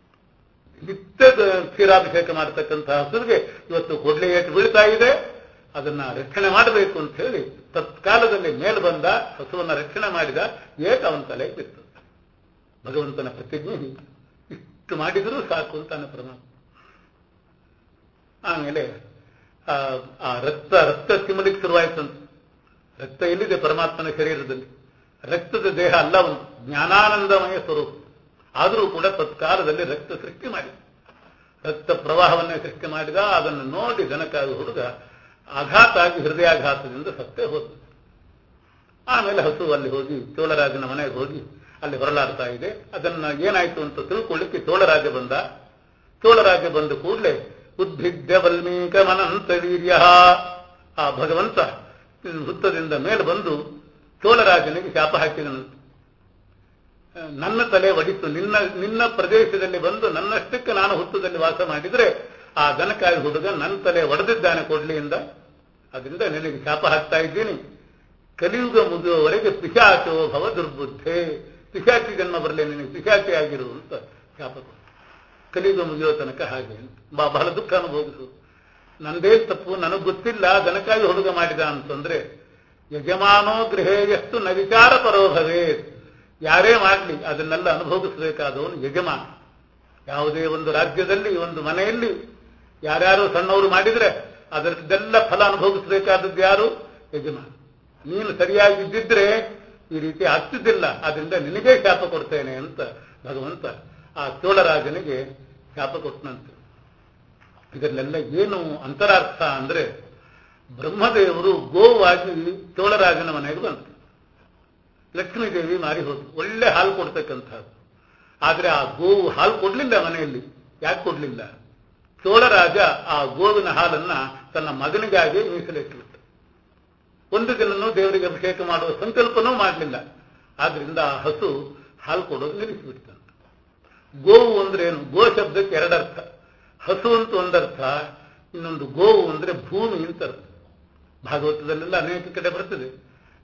ನಿತ್ಯ ಕ್ಷೀರಾಭಿಷೇಕ ಮಾಡತಕ್ಕಂಥ ಹಸುವಿಗೆ ಇವತ್ತು ಕೊಡ್ಲಿ ಏಟು ಬೀಳ್ತಾ ಇದೆ ಅದನ್ನ ರಕ್ಷಣೆ ಮಾಡಬೇಕು ಅಂತ ಹೇಳಿ ತತ್ಕಾಲದಲ್ಲಿ ಮೇಲೆ ಬಂದ ಹಸುವನ್ನ ರಕ್ಷಣೆ ಮಾಡಿದ ಏಟ್ ಅವನ ತಲೆ ಬಿತ್ತು ಭಗವಂತನ ಪ್ರತಿಜ್ಞೆ ಹೀಗೆ. ಇಷ್ಟು ಮಾಡಿದರೂ ಸಾಕು ಅಂತಾನೆ ಪರಮಾತ್ಮ ಆಮೇಲೆ ಆ ಆ ರಕ್ತ ರಕ್ತ ತಿಮ್ಮಲಿಕ್ಕೆ ಶುರುವಾಯ್ತಂತೆ ರಕ್ತ ಎಲ್ಲಿದೆ ಪರಮಾತ್ಮನ ಶರೀರದಲ್ಲಿ ರಕ್ತದ ದೇಹ ಅಲ್ಲ ಒಂದು ಜ್ಞಾನಾನಂದಮಯ ಸ್ವರೂಪ ಆದರೂ ಕೂಡ ತತ್ಕಾಲದಲ್ಲಿ ರಕ್ತ ಸೃಷ್ಟಿ ಮಾಡಿದ ರಕ್ತ ಪ್ರವಾಹವನ್ನೇ ಸೃಷ್ಟಿ ಮಾಡಿದ ಅದನ್ನು ನೋಡಿ ದನಕಾಗಿ ಹುಡುಗ ಆಘಾತ ಆಗಿ ಹೃದಯಾಘಾತದಿಂದ ಸತ್ತೇ ಹೋದ ಆಮೇಲೆ ಹಸು ಅಲ್ಲಿ ಹೋಗಿ ಚೋಳರಾಜನ ಮನೆಗೆ ಹೋಗಿ ಅಲ್ಲಿ ಹೊರಲಾಡ್ತಾ ಇದೆ ಅದನ್ನ ಏನಾಯ್ತು ಅಂತ ತಿಳ್ಕೊಳ್ಳಿಕ್ಕೆ ಚೋಳರಾಜ ಬಂದ ಚೋಳರಾಜ ಬಂದ ಕೂಡಲೇ ಉದ್ಭಿದ್ಯ ವಲ್ಮೀಕ ಮನಂತ ವೀರ್ಯ ಆ ಭಗವಂತ ಹುತ್ತದಿಂದ ಮೇಲೆ ಬಂದು ಚೋಳರಾಜನಿಗೆ ಶಾಪ ಹಾಕಿದನಂತೆ ನನ್ನ ತಲೆ ಒಡಿತು ನಿನ್ನ ನಿನ್ನ ಪ್ರದೇಶದಲ್ಲಿ ಬಂದು ನನ್ನಷ್ಟಕ್ಕೆ ನಾನು ಹುತ್ತದಲ್ಲಿ ವಾಸ ಮಾಡಿದ್ರೆ ಆ ದನಕಾಯಿ ಹುಡುಗ ನನ್ನ ತಲೆ ಒಡೆದಿದ್ದಾನೆ ಕೊಡ್ಲಿಯಿಂದ ಅದರಿಂದ ನಿನಗೆ ಶಾಪ ಹಾಕ್ತಾ ಇದ್ದೀನಿ ಕಲಿಯುಗ ಮುಗಿಯುವವರೆಗೆ ಪಿಶಾಚೋ ಭವ ದುರ್ಬುದ್ಧೆ ಪಿಶಾಚಿ ಜನ್ಮ ಬರಲಿ ನಿನಗೆ ಪಿಶಾಚಿ ಆಗಿರು ಅಂತ ಶಾಪ ಕೊಡು ಕಲಿಯುಗ ಮುಗಿಯೋ ತನಕ ಹಾಗೆ ಬಾ ಬಹಳ ದುಃಖ ಅನುಭವಿಸು ನಂದೇನ್ ತಪ್ಪು ನನಗೆ ಗೊತ್ತಿಲ್ಲ ದನಕಾಯಿ ಹುಡುಗ ಮಾಡಿದ ಅಂತಂದ್ರೆ ಯಜಮಾನೋ ಗೃಹೇಯಸ್ತು ನ ವಿಚಾರ ಪರೋಭವೇ ಯಾರೇ ಮಾಡಲಿ ಅದನ್ನೆಲ್ಲ ಅನುಭವಿಸಬೇಕಾದವನು ಯಜಮಾನ ಯಾವುದೇ ಒಂದು ರಾಜ್ಯದಲ್ಲಿ ಒಂದು ಮನೆಯಲ್ಲಿ ಯಾರ್ಯಾರು ಸಣ್ಣವರು ಮಾಡಿದ್ರೆ ಅದರದ್ದೆಲ್ಲ ಫಲ ಅನುಭವಿಸಬೇಕಾದದ್ದು ಯಾರು ಯಜಮಾನ ನೀನು ಸರಿಯಾಗಿದ್ದಿದ್ರೆ ಈ ರೀತಿ ಆಗ್ತಿದ್ದಿಲ್ಲ ಆದ್ರಿಂದ ನಿನಗೇ ಶಾಪ ಕೊಡ್ತೇನೆ ಅಂತ ಭಗವಂತ ಆ ಚೋಳರಾಜನಿಗೆ ಶಾಪ ಕೊಟ್ಟನಂತೆ ಇದರಲ್ಲೆಲ್ಲ ಏನು ಅಂತರಾರ್ಥ ಅಂದ್ರೆ ಬ್ರಹ್ಮದೇವರು ಗೋವಾಗಿ ಚೋಳರಾಜನ ಮನೆಗೆ ಬಂತು ಲಕ್ಷ್ಮೀದೇವಿ ಮಾರಿ ಹೋದ್ರು ಒಳ್ಳೆ ಹಾಲು ಕೊಡ್ತಕ್ಕಂಥದ್ದು ಆದ್ರೆ ಆ ಗೋವು ಹಾಲು ಕೊಡ್ಲಿಲ್ಲ ಮನೆಯಲ್ಲಿ ಯಾಕೆ ಕೊಡ್ಲಿಲ್ಲ ಚೋಳರಾಜ ಆ ಗೋವಿನ ಹಾಲನ್ನ ತನ್ನ ಮಗನಿಗಾಗಿ ಮೀಸಲಿಟ್ಟುಬಿಟ್ಟ ಒಂದು ದಿನನೂ ದೇವರಿಗೆ ಅಭಿಷೇಕ ಮಾಡುವ ಸಂಕಲ್ಪನೂ ಮಾಡಲಿಲ್ಲ ಆದ್ರಿಂದ ಆ ಹಸು ಹಾಲು ಕೊಡೋದು ನಿಲ್ಲಿಸಿಬಿಡ್ತಂತೆ ಗೋವು ಅಂದ್ರೆ ಏನು ಗೋ ಶಬ್ದಕ್ಕೆ ಎರಡರ್ಥ ಹಸು ಅಂತ ಒಂದರ್ಥ ಇನ್ನೊಂದು ಗೋವು ಅಂದ್ರೆ ಭೂಮಿ ಅಂತ ಅರ್ಥ ಭಾಗವತದಲ್ಲೆಲ್ಲ ಅನೇಕ ಕಡೆ ಬರ್ತದೆ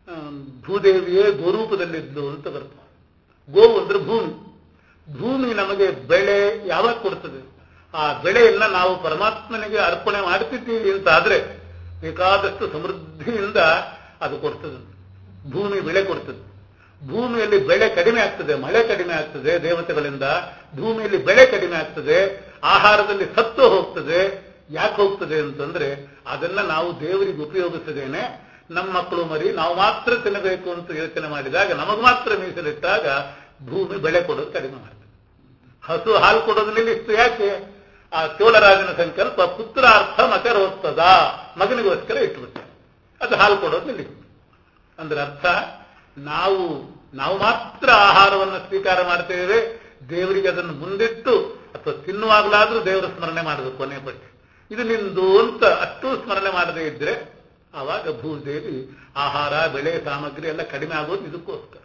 ಆ, ಭೂದೇವಿಯೇ ಗೋರೂಪದಲ್ಲಿದ್ಲು ಅಂತ ಬರ್ತದೆ ಗೋವು ಅಂದ್ರೆ ಭೂಮಿ ಭೂಮಿ ನಮಗೆ ಬೆಳೆ ಯಾವಾಗ ಕೊಡ್ತದೆ ಆ ಬೆಳೆಯನ್ನ ನಾವು ಪರಮಾತ್ಮನಿಗೆ ಅರ್ಪಣೆ ಮಾಡ್ತಿದ್ದೀವಿ ಅಂತ ಆದ್ರೆ ಬೇಕಾದಷ್ಟು ಸಮೃದ್ಧಿಯಿಂದ ಅದು ಕೊಡ್ತದೆ ಭೂಮಿ ಬೆಳೆ ಕೊಡ್ತದೆ ಭೂಮಿಯಲ್ಲಿ ಬೆಳೆ ಕಡಿಮೆ ಆಗ್ತದೆ ಮಳೆ ಕಡಿಮೆ ಆಗ್ತದೆ ದೇವತೆಗಳಿಂದ ಭೂಮಿಯಲ್ಲಿ ಬೆಳೆ ಕಡಿಮೆ ಆಗ್ತದೆ ಆಹಾರದಲ್ಲಿ ಸತ್ತು ಹೋಗ್ತದೆ ಯಾಕೆ ಹೋಗ್ತದೆ ಅಂತಂದ್ರೆ ಅದನ್ನ ನಾವು ದೇವರಿಗೆ ಉಪಯೋಗಿಸದೇನೆ ನಮ್ಮ ಮಕ್ಕಳು ಮರಿ ನಾವು ಮಾತ್ರ ತಿನ್ನಬೇಕು ಅಂತ ಯೋಚನೆ ಮಾಡಿದಾಗ ನಮಗೆ ಮಾತ್ರ ಮೀಸಲಿಟ್ಟಾಗ ಭೂಮಿ ಬೆಳೆ ಕೊಡೋದು ಕಡಿಮೆ ಮಾಡ್ತದೆ ಹಸು ಹಾಲು ಕೊಡೋದು ನಿಲ್ಲಿಸ್ತು ಯಾಕೆ ಆ ಚೋಳರಾಜನ ಸಂಕಲ್ಪ ಪುತ್ರಾರ್ಥ ಮಕರೋತ್ತದ ಮಗನಿಗೋಸ್ಕರ ಇಟ್ಬಿಡ್ತಾರೆ ಅದು ಹಾಲು ಕೊಡೋದು ನಿಲ್ಲಿಸ್ತು ಅಂದ್ರೆ ಅರ್ಥ ನಾವು ನಾವು ಮಾತ್ರ ಆಹಾರವನ್ನು ಸ್ವೀಕಾರ ಮಾಡ್ತೇವೆ ದೇವರಿಗೆ ಅದನ್ನು ಮುಂದಿಟ್ಟು ಅಥವಾ ತಿನ್ನುವಾಗಲಾದ್ರೂ ದೇವರ ಸ್ಮರಣೆ ಮಾಡಬೇಕು ಕೊನೆ ಪಟ್ಟಿ ಇದು ನಿಂದು ಅಂತ ಅಷ್ಟು ಸ್ಮರಣೆ ಮಾಡದೇ ಇದ್ರೆ ಆವಾಗ ಭೂದೇವಿ ಆಹಾರ ಬೆಳೆ ಸಾಮಗ್ರಿ ಎಲ್ಲ ಕಡಿಮೆ ಆಗೋದು ಇದಕ್ಕೋಸ್ಕರ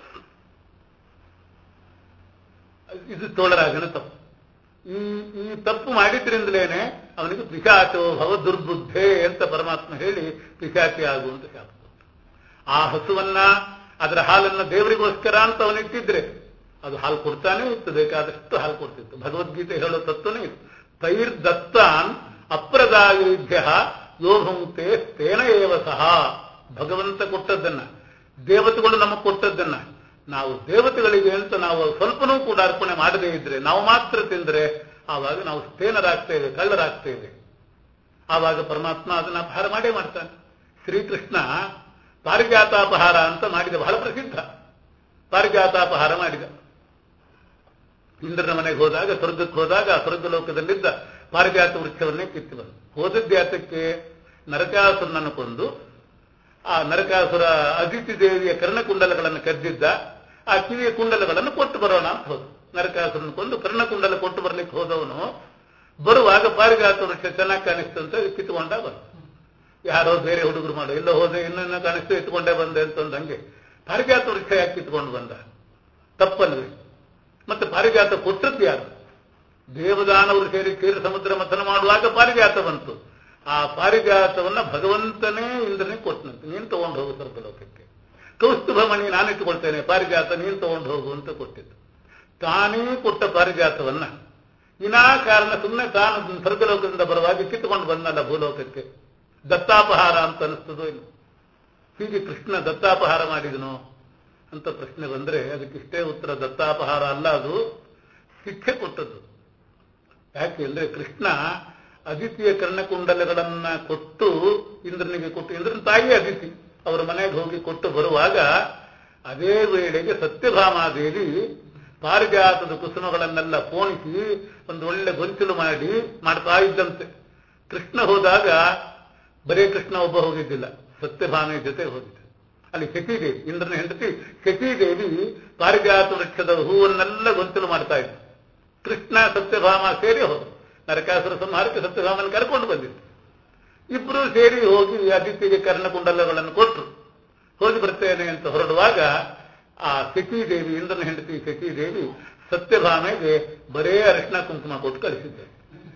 ಇದು ತೋಳರಾಜನ ತಪ್ಪು ಈ ಈ ತಪ್ಪು ಮಾಡಿದ್ರಿಂದಲೇನೆ ಅವನಿಗೆ ಪಿಶಾಚೋ ಭವ ದುರ್ಬುದ್ಧೆ ಅಂತ ಪರಮಾತ್ಮ ಹೇಳಿ ಪಿಶಾಚಿ ಆಗುವಂತ ಶಾಪ ಕೊಟ್ಟ. ಆ ಹಸುವನ್ನ ಅದರ ಹಾಲನ್ನ ದೇವರಿಗೋಸ್ಕರ ಅಂತ ಅವನಿಟ್ಟಿದ್ರೆ ಅದು ಹಾಲು ಕೊಡ್ತಾನೆ ಇತ್ತು ಬೇಕಾದಷ್ಟು ಹಾಲು ಕೊಡ್ತಿತ್ತು ಭಗವದ್ಗೀತೆ ಹೇಳೋ ತತ್ವನೇ ಇತ್ತು ತೈರ್ದತ್ತಾನ್ ಅಪ್ರದಾಯುಭ್ಯ ಯೋಭುಂಕ್ತೆ ತೇನ ಏವ ಸಹ ಭಗವಂತ ಕೊಟ್ಟದ್ದನ್ನ ದೇವತೆಗಳು ನಮಗೆ ಕೊಟ್ಟದ್ದನ್ನ ನಾವು ದೇವತೆಗಳಿಗೆ ಅಂತ ನಾವು ಸ್ವಲ್ಪನೂ ಕೂಡ ಅರ್ಪಣೆ ಮಾಡದೇ ಇದ್ರೆ ನಾವು ಮಾತ್ರ ತಿಂದ್ರೆ ಆವಾಗ ನಾವು ಸ್ಥೇನರಾಗ್ತೇವೆ ಕಳ್ಳರಾಗ್ತೇವೆ ಆವಾಗ ಪರಮಾತ್ಮ ಅದನ್ನ ಅಪಹಾರ ಮಾಡೇ ಮಾಡ್ತಾನೆ ಶ್ರೀಕೃಷ್ಣ ಪಾರಿಜಾತಾಪಹಾರ ಅಂತ ಮಾಡಿದ ಬಹಳ ಪ್ರಸಿದ್ಧ ಪಾರಿಜಾತಾಪಹಾರ ಮಾಡಿದ ಇಂದ್ರನ ಮನೆಗೆ ಹೋದಾಗ ಸ್ವರ್ಗಕ್ಕೆ ಹೋದಾಗ ಆ ಸ್ವರ್ಗ ಲೋಕದಲ್ಲಿದ್ದ ಪಾರಿಜಾತ ವೃಕ್ಷವನ್ನೇ ಕಿತ್ತು ಬಂದು ಹೋದದ್ಯಾತಕ್ಕೆ ನರಕಾಸುರನನ್ನು ಕೊಂದು ಆ ನರಕಾಸುರ ಅದಿತಿ ದೇವಿಯ ಕರ್ಣಕುಂಡಲಗಳನ್ನು ಕದ್ದಿದ್ದ ಆ ಕಿವಿಯ ಕುಂಡಲಗಳನ್ನು ಕೊಟ್ಟು ಬರೋಣ ಅಂತ ಹೋದ ನರಕಾಸುರನ ಕೊಂದು ಕರ್ಣಕುಂಡಲ ಕೊಟ್ಟು ಬರ್ಲಿಕ್ಕೆ ಹೋದವನು ಬರುವಾಗ ಪಾರಿಜಾತ ವೃಕ್ಷ ಚೆನ್ನಾಗಿ ಕಾಣಿಸ್ತು ಅಂತ ಕಿತ್ಕೊಂಡ ಬಂದ ಯಾರೋ ಬೇರೆ ಹುಡುಗರು ಮಾಡು ಎಲ್ಲೋ ಹೋದೆ ಇನ್ನೇನೋ ಕಾಣಿಸ್ತು ಎತ್ಕೊಂಡೇ ಬಂದೆ ಅಂತಂದಂಗೆ ಪಾರಿಜಾತ ವೃಕ್ಷ ಯಾಕೆ ಕಿತ್ಕೊಂಡು ಬಂದ ತಪ್ಪಲ್ವೇ ಮತ್ತೆ ಪಾರಿಜಾತ ಕೊಟ್ಟದ್ದು ಯಾರು ದೇವದಾನವರು ಸೇರಿ ಕ್ಷೀರ ಸಮುದ್ರ ಮಥನ ಮಾಡುವಾಗ ಪಾರಿಜಾತ ಬಂತು ಆ ಪಾರಿಜಾತವನ್ನ ಭಗವಂತನೇ ಇಂದ್ರನೇ ಕೊಟ್ಟನಂತೆ ನೀನು ತಗೊಂಡು ಹೋಗು ಸ್ವರ್ಗಲೋಕಕ್ಕೆ ಕೌಸ್ತುಭ ಮಣಿ ನಾನು ಇಟ್ಟುಕೊಳ್ತೇನೆ ಪಾರಿಜಾತ ನೀನು ತಗೊಂಡು ಹೋಗು ಅಂತ ಕೊಟ್ಟಿದ್ದು ತಾನೇ ಕೊಟ್ಟ ಪಾರಿಜಾತವನ್ನ ವಿನಾಕಾರಣ ಸುಮ್ಮನೆ ತಾನು ಸ್ವರ್ಗಲೋಕದಿಂದ ಬರುವಾಗ ಕಿತ್ತುಕೊಂಡು ಬಂದಲ್ಲ ಭೂಲೋಕಕ್ಕೆ ದತ್ತಾಪಹಾರ ಅಂತ ಅನಿಸ್ತದೋ ಇಲ್ಲ ಹೀಗೆ ಕೃಷ್ಣ ದತ್ತಾಪಹಾರ ಮಾಡಿದನು ಅಂತ ಪ್ರಶ್ನೆ ಬಂದ್ರೆ ಅದಕ್ಕಿಷ್ಟೇ ಉತ್ತರ ದತ್ತಾಪಹಾರ ಅಲ್ಲ ಅದು ಶಿಕ್ಷೆ ಕೊಟ್ಟದ್ದು ಯಾಕೆ ಅಂದ್ರೆ ಕೃಷ್ಣ ಅದಿತಿಯ ಕರ್ಣಕುಂಡಲಗಳನ್ನ ಕೊಟ್ಟು ಇಂದ್ರನಿಗೆ ಕೊಟ್ಟು ಇಂದ್ರನ ತಾಯಿ ಅದಿತಿ ಅವರ ಮನೆಗೆ ಹೋಗಿ ಕೊಟ್ಟು ಬರುವಾಗ ಅದೇ ವೇಳೆಗೆ ಸತ್ಯಭಾಮಾದೇವಿ ಪಾರಿಜಾತದ ಕುಸುಮಗಳನ್ನೆಲ್ಲ ಪೋಣಿಸಿ ಒಂದು ಒಳ್ಳೆ ಗೊಂಚಲು ಮಾಡಿ ಮಾಡ್ತಾ ಇದ್ದಂತೆ ಕೃಷ್ಣ ಹೋದಾಗ ಬರೇ ಕೃಷ್ಣ ಒಬ್ಬ ಹೋಗಿದ್ದಿಲ್ಲ ಸತ್ಯಭಾಮೆ ಜೊತೆ ಹೋಗಿದ್ದ ಅಲ್ಲಿ ಶಚಿದೇವಿ ಇಂದ್ರನ ಹೆಂಡತಿ ಶಚಿದೇವಿ ಪಾರಿಜಾತ ವೃಕ್ಷದ ಹೂವನ್ನೆಲ್ಲ ಗೊಂಚಲು ಮಾಡ್ತಾ ಇದ್ದ ಕೃಷ್ಣ ಸತ್ಯಭಾಮ ಸೇರಿ ಹೋದರು ನರಕಾಸುರ ಸಂಹಾರಕ್ಕೆ ಸತ್ಯಭಾಮನ ಕರ್ಕೊಂಡು ಬಂದಿತ್ತು ಇಬ್ರು ಸೇರಿ ಹೋಗಿ ಅದಿತಿಗೆ ಕರ್ಣಕುಂಡಲಗಳನ್ನು ಕೊಟ್ಟರು ಹೋಗಿ ಬರ್ತೇನೆ ಅಂತ ಹೊರಡುವಾಗ ಆ ಶಚಿದೇವಿ ಇಂದ್ರನ ಹೆಂಡತಿ ಶಚಿದೇವಿ ಸತ್ಯಭಾಮೆಗೆ ಬರೇ ಅರಿಶಿನ ಕುಂಕುಮ ಕೊಟ್ಟು ಕಳಿಸಿದ್ದೆ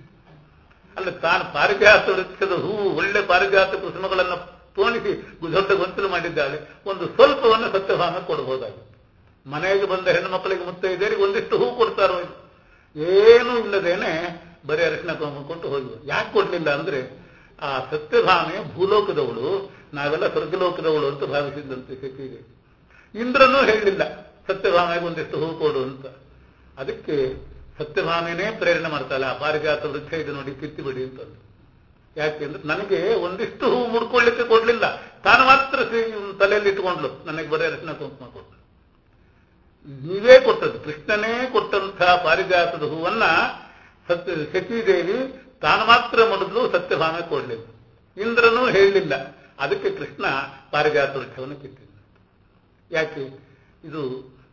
ಅಲ್ಲ ತಾನು ಪಾರಿಜಾತ ವೃಕ್ಷದ ಹೂವು ಒಳ್ಳೆ ಪಾರಿಜಾತ ಕುಸುಮಗಳನ್ನು ತೋಣಿಸಿ ದೊಡ್ಡ ಗೊಂಚಲು ಮಾಡಿದ್ದಾಳೆ ಒಂದು ಸ್ವಲ್ಪವನ್ನು ಸತ್ಯಭಾಮ ಕೊಡಬಹುದಾಗಿತ್ತು ಮನೆಗೆ ಬಂದ ಹೆಣ್ಣು ಮಕ್ಕಳಿಗೆ ಮುತ್ತೈದೆಯರಿಗೆ ಒಂದಿಷ್ಟು ಹೂ ಕೊಡ್ತಾರೋ ಇಲ್ಲ. ಏನೂ ಇಲ್ಲದೇನೆ ಬರೀ ಅರಿಶಿನ ಕುಂಕುಮ ಕೊಟ್ಟು ಹೋಗಿ ಯಾಕೆ ಕೊಡ್ಲಿಲ್ಲ ಅಂದ್ರೆ ಆ ಸತ್ಯಭಾಮೆ ಭೂಲೋಕದವಳು ನಾವೆಲ್ಲ ಸ್ವರ್ಗಲೋಕದವಳು ಅಂತ ಭಾವಿಸಿದ್ದಂತೆ ಶಚಿಗೆ ಇಂದ್ರನೂ ಹೇಳಲಿಲ್ಲ ಸತ್ಯಭಾಮೆಗೆ ಒಂದಿಷ್ಟು ಹೂ ಕೊಡು ಅಂತ ಅದಕ್ಕೆ ಸತ್ಯಭಾಮೆನೇ ಪ್ರೇರಣೆ ಮಾಡ್ತಾಳೆ ಆ ಪಾರಿಜಾತ ವೃಕ್ಷ ಇದು ನೋಡಿ ಕಿತ್ತಿಬಿಡಿ ಅಂತಂದು ಯಾಕೆಂದ್ರೆ ನನಗೆ ಒಂದಿಷ್ಟು ಹೂ ಮುಡ್ಕೊಳ್ಳಿಕ್ಕೆ ಕೊಡ್ಲಿಲ್ಲ ತಾನು ಮಾತ್ರ ಶ್ರೀ- ತಲೆಯಲ್ಲಿ ಇಟ್ಕೊಂಡ್ಲು ನನಗೆ ಬರೀ ಅರಿಶಿನ ಕುಂಕುಮ ಕೊಟ್ಟು ನೀವೇ ಕೊಟ್ಟದ್ದು ಕೃಷ್ಣನೇ ಕೊಟ್ಟಂತಹ ಪಾರಿಜಾತದ ಹೂವನ್ನ ಸತ್ಯ ಶಚಿದೇವಿ ತಾನು ಮಾತ್ರ ಮುಡಿದ್ಲು ಸತ್ಯಭಾಮೆ ಕೊಡ್ಲಿಲ್ಲ ಇಂದ್ರನೂ ಹೇಳಲಿಲ್ಲ ಅದಕ್ಕೆ ಕೃಷ್ಣ ಪಾರಿಜಾತ ವೃಕ್ಷವನ್ನು ಕಿತ್ತಿದ್ದ ಯಾಕೆ ಇದು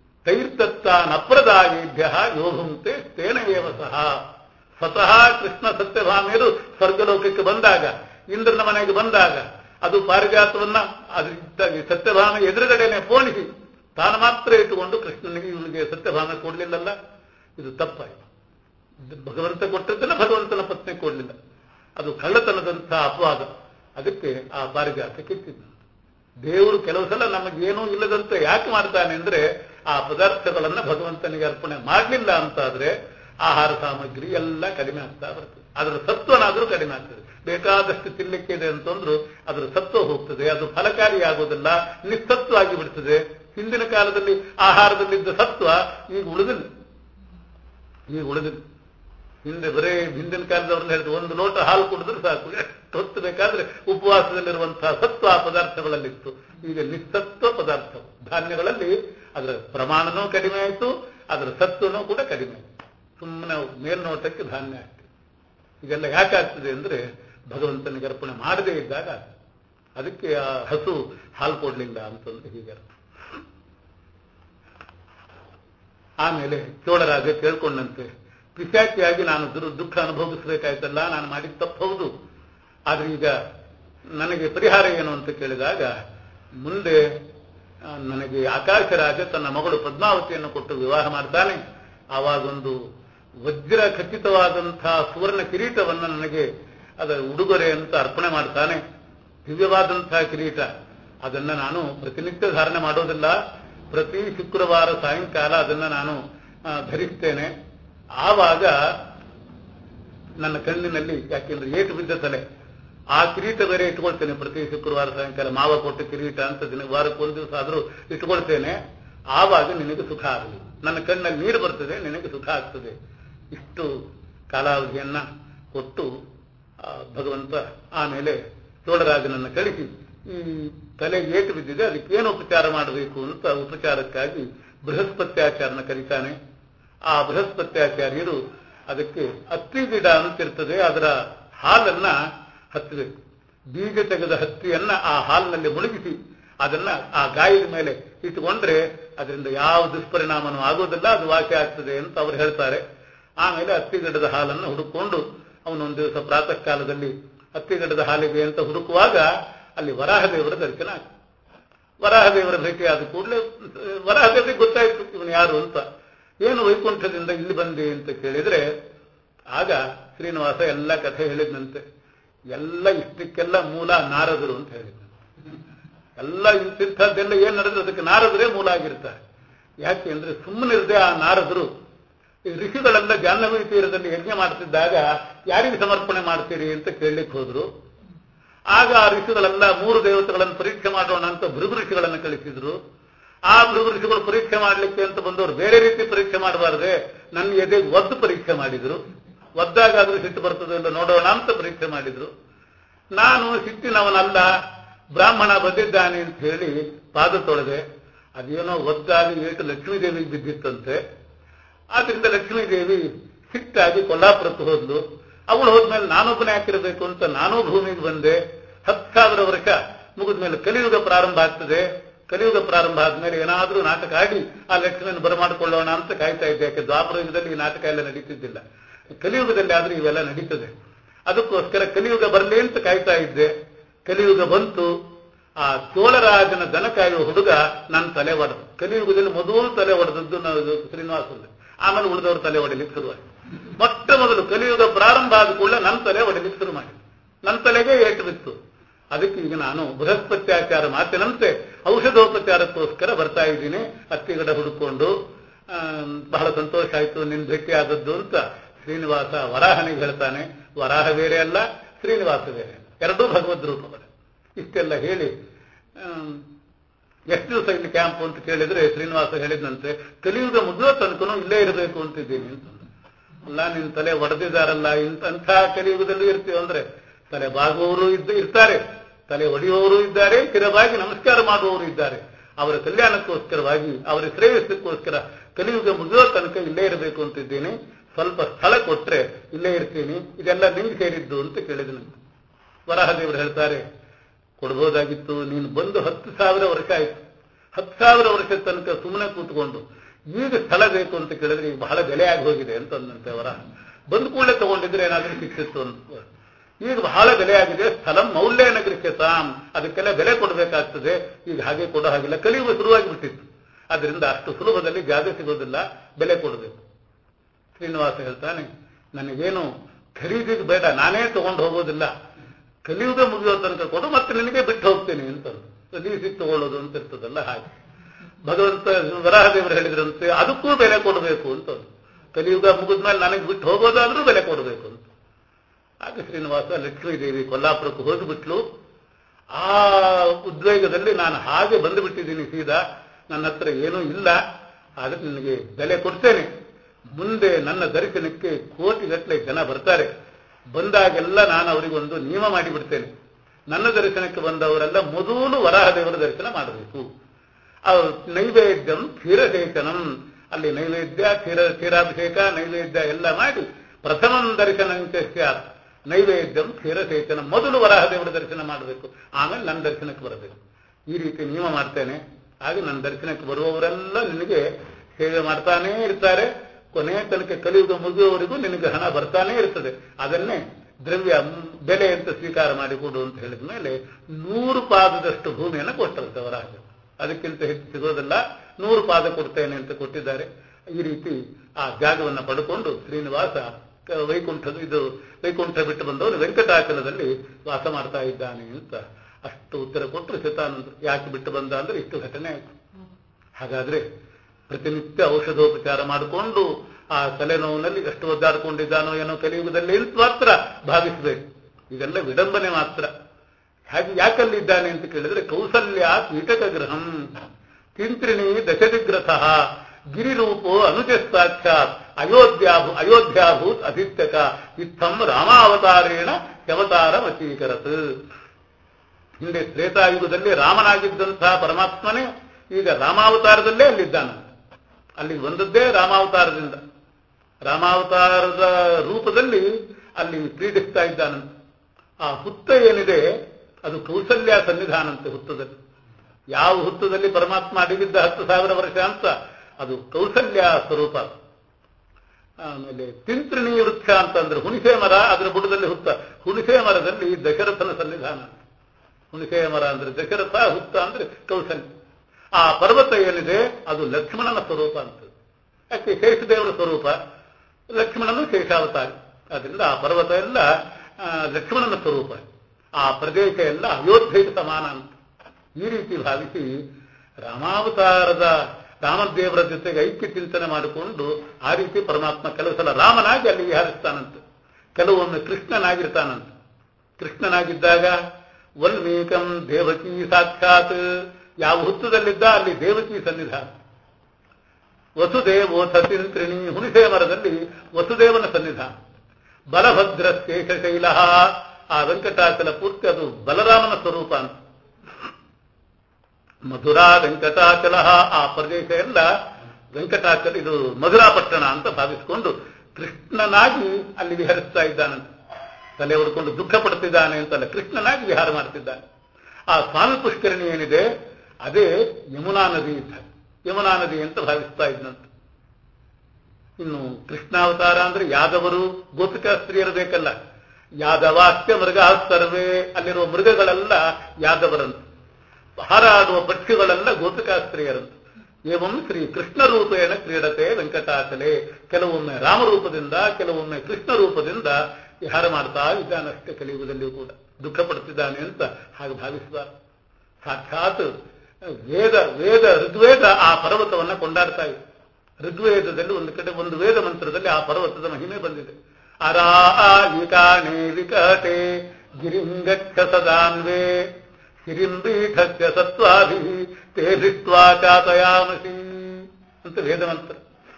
ತೈರ್ತತ್ತಾನಪ್ರದಾಯೇಭ್ಯ ಯೋಭುಂಕ್ತೆ ತೇನ ಏವ ಸಹ ಸ್ವತಃ ಕೃಷ್ಣ ಸತ್ಯಭಾಮಿಯರು ಸ್ವರ್ಗಲೋಕಕ್ಕೆ ಬಂದಾಗ ಇಂದ್ರನ ಮನೆಗೆ ಬಂದಾಗ ಅದು ಪಾರಿಜಾತವನ್ನ ಅದರಿಂದ ಸತ್ಯಭಾಮ ಎದುರುಗಡೆನೆ ಪೋಣಿಸಿ ತಾನು ಮಾತ್ರ ಇಟ್ಟುಕೊಂಡು ಕೃಷ್ಣನಿಗೆ ಇವನಿಗೆ ಸತ್ಯಭಾಮ ಕೊಡ್ಲಿಲ್ಲಲ್ಲ ಇದು ತಪ್ಪಾಯಿತು ಇದು ಭಗವಂತ ಕೊಟ್ಟದ್ದನ್ನ ಭಗವಂತನ ಪತ್ನಿ ಕೊಡ್ಲಿಲ್ಲ ಅದು ಕಳ್ಳತನದಂತಹ ಅಪವಾದ ಅದಕ್ಕೆ ಆ ಪಾರಿಜಾತ ಕಿತ್ತಿದ್ದ ದೇವರು ಕೆಲವು ಸಲ ನಮಗೇನೂ ಇಲ್ಲದಂತೆ ಯಾಕೆ ಮಾಡ್ತಾನೆ ಅಂದ್ರೆ ಆ ಪದಾರ್ಥಗಳನ್ನ ಭಗವಂತನಿಗೆ ಅರ್ಪಣೆ ಮಾಡಲಿಲ್ಲ ಅಂತಾದ್ರೆ ಆಹಾರ ಸಾಮಗ್ರಿ ಎಲ್ಲ ಕಡಿಮೆ ಆಗ್ತಾ ಬರ್ತದೆ ಅದರ ಸತ್ವನಾದ್ರೂ ಕಡಿಮೆ ಆಗ್ತದೆ ಬೇಕಾದಷ್ಟು ತಿನ್ನಲಿಕ್ಕೆ ಇದೆ ಅಂತಂದ್ರು ಅದರ ಸತ್ವ ಹೋಗ್ತದೆ ಅದು ಫಲಕಾರಿಯಾಗೋದಿಲ್ಲ ನಿಸ್ಸತ್ವ ಆಗಿ ಬಿಡ್ತದೆ ಹಿಂದಿನ ಕಾಲದಲ್ಲಿ ಆಹಾರದಲ್ಲಿದ್ದ ಸತ್ವ ಈಗ ಉಳಿದಿಲ್ಲ ಈಗ ಉಳಿದಿಲ್ಲ ಹಿಂದೆ ಬರೇ ಹಿಂದಿನ ಕಾಲದವ್ರನ್ನ ಹೇಳಿದ್ರು ಒಂದು ಲೋಟ ಹಾಲು ಕುಡಿದ್ರೆ ಸಾಕು ಎಷ್ಟು ಹೊತ್ತು ಬೇಕಾದ್ರೆ ಉಪವಾಸದಲ್ಲಿರುವಂತಹ ಸತ್ವ ಆ ಪದಾರ್ಥಗಳಲ್ಲಿತ್ತು ಈಗ ನಿಸ್ಸತ್ವ ಪದಾರ್ಥ ಧಾನ್ಯಗಳಲ್ಲಿ ಅದರ ಪ್ರಮಾಣನೂ ಕಡಿಮೆ ಆಯಿತು ಅದರ ಸತ್ವನೂ ಕೂಡ ಕಡಿಮೆ ಆಯಿತು ಸುಮ್ಮನೆ ಮೇಲ್ನೋಟಕ್ಕೆ ಧಾನ್ಯ ಆಗ್ತದೆ ಇದೆಲ್ಲ ಯಾಕಾಗ್ತದೆ ಅಂದ್ರೆ ಭಗವಂತನಿಗೆ ಅರ್ಪಣೆ ಮಾಡದೇ ಇದ್ದಾಗ ಆಗ್ತದೆ. ಅದಕ್ಕೆ ಆ ಹಸು ಹಾಲು ಕೊಡ್ಲಿಲ್ಲ ಅಂತಂದ್ರೆ ಹೀಗೆ ಅರ್ಥ. ಆಮೇಲೆ ಚೋಳರಾಜ ಕೇಳ್ಕೊಂಡಂತೆ ಪಿಶಾಚಿಯಾಗಿ ನಾನು ದುರ್ ದುಃಖ ಅನುಭವಿಸಬೇಕಾಯ್ತಲ್ಲ ನಾನು ಮಾಡಿದ ತಪ್ಪು ಹೌದು ಆದ್ರೆ ಈಗ ನನಗೆ ಪರಿಹಾರ ಏನು ಅಂತ ಕೇಳಿದಾಗ ಮುಂದೆ ಆ, ನನಗೆ ಆಕಾಶ ರಾಜ ತನ್ನ ಮಗಳು ಪದ್ಮಾವತಿಯನ್ನು ಕೊಟ್ಟು ವಿವಾಹ ಮಾಡ್ತಾನೆ ಆವಾಗೊಂದು ವಜ್ರ ಖಚಿತವಾದಂತಹ ಸುವರ್ಣ ಕಿರೀಟವನ್ನು ನನಗೆ ಅದರ ಉಡುಗೊರೆ ಅಂತ ಅರ್ಪಣೆ ಮಾಡ್ತಾನೆ ದಿವ್ಯವಾದಂತಹ ಕಿರೀಟ ಅದನ್ನ ನಾನು ಪ್ರತಿನಿತ್ಯ ಧಾರಣೆ ಮಾಡೋದಿಲ್ಲ ಪ್ರತಿ ಶುಕ್ರವಾರ ಸಾಯಂಕಾಲ ಅದನ್ನ ನಾನು ಆ, ಧರಿಸ್ತೇನೆ ಆವಾಗ ನನ್ನ ಕಣ್ಣಿನಲ್ಲಿ ಯಾಕೆಂದ್ರೆ ಏಟು ಬಿದ್ದ ತಲೆ ಆ ಕಿರೀಟ ಬೇರೆ ಇಟ್ಕೊಳ್ತೇನೆ ಪ್ರತಿ ಶುಕ್ರವಾರ ಸಾಯಂಕಾಲ ಮಾವ ಕೊಟ್ಟ ಕಿರೀಟ ಅಂತ ದಿನ ವಾರಕ್ಕೆ ಒಂದು ದಿವಸ ಆದರೂ ಇಟ್ಕೊಳ್ತೇನೆ ಆವಾಗ ನಿನಗೆ ಸುಖ ಆಗಲಿ ನನ್ನ ಕಣ್ಣಲ್ಲಿ ನೀರು ಬರ್ತದೆ ನಿನಗೆ ಸುಖ ಆಗ್ತದೆ ಇಷ್ಟು ಕಾಲಾವಧಿಯನ್ನ ಕೊಟ್ಟು ಆ, ಭಗವಂತ ಆಮೇಲೆ ಚೋಳರಾಜನನ್ನು ಕಳಿಸಿ ಈ ತಲೆ ಏಟು ಬಿದ್ದಿದೆ ಅದಕ್ಕೆ ಏನು ಉಪಚಾರ ಮಾಡಬೇಕು ಅಂತ ಉಪಚಾರಕ್ಕಾಗಿ ಬೃಹಸ್ಪತ್ಯಾಚಾರನ ಕರೀತಾನೆ ಆ ಬೃಹಸ್ಪತ್ಯಾಚಾರ್ಯರು ಅದಕ್ಕೆ ಹತ್ತಿ ಗಿಡ ಅಂತಿರ್ತದೆ ಅದರ ಹಾಲನ್ನ ಹತ್ತಬೇಕು ಬೀಜ ತೆಗೆದ ಹತ್ತಿಯನ್ನ ಆ ಹಾಲಿನಲ್ಲಿ ಮುಳುಗಿಸಿ ಅದನ್ನ ಆ ಗಾಯದ ಮೇಲೆ ಇಟ್ಟುಕೊಂಡ್ರೆ ಅದರಿಂದ ಯಾವ ದುಷ್ಪರಿಣಾಮನೂ ಆಗೋದಿಲ್ಲ ಅದು ವಾಕ್ಯ ಆಗ್ತದೆ ಅಂತ ಅವರು ಹೇಳ್ತಾರೆ ಆಮೇಲೆ ಹತ್ತಿಗಿಡದ ಹಾಲನ್ನು ಹುಡುಕೊಂಡು ಅವನೊಂದು ದಿವಸ ಪ್ರಾತಃ ಕಾಲದಲ್ಲಿ ಹತ್ತಿಗಿಡದ ಹಾಲಿಗೆ ಅಂತ ಹುಡುಕುವಾಗ ಅಲ್ಲಿ ವರಾಹದೇವರ ದರ್ಶನ ಆಗ್ತದೆ ವರಾಹದೇವರ ಭೇಟಿ ಆದ ಕೂಡಲೇ ವರಾಹದೇವರಿಗೆ ಗೊತ್ತಾಯ್ತು ಇವನು ಯಾರು ಅಂತ ಏನು ವೈಕುಂಠದಿಂದ ಇಲ್ಲಿ ಬಂದೆ ಅಂತ ಕೇಳಿದ್ರೆ ಆಗ ಶ್ರೀನಿವಾಸ ಎಲ್ಲ ಕಥೆ ಹೇಳಿದ್ನಂತೆ ಎಲ್ಲ ಇಷ್ಟಕ್ಕೆಲ್ಲ ಮೂಲ ನಾರದರು ಅಂತ ಹೇಳಿದ್ನು ಎಲ್ಲ ಇಂತಿಂಥದ್ದೆಲ್ಲ ಏನ್ ನಡೆದ್ರೆ ಅದಕ್ಕೆ ನಾರದರೇ ಮೂಲ ಆಗಿರ್ತಾರೆ ಯಾಕೆ ಅಂದ್ರೆ ಸುಮ್ಮನಿರದೆ ಆ ನಾರದರು ಈ ಋಷಿಗಳೆಲ್ಲ ಜಾಹ್ನವಿ ತೀರದಲ್ಲಿ ಯಜ್ಞ ಮಾಡ್ತಿದ್ದಾಗ ಯಾರಿಗೆ ಸಮರ್ಪಣೆ ಮಾಡ್ತೀರಿ ಅಂತ ಕೇಳಲಿಕ್ಕೆ ಹೋದ್ರು ಆಗ ಆ ಋಷಿಗಳೆಲ್ಲ ಮೂರು ದೇವತೆಗಳನ್ನು ಪರೀಕ್ಷೆ ಮಾಡೋಣ ಅಂತ ಭೃಗು ಋಷಿಗಳನ್ನು ಕಳಿಸಿದ್ರು ಆ ಭೃಗು ಋಷಿಗಳು ಪರೀಕ್ಷೆ ಮಾಡಲಿಕ್ಕೆ ಅಂತ ಬಂದವರು ಬೇರೆ ರೀತಿ ಪರೀಕ್ಷೆ ಮಾಡಬಾರದೆ ನನ್ನ ಎದೆಗೆ ಒದ್ದು ಪರೀಕ್ಷೆ ಮಾಡಿದ್ರು ಒದ್ದಾಗಾದ್ರೂ ಸಿಟ್ಟು ಬರ್ತದೆ ಇಲ್ಲ ನೋಡೋಣ ಅಂತ ಪರೀಕ್ಷೆ ಮಾಡಿದ್ರು ನಾನು ಸಿಟ್ಟಿನವನಲ್ಲ ಬ್ರಾಹ್ಮಣ ಬಂದಿದ್ದಾನೆ ಅಂತ ಹೇಳಿ ಪಾದ ತೊಳೆದೆ ಅದೇನೋ ಒದ್ದಾಗಿ ಏಟು ಲಕ್ಷ್ಮೀದೇವಿಗೆ ಬಿದ್ದಿತ್ತಂತೆ ಆದ್ರಿಂದ ಲಕ್ಷ್ಮೀದೇವಿ ಸಿಟ್ಟಾಗಿ ಕೊಲ್ಲಾಪುರಕ್ಕೆ ಹೋದ್ಲು ಅವಳು ಹೋದ್ಮೇಲೆ ನಾನೊಬ್ಬನೇ ಹಾಕಿರಬೇಕು ಅಂತ ನಾನೂ ಭೂಮಿಗೆ ಬಂದೆ ಹತ್ತು ಸಾವಿರ ವರ್ಷ ಮುಗಿದ ಮೇಲೆ ಕಲಿಯುಗ ಪ್ರಾರಂಭ ಆಗ್ತದೆ ಕಲಿಯುಗ ಪ್ರಾರಂಭ ಆದ್ಮೇಲೆ ಏನಾದ್ರೂ ನಾಟಕ ಆಡಿ ಆ ಲಕ್ಷ್ಮಿಯನ್ನು ಬರಮಾಡಿಕೊಳ್ಳೋಣ ಅಂತ ಕಾಯ್ತಾ ಇದ್ದೆ ಯಾಕೆ ದ್ವಾಪರ ಯುಗದಲ್ಲಿ ಈ ನಾಟಕ ಎಲ್ಲ ನಡೀತಿದ್ದಿಲ್ಲ ಕಲಿಯುಗದಲ್ಲಿ ಆದ್ರೂ ಇವೆಲ್ಲ ನಡೀತದೆ ಅದಕ್ಕೋಸ್ಕರ ಕಲಿಯುಗ ಬರಲಿ ಅಂತ ಕಾಯ್ತಾ ಇದ್ದೆ ಕಲಿಯುಗ ಬಂತು ಆ ಚೋಳರಾಜನ ದನ ಕಾಯುವ ಹುಡುಗ ನನ್ನ ತಲೆ ಒಡೆದು ಕಲಿಯುಗದಲ್ಲಿ ಮೊದಲು ತಲೆ ಒಡೆದದ್ದು ನಾವು ಶ್ರೀನಿವಾಸಲ್ಲಿ ಆಮೇಲೆ ಉಳಿದವರು ತಲೆ ಹೊಡಿಲಿಕ್ಕೆ ಶುರುವಾಯಿತು ಮೊಟ್ಟ ಮೊದಲು ಕಲಿಯುಗ ಪ್ರಾರಂಭ ಆದ ಕೂಡಲೇ ನನ್ನ ತಲೆ ಹೊಡಿಲಿಕ್ಕೆ ಶುರು ಮಾಡಿ ನನ್ನ ತಲೆಗೆ ಏಟು ಬಿತ್ತು ಅದಕ್ಕೆ ಈಗ ನಾನು ಬೃಹಸ್ಪತ್ಯಾಚಾರ ಮಾತಿನಂತೆ ಔಷಧೋಪಚಾರಕ್ಕೋಸ್ಕರ ಬರ್ತಾ ಇದ್ದೀನಿ ಹತ್ತಿಗಡ ಹುಡುಕೊಂಡು ಆಮ್, ಬಹಳ ಸಂತೋಷ ಆಯಿತು ನಿನ್ ಭೇಟಿ ಆದದ್ದು ಅಂತ ಶ್ರೀನಿವಾಸ ವರಾಹನಿಗೆ ಹೇಳ್ತಾನೆ ವರಾಹ ಬೇರೆ ಅಲ್ಲ ಶ್ರೀನಿವಾಸ ಬೇರೆ ಅಲ್ಲ. ಎರಡೂ ಭಗವದ್ ರೂಪಗಳು ಇಷ್ಟೆಲ್ಲ ಹೇಳಿ ಆಮ್, ಎಷ್ಟು ದಿವಸ ಇಲ್ಲಿ ಕ್ಯಾಂಪ್ ಅಂತ ಕೇಳಿದ್ರೆ ಶ್ರೀನಿವಾಸ ಹೇಳಿದಂತೆ ಕಲಿಯುಗ ಮುಗಿಯೋ ತನಕನೂ ಇಲ್ಲೇ ಇರಬೇಕು ಅಂತಿದ್ದೀನಿ ಅಂತ ಅಲ್ಲ ನಿನ್ ತಲೆ ಒಡೆದಿದ್ದಾರಲ್ಲ ಇಂಥ ಕಲಿಯುಗದಲ್ಲೂ ಇರ್ತೀವಿ ಅಂದ್ರೆ ತಲೆ ಬಾಗುವವರು ಇದ್ದ ಇರ್ತಾರೆ ತಲೆ ಒಡೆಯುವವರು ಇದ್ದಾರೆ ಸ್ಥಿರವಾಗಿ ನಮಸ್ಕಾರ ಮಾಡುವವರು ಇದ್ದಾರೆ ಅವರ ಕಲ್ಯಾಣಕ್ಕೋಸ್ಕರವಾಗಿ ಅವರ ಶ್ರೇಯಸ್ಸಕ್ಕೋಸ್ಕರ ಕಲಿಯುಗ ಮುಗಿಯೋ ತನಕ ಇಲ್ಲೇ ಇರಬೇಕು ಅಂತಿದ್ದೀನಿ ಸ್ವಲ್ಪ ಸ್ಥಳ ಕೊಟ್ರೆ ಇಲ್ಲೇ ಇರ್ತೀನಿ ಇದೆಲ್ಲ ನಿಂಗೆ ಸೇರಿದ್ದು ಅಂತ ಕೇಳಿದನಂತೆ ವರಾಹದೇವರು ಹೇಳ್ತಾರೆ ಕೊಡ್ಬೋದಾಗಿತ್ತು ನೀನು ಬಂದು ಹತ್ತು ಸಾವಿರ ವರ್ಷ ಆಯ್ತು ಹತ್ತು ಸಾವಿರ ವರ್ಷದ ತನಕ ಸುಮ್ಮನೆ ಕೂತ್ಕೊಂಡು ಈಗ ಸ್ಥಳ ಬೇಕು ಅಂತ ಕೇಳಿದ್ರೆ ಈಗ ಬಹಳ ಬೆಲೆ ಆಗಿ ಹೋಗಿದೆ ಅಂತ ಅಂದಂತೆ ಅವರ ಬಂದು ಕೂಡಲೇ ತಗೊಂಡಿದ್ರೆ ಏನಾದ್ರೂ ಸಿಕ್ತಿತ್ತು ಅಂತ ಈಗ ಬಹಳ ಬೆಲೆ ಆಗಿದೆ ಸ್ಥಳ ಮೌಲ್ಯ ನಗರಿಕೆತಾಂ ಅದಕ್ಕೆಲ್ಲ ಬೆಲೆ ಕೊಡಬೇಕಾಗ್ತದೆ ಈಗ ಹಾಗೆ ಕೊಡೋ ಹಾಗಿಲ್ಲ ಕಲಿಯುವ ಶುರುವಾಗಿ ಬಿಟ್ಟಿತ್ತು ಅದರಿಂದ ಅಷ್ಟು ಸುಲಭದಲ್ಲಿ ಜಾಗ ಸಿಗೋದಿಲ್ಲ ಬೆಲೆ ಕೊಡಬೇಕು ಶ್ರೀನಿವಾಸ ಹೇಳ್ತಾನೆ ನನಗೇನು ಖರೀದಿಗೆ ಬೇಡ ನಾನೇ ತಗೊಂಡು ಹೋಗೋದಿಲ್ಲ ಕಲಿಯುಗ ಮುಗಿಯೋ ತನಕ ಕೊಡು ಮತ್ತೆ ನಿನಗೆ ಬಿಟ್ಟು ಹೋಗ್ತೇನೆ ಅಂತ ಲೀಸಿಗೆ ತಗೊಳ್ಳೋದು ಅಂತ ಇರ್ತದಲ್ಲ ಹಾಗೆ ಭಗವಂತ ವರಾಹದೇವರು ಹೇಳಿದ್ರಂತೆ ಅದಕ್ಕೂ ಬೆಲೆ ಕೊಡಬೇಕು ಅಂತ ಒಂದು. ಕಲಿಯುಗ ಮುಗಿದ್ಮೇಲೆ ನನಗೆ ಬಿಟ್ಟು ಹೋಗೋದಾದ್ರೂ ಬೆಲೆ ಕೊಡಬೇಕು ಅಂತ ಆಗ ಶ್ರೀನಿವಾಸ ಲಕ್ಷ್ಮೀದೇವಿ ಕೊಲ್ಲಾಪುರಕ್ಕೆ ಹೋಗಿಬಿಟ್ಲು ಆ ಉದ್ವೇಗದಲ್ಲಿ ನಾನು ಹಾಗೆ ಬಂದು ಬಿಟ್ಟಿದ್ದೀನಿ ಸೀದಾ ನನ್ನ ಹತ್ರ ಏನೂ ಇಲ್ಲ ಆದ್ರೆ ನಿನಗೆ ಬೆಲೆ ಕೊಡ್ತೇನೆ ಮುಂದೆ ನನ್ನ ದರ್ಶನಕ್ಕೆ ಕೋಟಿಗಟ್ಟಲೆ ಜನ ಬರ್ತಾರೆ ಬಂದಾಗೆಲ್ಲ ನಾನು ಅವರಿಗೊಂದು ನಿಯಮ ಮಾಡಿಬಿಡ್ತೇನೆ ನನ್ನ ದರ್ಶನಕ್ಕೆ ಬಂದವರೆಲ್ಲ ಮೊದಲು ವರಾಹದೇವರ ದರ್ಶನ ಮಾಡಬೇಕು ಆ ನೈವೇದ್ಯಂ ಕ್ಷೀರಸೇಚನಂ ಅಲ್ಲಿ ನೈವೇದ್ಯ ಕ್ಷೀರ ಕ್ಷೀರಾಭಿಷೇಕ ನೈವೇದ್ಯ ಎಲ್ಲ ಮಾಡಿ ಪ್ರಥಮಂ ದರ್ಶನಂಚ ಸ್ಯಾತ್ ನೈವೇದ್ಯಂ ಕ್ಷೀರಸೇಚನ ಮೊದಲು ವರಾಹದೇವರ ದರ್ಶನ ಮಾಡಬೇಕು ಆಮೇಲೆ ನನ್ನ ದರ್ಶನಕ್ಕೆ ಬರಬೇಕು ಈ ರೀತಿ ನಿಯಮ ಮಾಡ್ತೇನೆ ಹಾಗೆ ನನ್ನ ದರ್ಶನಕ್ಕೆ ಬರುವವರೆಲ್ಲ ನಿನಗೆ ಸೇವೆ ಮಾಡ್ತಾನೇ ಇರ್ತಾರೆ ಕೊನೆ ತನಕ ಕಲಿಯುಗ ಮುಗಿಯುವವರೆಗೂ ನಿನಗೆ ಹಣ ಬರ್ತಾನೇ ಇರ್ತದೆ ಅದನ್ನೇ ದ್ರವ್ಯ ಮ್, ಬೆಲೆ ಅಂತ ಸ್ವೀಕಾರ ಮಾಡಿಕೊಡು ಅಂತ ಹೇಳಿದ ಮೇಲೆ ನೂರು ಪಾದದಷ್ಟು ಭೂಮಿಯನ್ನು ಕೊಟ್ಟರಂತೆ ವರಾಹ ಅದಕ್ಕಿಂತ ಹೆಚ್ಚು ಸಿಗೋದಿಲ್ಲ ನೂರು ಪಾದ ಕೊಡ್ತೇನೆ ಅಂತ ಕೊಟ್ಟಿದ್ದಾರೆ ಈ ರೀತಿ ಆ ಜಾಗವನ್ನು ಪಡ್ಕೊಂಡು ಶ್ರೀನಿವಾಸ ಕ- ವೈಕುಂಠದ ಇದು ವೈಕುಂಠ ಬಿಟ್ಟು ಬಂದವನು ವೆಂಕಟಾಚಲದಲ್ಲಿ ವಾಸ ಮಾಡ್ತಾ ಇದ್ದಾನೆ ಅಂತ ಅಷ್ಟು ಉತ್ತರ ಕೊಟ್ಟರು ಶತಾನಂದರು ಯಾಕೆ ಬಿಟ್ಟು ಬಂದ ಅಂದ್ರೆ ಇಷ್ಟು ಘಟನೆ ಆಯ್ತು ಹಾಗಾದ್ರೆ ಪ್ರತಿನಿತ್ಯ ಔಷಧೋಪಚಾರ ಮಾಡಿಕೊಂಡು ಆ ತಲೆನೋವಿನಲ್ಲಿ ಎಷ್ಟು ಒದ್ದಾಡಿಕೊಂಡಿದ್ದಾನೋ ಏನೋ ಕಲಿಯುಗದಲ್ಲಿ ಅಂತ ಮಾತ್ರ ಭಾವಿಸಬೇಕು ಇದೆಲ್ಲ ವಿಡಂಬನೆ ಮಾತ್ರ ಹಾಗೆ ಯಾಕಲ್ಲಿದ್ದಾನೆ ಅಂತ ಕೇಳಿದ್ರೆ ಕೌಸಲ್ಯ ಕೀಟಕ ಗೃಹಂ ತಿಂತ್ರಿಣಿ ದಶದಿಗ್ರಥ ಗಿರಿರೂಪೋ ಅನುಜ ಸಾಕ್ಷಾತ್ ಅಯೋಧ್ಯಾಭೂ ಅಯೋಧ್ಯಾಭೂತ್ ಅಧಿತ್ಯಕ ಇತ್ತಂ ರಾಮಾವತಾರೇಣ ಯವತಾರ ವಶೀಕರತ್ ಹಿಂದೆ ತ್ರೇತಾಯುಗದಲ್ಲಿ ರಾಮನಾಗಿದ್ದಂತಹ ಪರಮಾತ್ಮನೇ ಈಗ ರಾಮಾವತಾರದಲ್ಲೇ ಅಲ್ಲಿದ್ದಾನೆ ಅಲ್ಲಿ ಬಂದದ್ದೇ ರಾಮಾವತಾರದಿಂದ ರಾಮಾವತಾರದ ರೂಪದಲ್ಲಿ ಅಲ್ಲಿ ಕ್ರೀಡಿಸ್ತಾ ಇದ್ದಾನಂತೆ ಆ ಹುತ್ತ ಏನಿದೆ ಅದು ಕೌಸಲ್ಯ ಸನ್ನಿಧಾನಂತೆ ಹುತ್ತದಲ್ಲಿ ಯಾವ ಹುತ್ತದಲ್ಲಿ ಪರಮಾತ್ಮ ಅಡಗಿದ್ದ ಹತ್ತು ಸಾವಿರ ವರ್ಷ ಅಂತ ಅದು ಕೌಸಲ್ಯ ಸ್ವರೂಪ ಆಮೇಲೆ ತಿಂತ್ರಿಣಿ ವೃಕ್ಷ ಅಂತಂದ್ರೆ ಹುಣಸೆ ಮರ ಅದರ ಬುಡದಲ್ಲಿ ಹುತ್ತ ಹುಣಸೆ ಮರದಲ್ಲಿ ದಶರಥನ ಸನ್ನಿಧಾನ ಹುಣಸೆ ಮರ ಅಂದ್ರೆ ದಶರಥ ಹುತ್ತ ಅಂದ್ರೆ ಕೌಸಲ್ಯ ಆ ಪರ್ವತ ಏನಿದೆ ಅದು ಲಕ್ಷ್ಮಣನ ಸ್ವರೂಪ ಅಂತ ಯಾಕೆ ಶೇಷದೇವರ ಸ್ವರೂಪ ಲಕ್ಷ್ಮಣನು ಶೇಷಾವತಾರಿ ಅದರಿಂದ ಆ ಪರ್ವತ ಎಲ್ಲ ಆ, ಲಕ್ಷ್ಮಣನ ಸ್ವರೂಪ ಆ ಪ್ರದೇಶ ಎಲ್ಲ ಅಯೋಧ್ಯೆಗೆ ಸಮಾನ ಅಂತ ಈ ರೀತಿ ಭಾವಿಸಿ ರಾಮಾವತಾರದ ರಾಮದೇವರ ಜೊತೆಗೆ ಐಕ್ಯ ಚಿಂತನೆ ಮಾಡಿಕೊಂಡು ಆ ರೀತಿ ಪರಮಾತ್ಮ ಕೆಲವು ಸಲ ರಾಮನಾಗಿ ಅಲ್ಲಿ ವಿಹಾರಿಸ್ತಾನಂತೆ ಕೆಲವೊಮ್ಮೆ ಕೃಷ್ಣನಾಗಿರ್ತಾನಂತೆ ಕೃಷ್ಣನಾಗಿದ್ದಾಗ ವಲ್ಮೀಕಂ ದೇವಕಿ ಸಾಕ್ಷಾತ್ ಯಾವ ಹುತ್ತದಲ್ಲಿದ್ದ ಅಲ್ಲಿ ದೇವಕಿ ಸನ್ನಿಧಾನ ವಸುದೇವೋಥ ತಿಂತ್ರಿಣಿ ಹುಣಿಸೆ ಮರದಲ್ಲಿ ವಸುದೇವನ ಸನ್ನಿಧಾನ ಬಲಭದ್ರ ಶೇಷಶೈಲ ಆ ವೆಂಕಟಾಚಲ ಪೂರ್ತಿ ಅದು ಬಲರಾಮನ ಸ್ವರೂಪ ಅಂತ ಮಧುರಾ ವೆಂಕಟಾಚಲ ಆ ಪ್ರದೇಶ ಎಲ್ಲ ವೆಂಕಟಾಚಲ ಇದು ಮಧುರಾ ಪಟ್ಟಣ ಅಂತ ಭಾವಿಸಿಕೊಂಡು ಕೃಷ್ಣನಾಗಿ ಅಲ್ಲಿ ವಿಹರಿಸ್ತಾ ಇದ್ದಾನಂತೆ ತಲೆ ಹೊಡ್ಕೊಂಡು ದುಃಖ ಪಡ್ತಿದ್ದಾನೆ ಅಂತಲ್ಲ ಕೃಷ್ಣನಾಗಿ ವಿಹಾರ ಮಾಡ್ತಿದ್ದಾನೆ ಆ ಸ್ವಾಮಿ ಪುಷ್ಕರಣಿ ಏನಿದೆ ಅದೇ ಯಮುನಾ ನದಿ ಇದ್ದ ಯಮುನಾ ನದಿ ಅಂತ ಭಾವಿಸ್ತಾ ಇದ್ದಂತೆ ಇನ್ನು ಕೃಷ್ಣಾವತಾರ ಅಂದ್ರೆ ಯಾದವರು ಗೋಪಿಕಾ ಸ್ತ್ರೀಯರು ಬೇಕಲ್ಲ ಯಾದವಾಸ್ಯ ಮೃಗ ಸರ್ವೇ ಅಲ್ಲಿರುವ ಮೃಗಗಳೆಲ್ಲ ಯಾದವರಂತೆ ಹಾರಾಡುವ ಪಕ್ಷಿಗಳೆಲ್ಲ ಗೋಪಿಕಾ ಸ್ತ್ರೀಯರಂತೆ ಏವಂ ಶ್ರೀ ಕೃಷ್ಣ ರೂಪೇಣ ಕ್ರೀಡತೆ ವೆಂಕಟಾಚಲೆ ಕೆಲವೊಮ್ಮೆ ರಾಮರೂಪದಿಂದ ಕೆಲವೊಮ್ಮೆ ಕೃಷ್ಣ ರೂಪದಿಂದ ವಿಹಾರ ಮಾಡ್ತಾ ಇದ್ದಾನಷ್ಟೇ ಕಲಿಯುಗದಲ್ಲಿಯೂ ಕೂಡ ದುಃಖ ಪಡ್ತಿದ್ದಾನೆ ಅಂತ ಹಾಗೆ ಭಾವಿಸಬಾರದು ಸಾಕ್ಷಾತ್ ವೇದ ವೇದ ಋಗ್ವೇದ ಆ ಪರ್ವತವನ್ನ ಕೊಂಡಾಡ್ತಾ ಇದೆ ಋಗ್ವೇದದಲ್ಲಿ ಒಂದು ಕಡೆ ಒಂದು ವೇದ ಮಂತ್ರದಲ್ಲಿ ಆ ಪರ್ವತದ ಮಹಿಮೆ ಬಂದಿದೆ ಅರಾಯಿಕಾಣೆ ವಿಕಟೆ ಗಿರಿಂಗಚ್ಚ ಸದಾನ್ವೇ ಹಿರಿಂಬೀಠಸ್ಯ ಸತ್ವಾಭಿ ತೇ ದೃಷ್ಟ್ವಾ ಚಾತಯಾಮಸಿ ಅಂತ ವೇದ ಮಂತ್ರ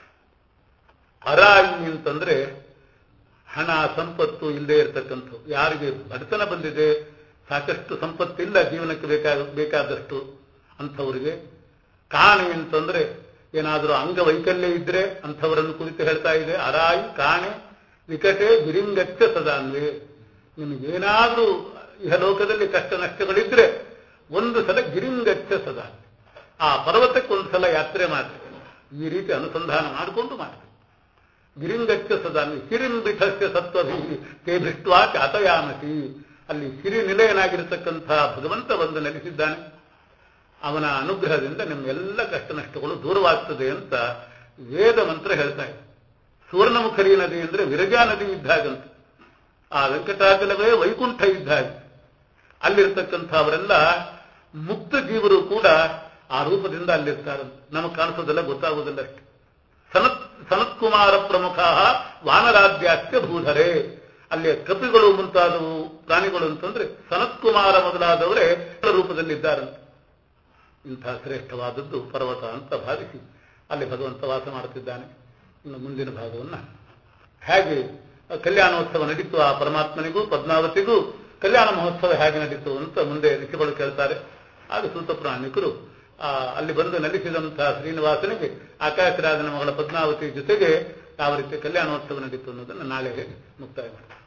ಅರಾಯಿ ಅಂತಂದ್ರೆ ಹಣ ಸಂಪತ್ತು ಇಲ್ಲದೆ ಇರತಕ್ಕಂಥವು ಯಾರಿಗೆ ಬಡತನ ಬಂದಿದೆ ಸಾಕಷ್ಟು ಸಂಪತ್ತಿಲ್ಲ ಜೀವನಕ್ಕೆ ಬೇಕಾದ ಬೇಕಾದಷ್ಟು ಅಂಥವರಿಗೆ ಕಾಣೆ ಅಂತಂದ್ರೆ ಏನಾದರೂ ಅಂಗವೈಕಲ್ಯ ಇದ್ರೆ ಅಂಥವರನ್ನು ಕುರಿತು ಹೇಳ್ತಾ ಇದೆ ಅರಾಯಿ ಕಾಣೆ ವಿಕಟೆ ಗಿರಿಂಗಚ್ಚ ಸದಾನ್ವೇ ನಿಮಗೇನಾದ್ರೂ ಇಹಲೋಕದಲ್ಲಿ ಕಷ್ಟ ನಷ್ಟಗಳಿದ್ರೆ ಒಂದು ಸಲ ಗಿರಿಂಗಚ್ಚ ಸದಾ ಆ ಪರ್ವತಕ್ಕೆ ಒಂದು ಸಲ ಯಾತ್ರೆ ಮಾಡಿ ಈ ರೀತಿ ಅನುಸಂಧಾನ ಮಾಡಿಕೊಂಡು ಮಾಡಿ ಗಿರಿಂಗಚ್ಚ ಸದಾ ಸಿರಿಂಬಿಠಸ್ಯ ಸತ್ವಭಿ ತೇ ದೃಷ್ಟ್ವಾ ಚಾತಯಾಮಸಿ ಅಲ್ಲಿ ಸಿರಿ ನಿಲಯನಾಗಿರತಕ್ಕಂಥ ಭಗವಂತ ಬಂದು ನೆಲೆಸಿದ್ದಾನೆ ಅವನ ಅನುಗ್ರಹದಿಂದ ನಿಮ್ಮೆಲ್ಲ ಕಷ್ಟ ನಷ್ಟಗಳು ದೂರವಾಗ್ತದೆ ಅಂತ ವೇದ ಮಂತ್ರ ಹೇಳ್ತಾ ಇದೆ ಸುವರ್ಣಮುಖರಿ ನದಿ ಅಂದ್ರೆ ವಿರಜಾ ನದಿ ಇದ್ದಾಗಂತ ಆ ವೆಂಕಟಾಚಲವೇ ವೈಕುಂಠ ಇದ್ದಾಗ ಅಲ್ಲಿರ್ತಕ್ಕಂಥ ಅವರೆಲ್ಲ ಮುಕ್ತ ಜೀವರು ಕೂಡ ಆ ರೂಪದಿಂದ ಅಲ್ಲಿರ್ತಾರೆ ನಮಗೆ ಕಾಣಿಸೋದೆಲ್ಲ ಗೊತ್ತಾಗೋದಿಲ್ಲ ಅಷ್ಟೆ ಸನತ್ ಸನತ್ಕುಮಾರ ಪ್ರಮುಖ ವಾನರಾಧ್ಯಾಸ್ಯ ಭೂಧರೆ ಅಲ್ಲಿ ಕಪಿಗಳು ಮುಂತಾದವು ಪ್ರಾಣಿಗಳು ಅಂತಂದ್ರೆ ಸನತ್ಕುಮಾರ ಮೊದಲಾದವರೇ ರೂಪದಲ್ಲಿದ್ದಾರಂತೆ ಇಂಥ ಶ್ರೇಷ್ಠವಾದದ್ದು ಪರ್ವತ ಅಂತ ಭಾವಿಸಿ ಅಲ್ಲಿ ಭಗವಂತ ವಾಸ ಮಾಡುತ್ತಿದ್ದಾನೆ ಇನ್ನು ಮುಂದಿನ ಭಾಗವನ್ನ ಹೇಗೆ ಕಲ್ಯಾಣೋತ್ಸವ ನಡೀತು ಆ ಪರಮಾತ್ಮನಿಗೂ ಪದ್ಮಾವತಿಗೂ ಕಲ್ಯಾಣ ಮಹೋತ್ಸವ ಹೇಗೆ ನಡೀತು ಅಂತ ಮುಂದೆ ಋಷಿಗಳು ಕೇಳ್ತಾರೆ ಆಗ ಸೂತ ಪ್ರಾಣಿಕರು ಆ ಅಲ್ಲಿ ಬಂದು ನೆಲೆಸಿದಂತಹ ಶ್ರೀನಿವಾಸನಿಗೆ ಆಕಾಶರಾಜನ ಮಗಳ ಪದ್ಮಾವತಿ ಜೊತೆಗೆ ಯಾವ ರೀತಿ ಕಲ್ಯಾಣೋತ್ಸವ ನಡೀತು ಅನ್ನೋದನ್ನು ನಾಳೆ ಹೇಳಿ ಮುಕ್ತಾಯ ಮಾಡ್ತಾರೆ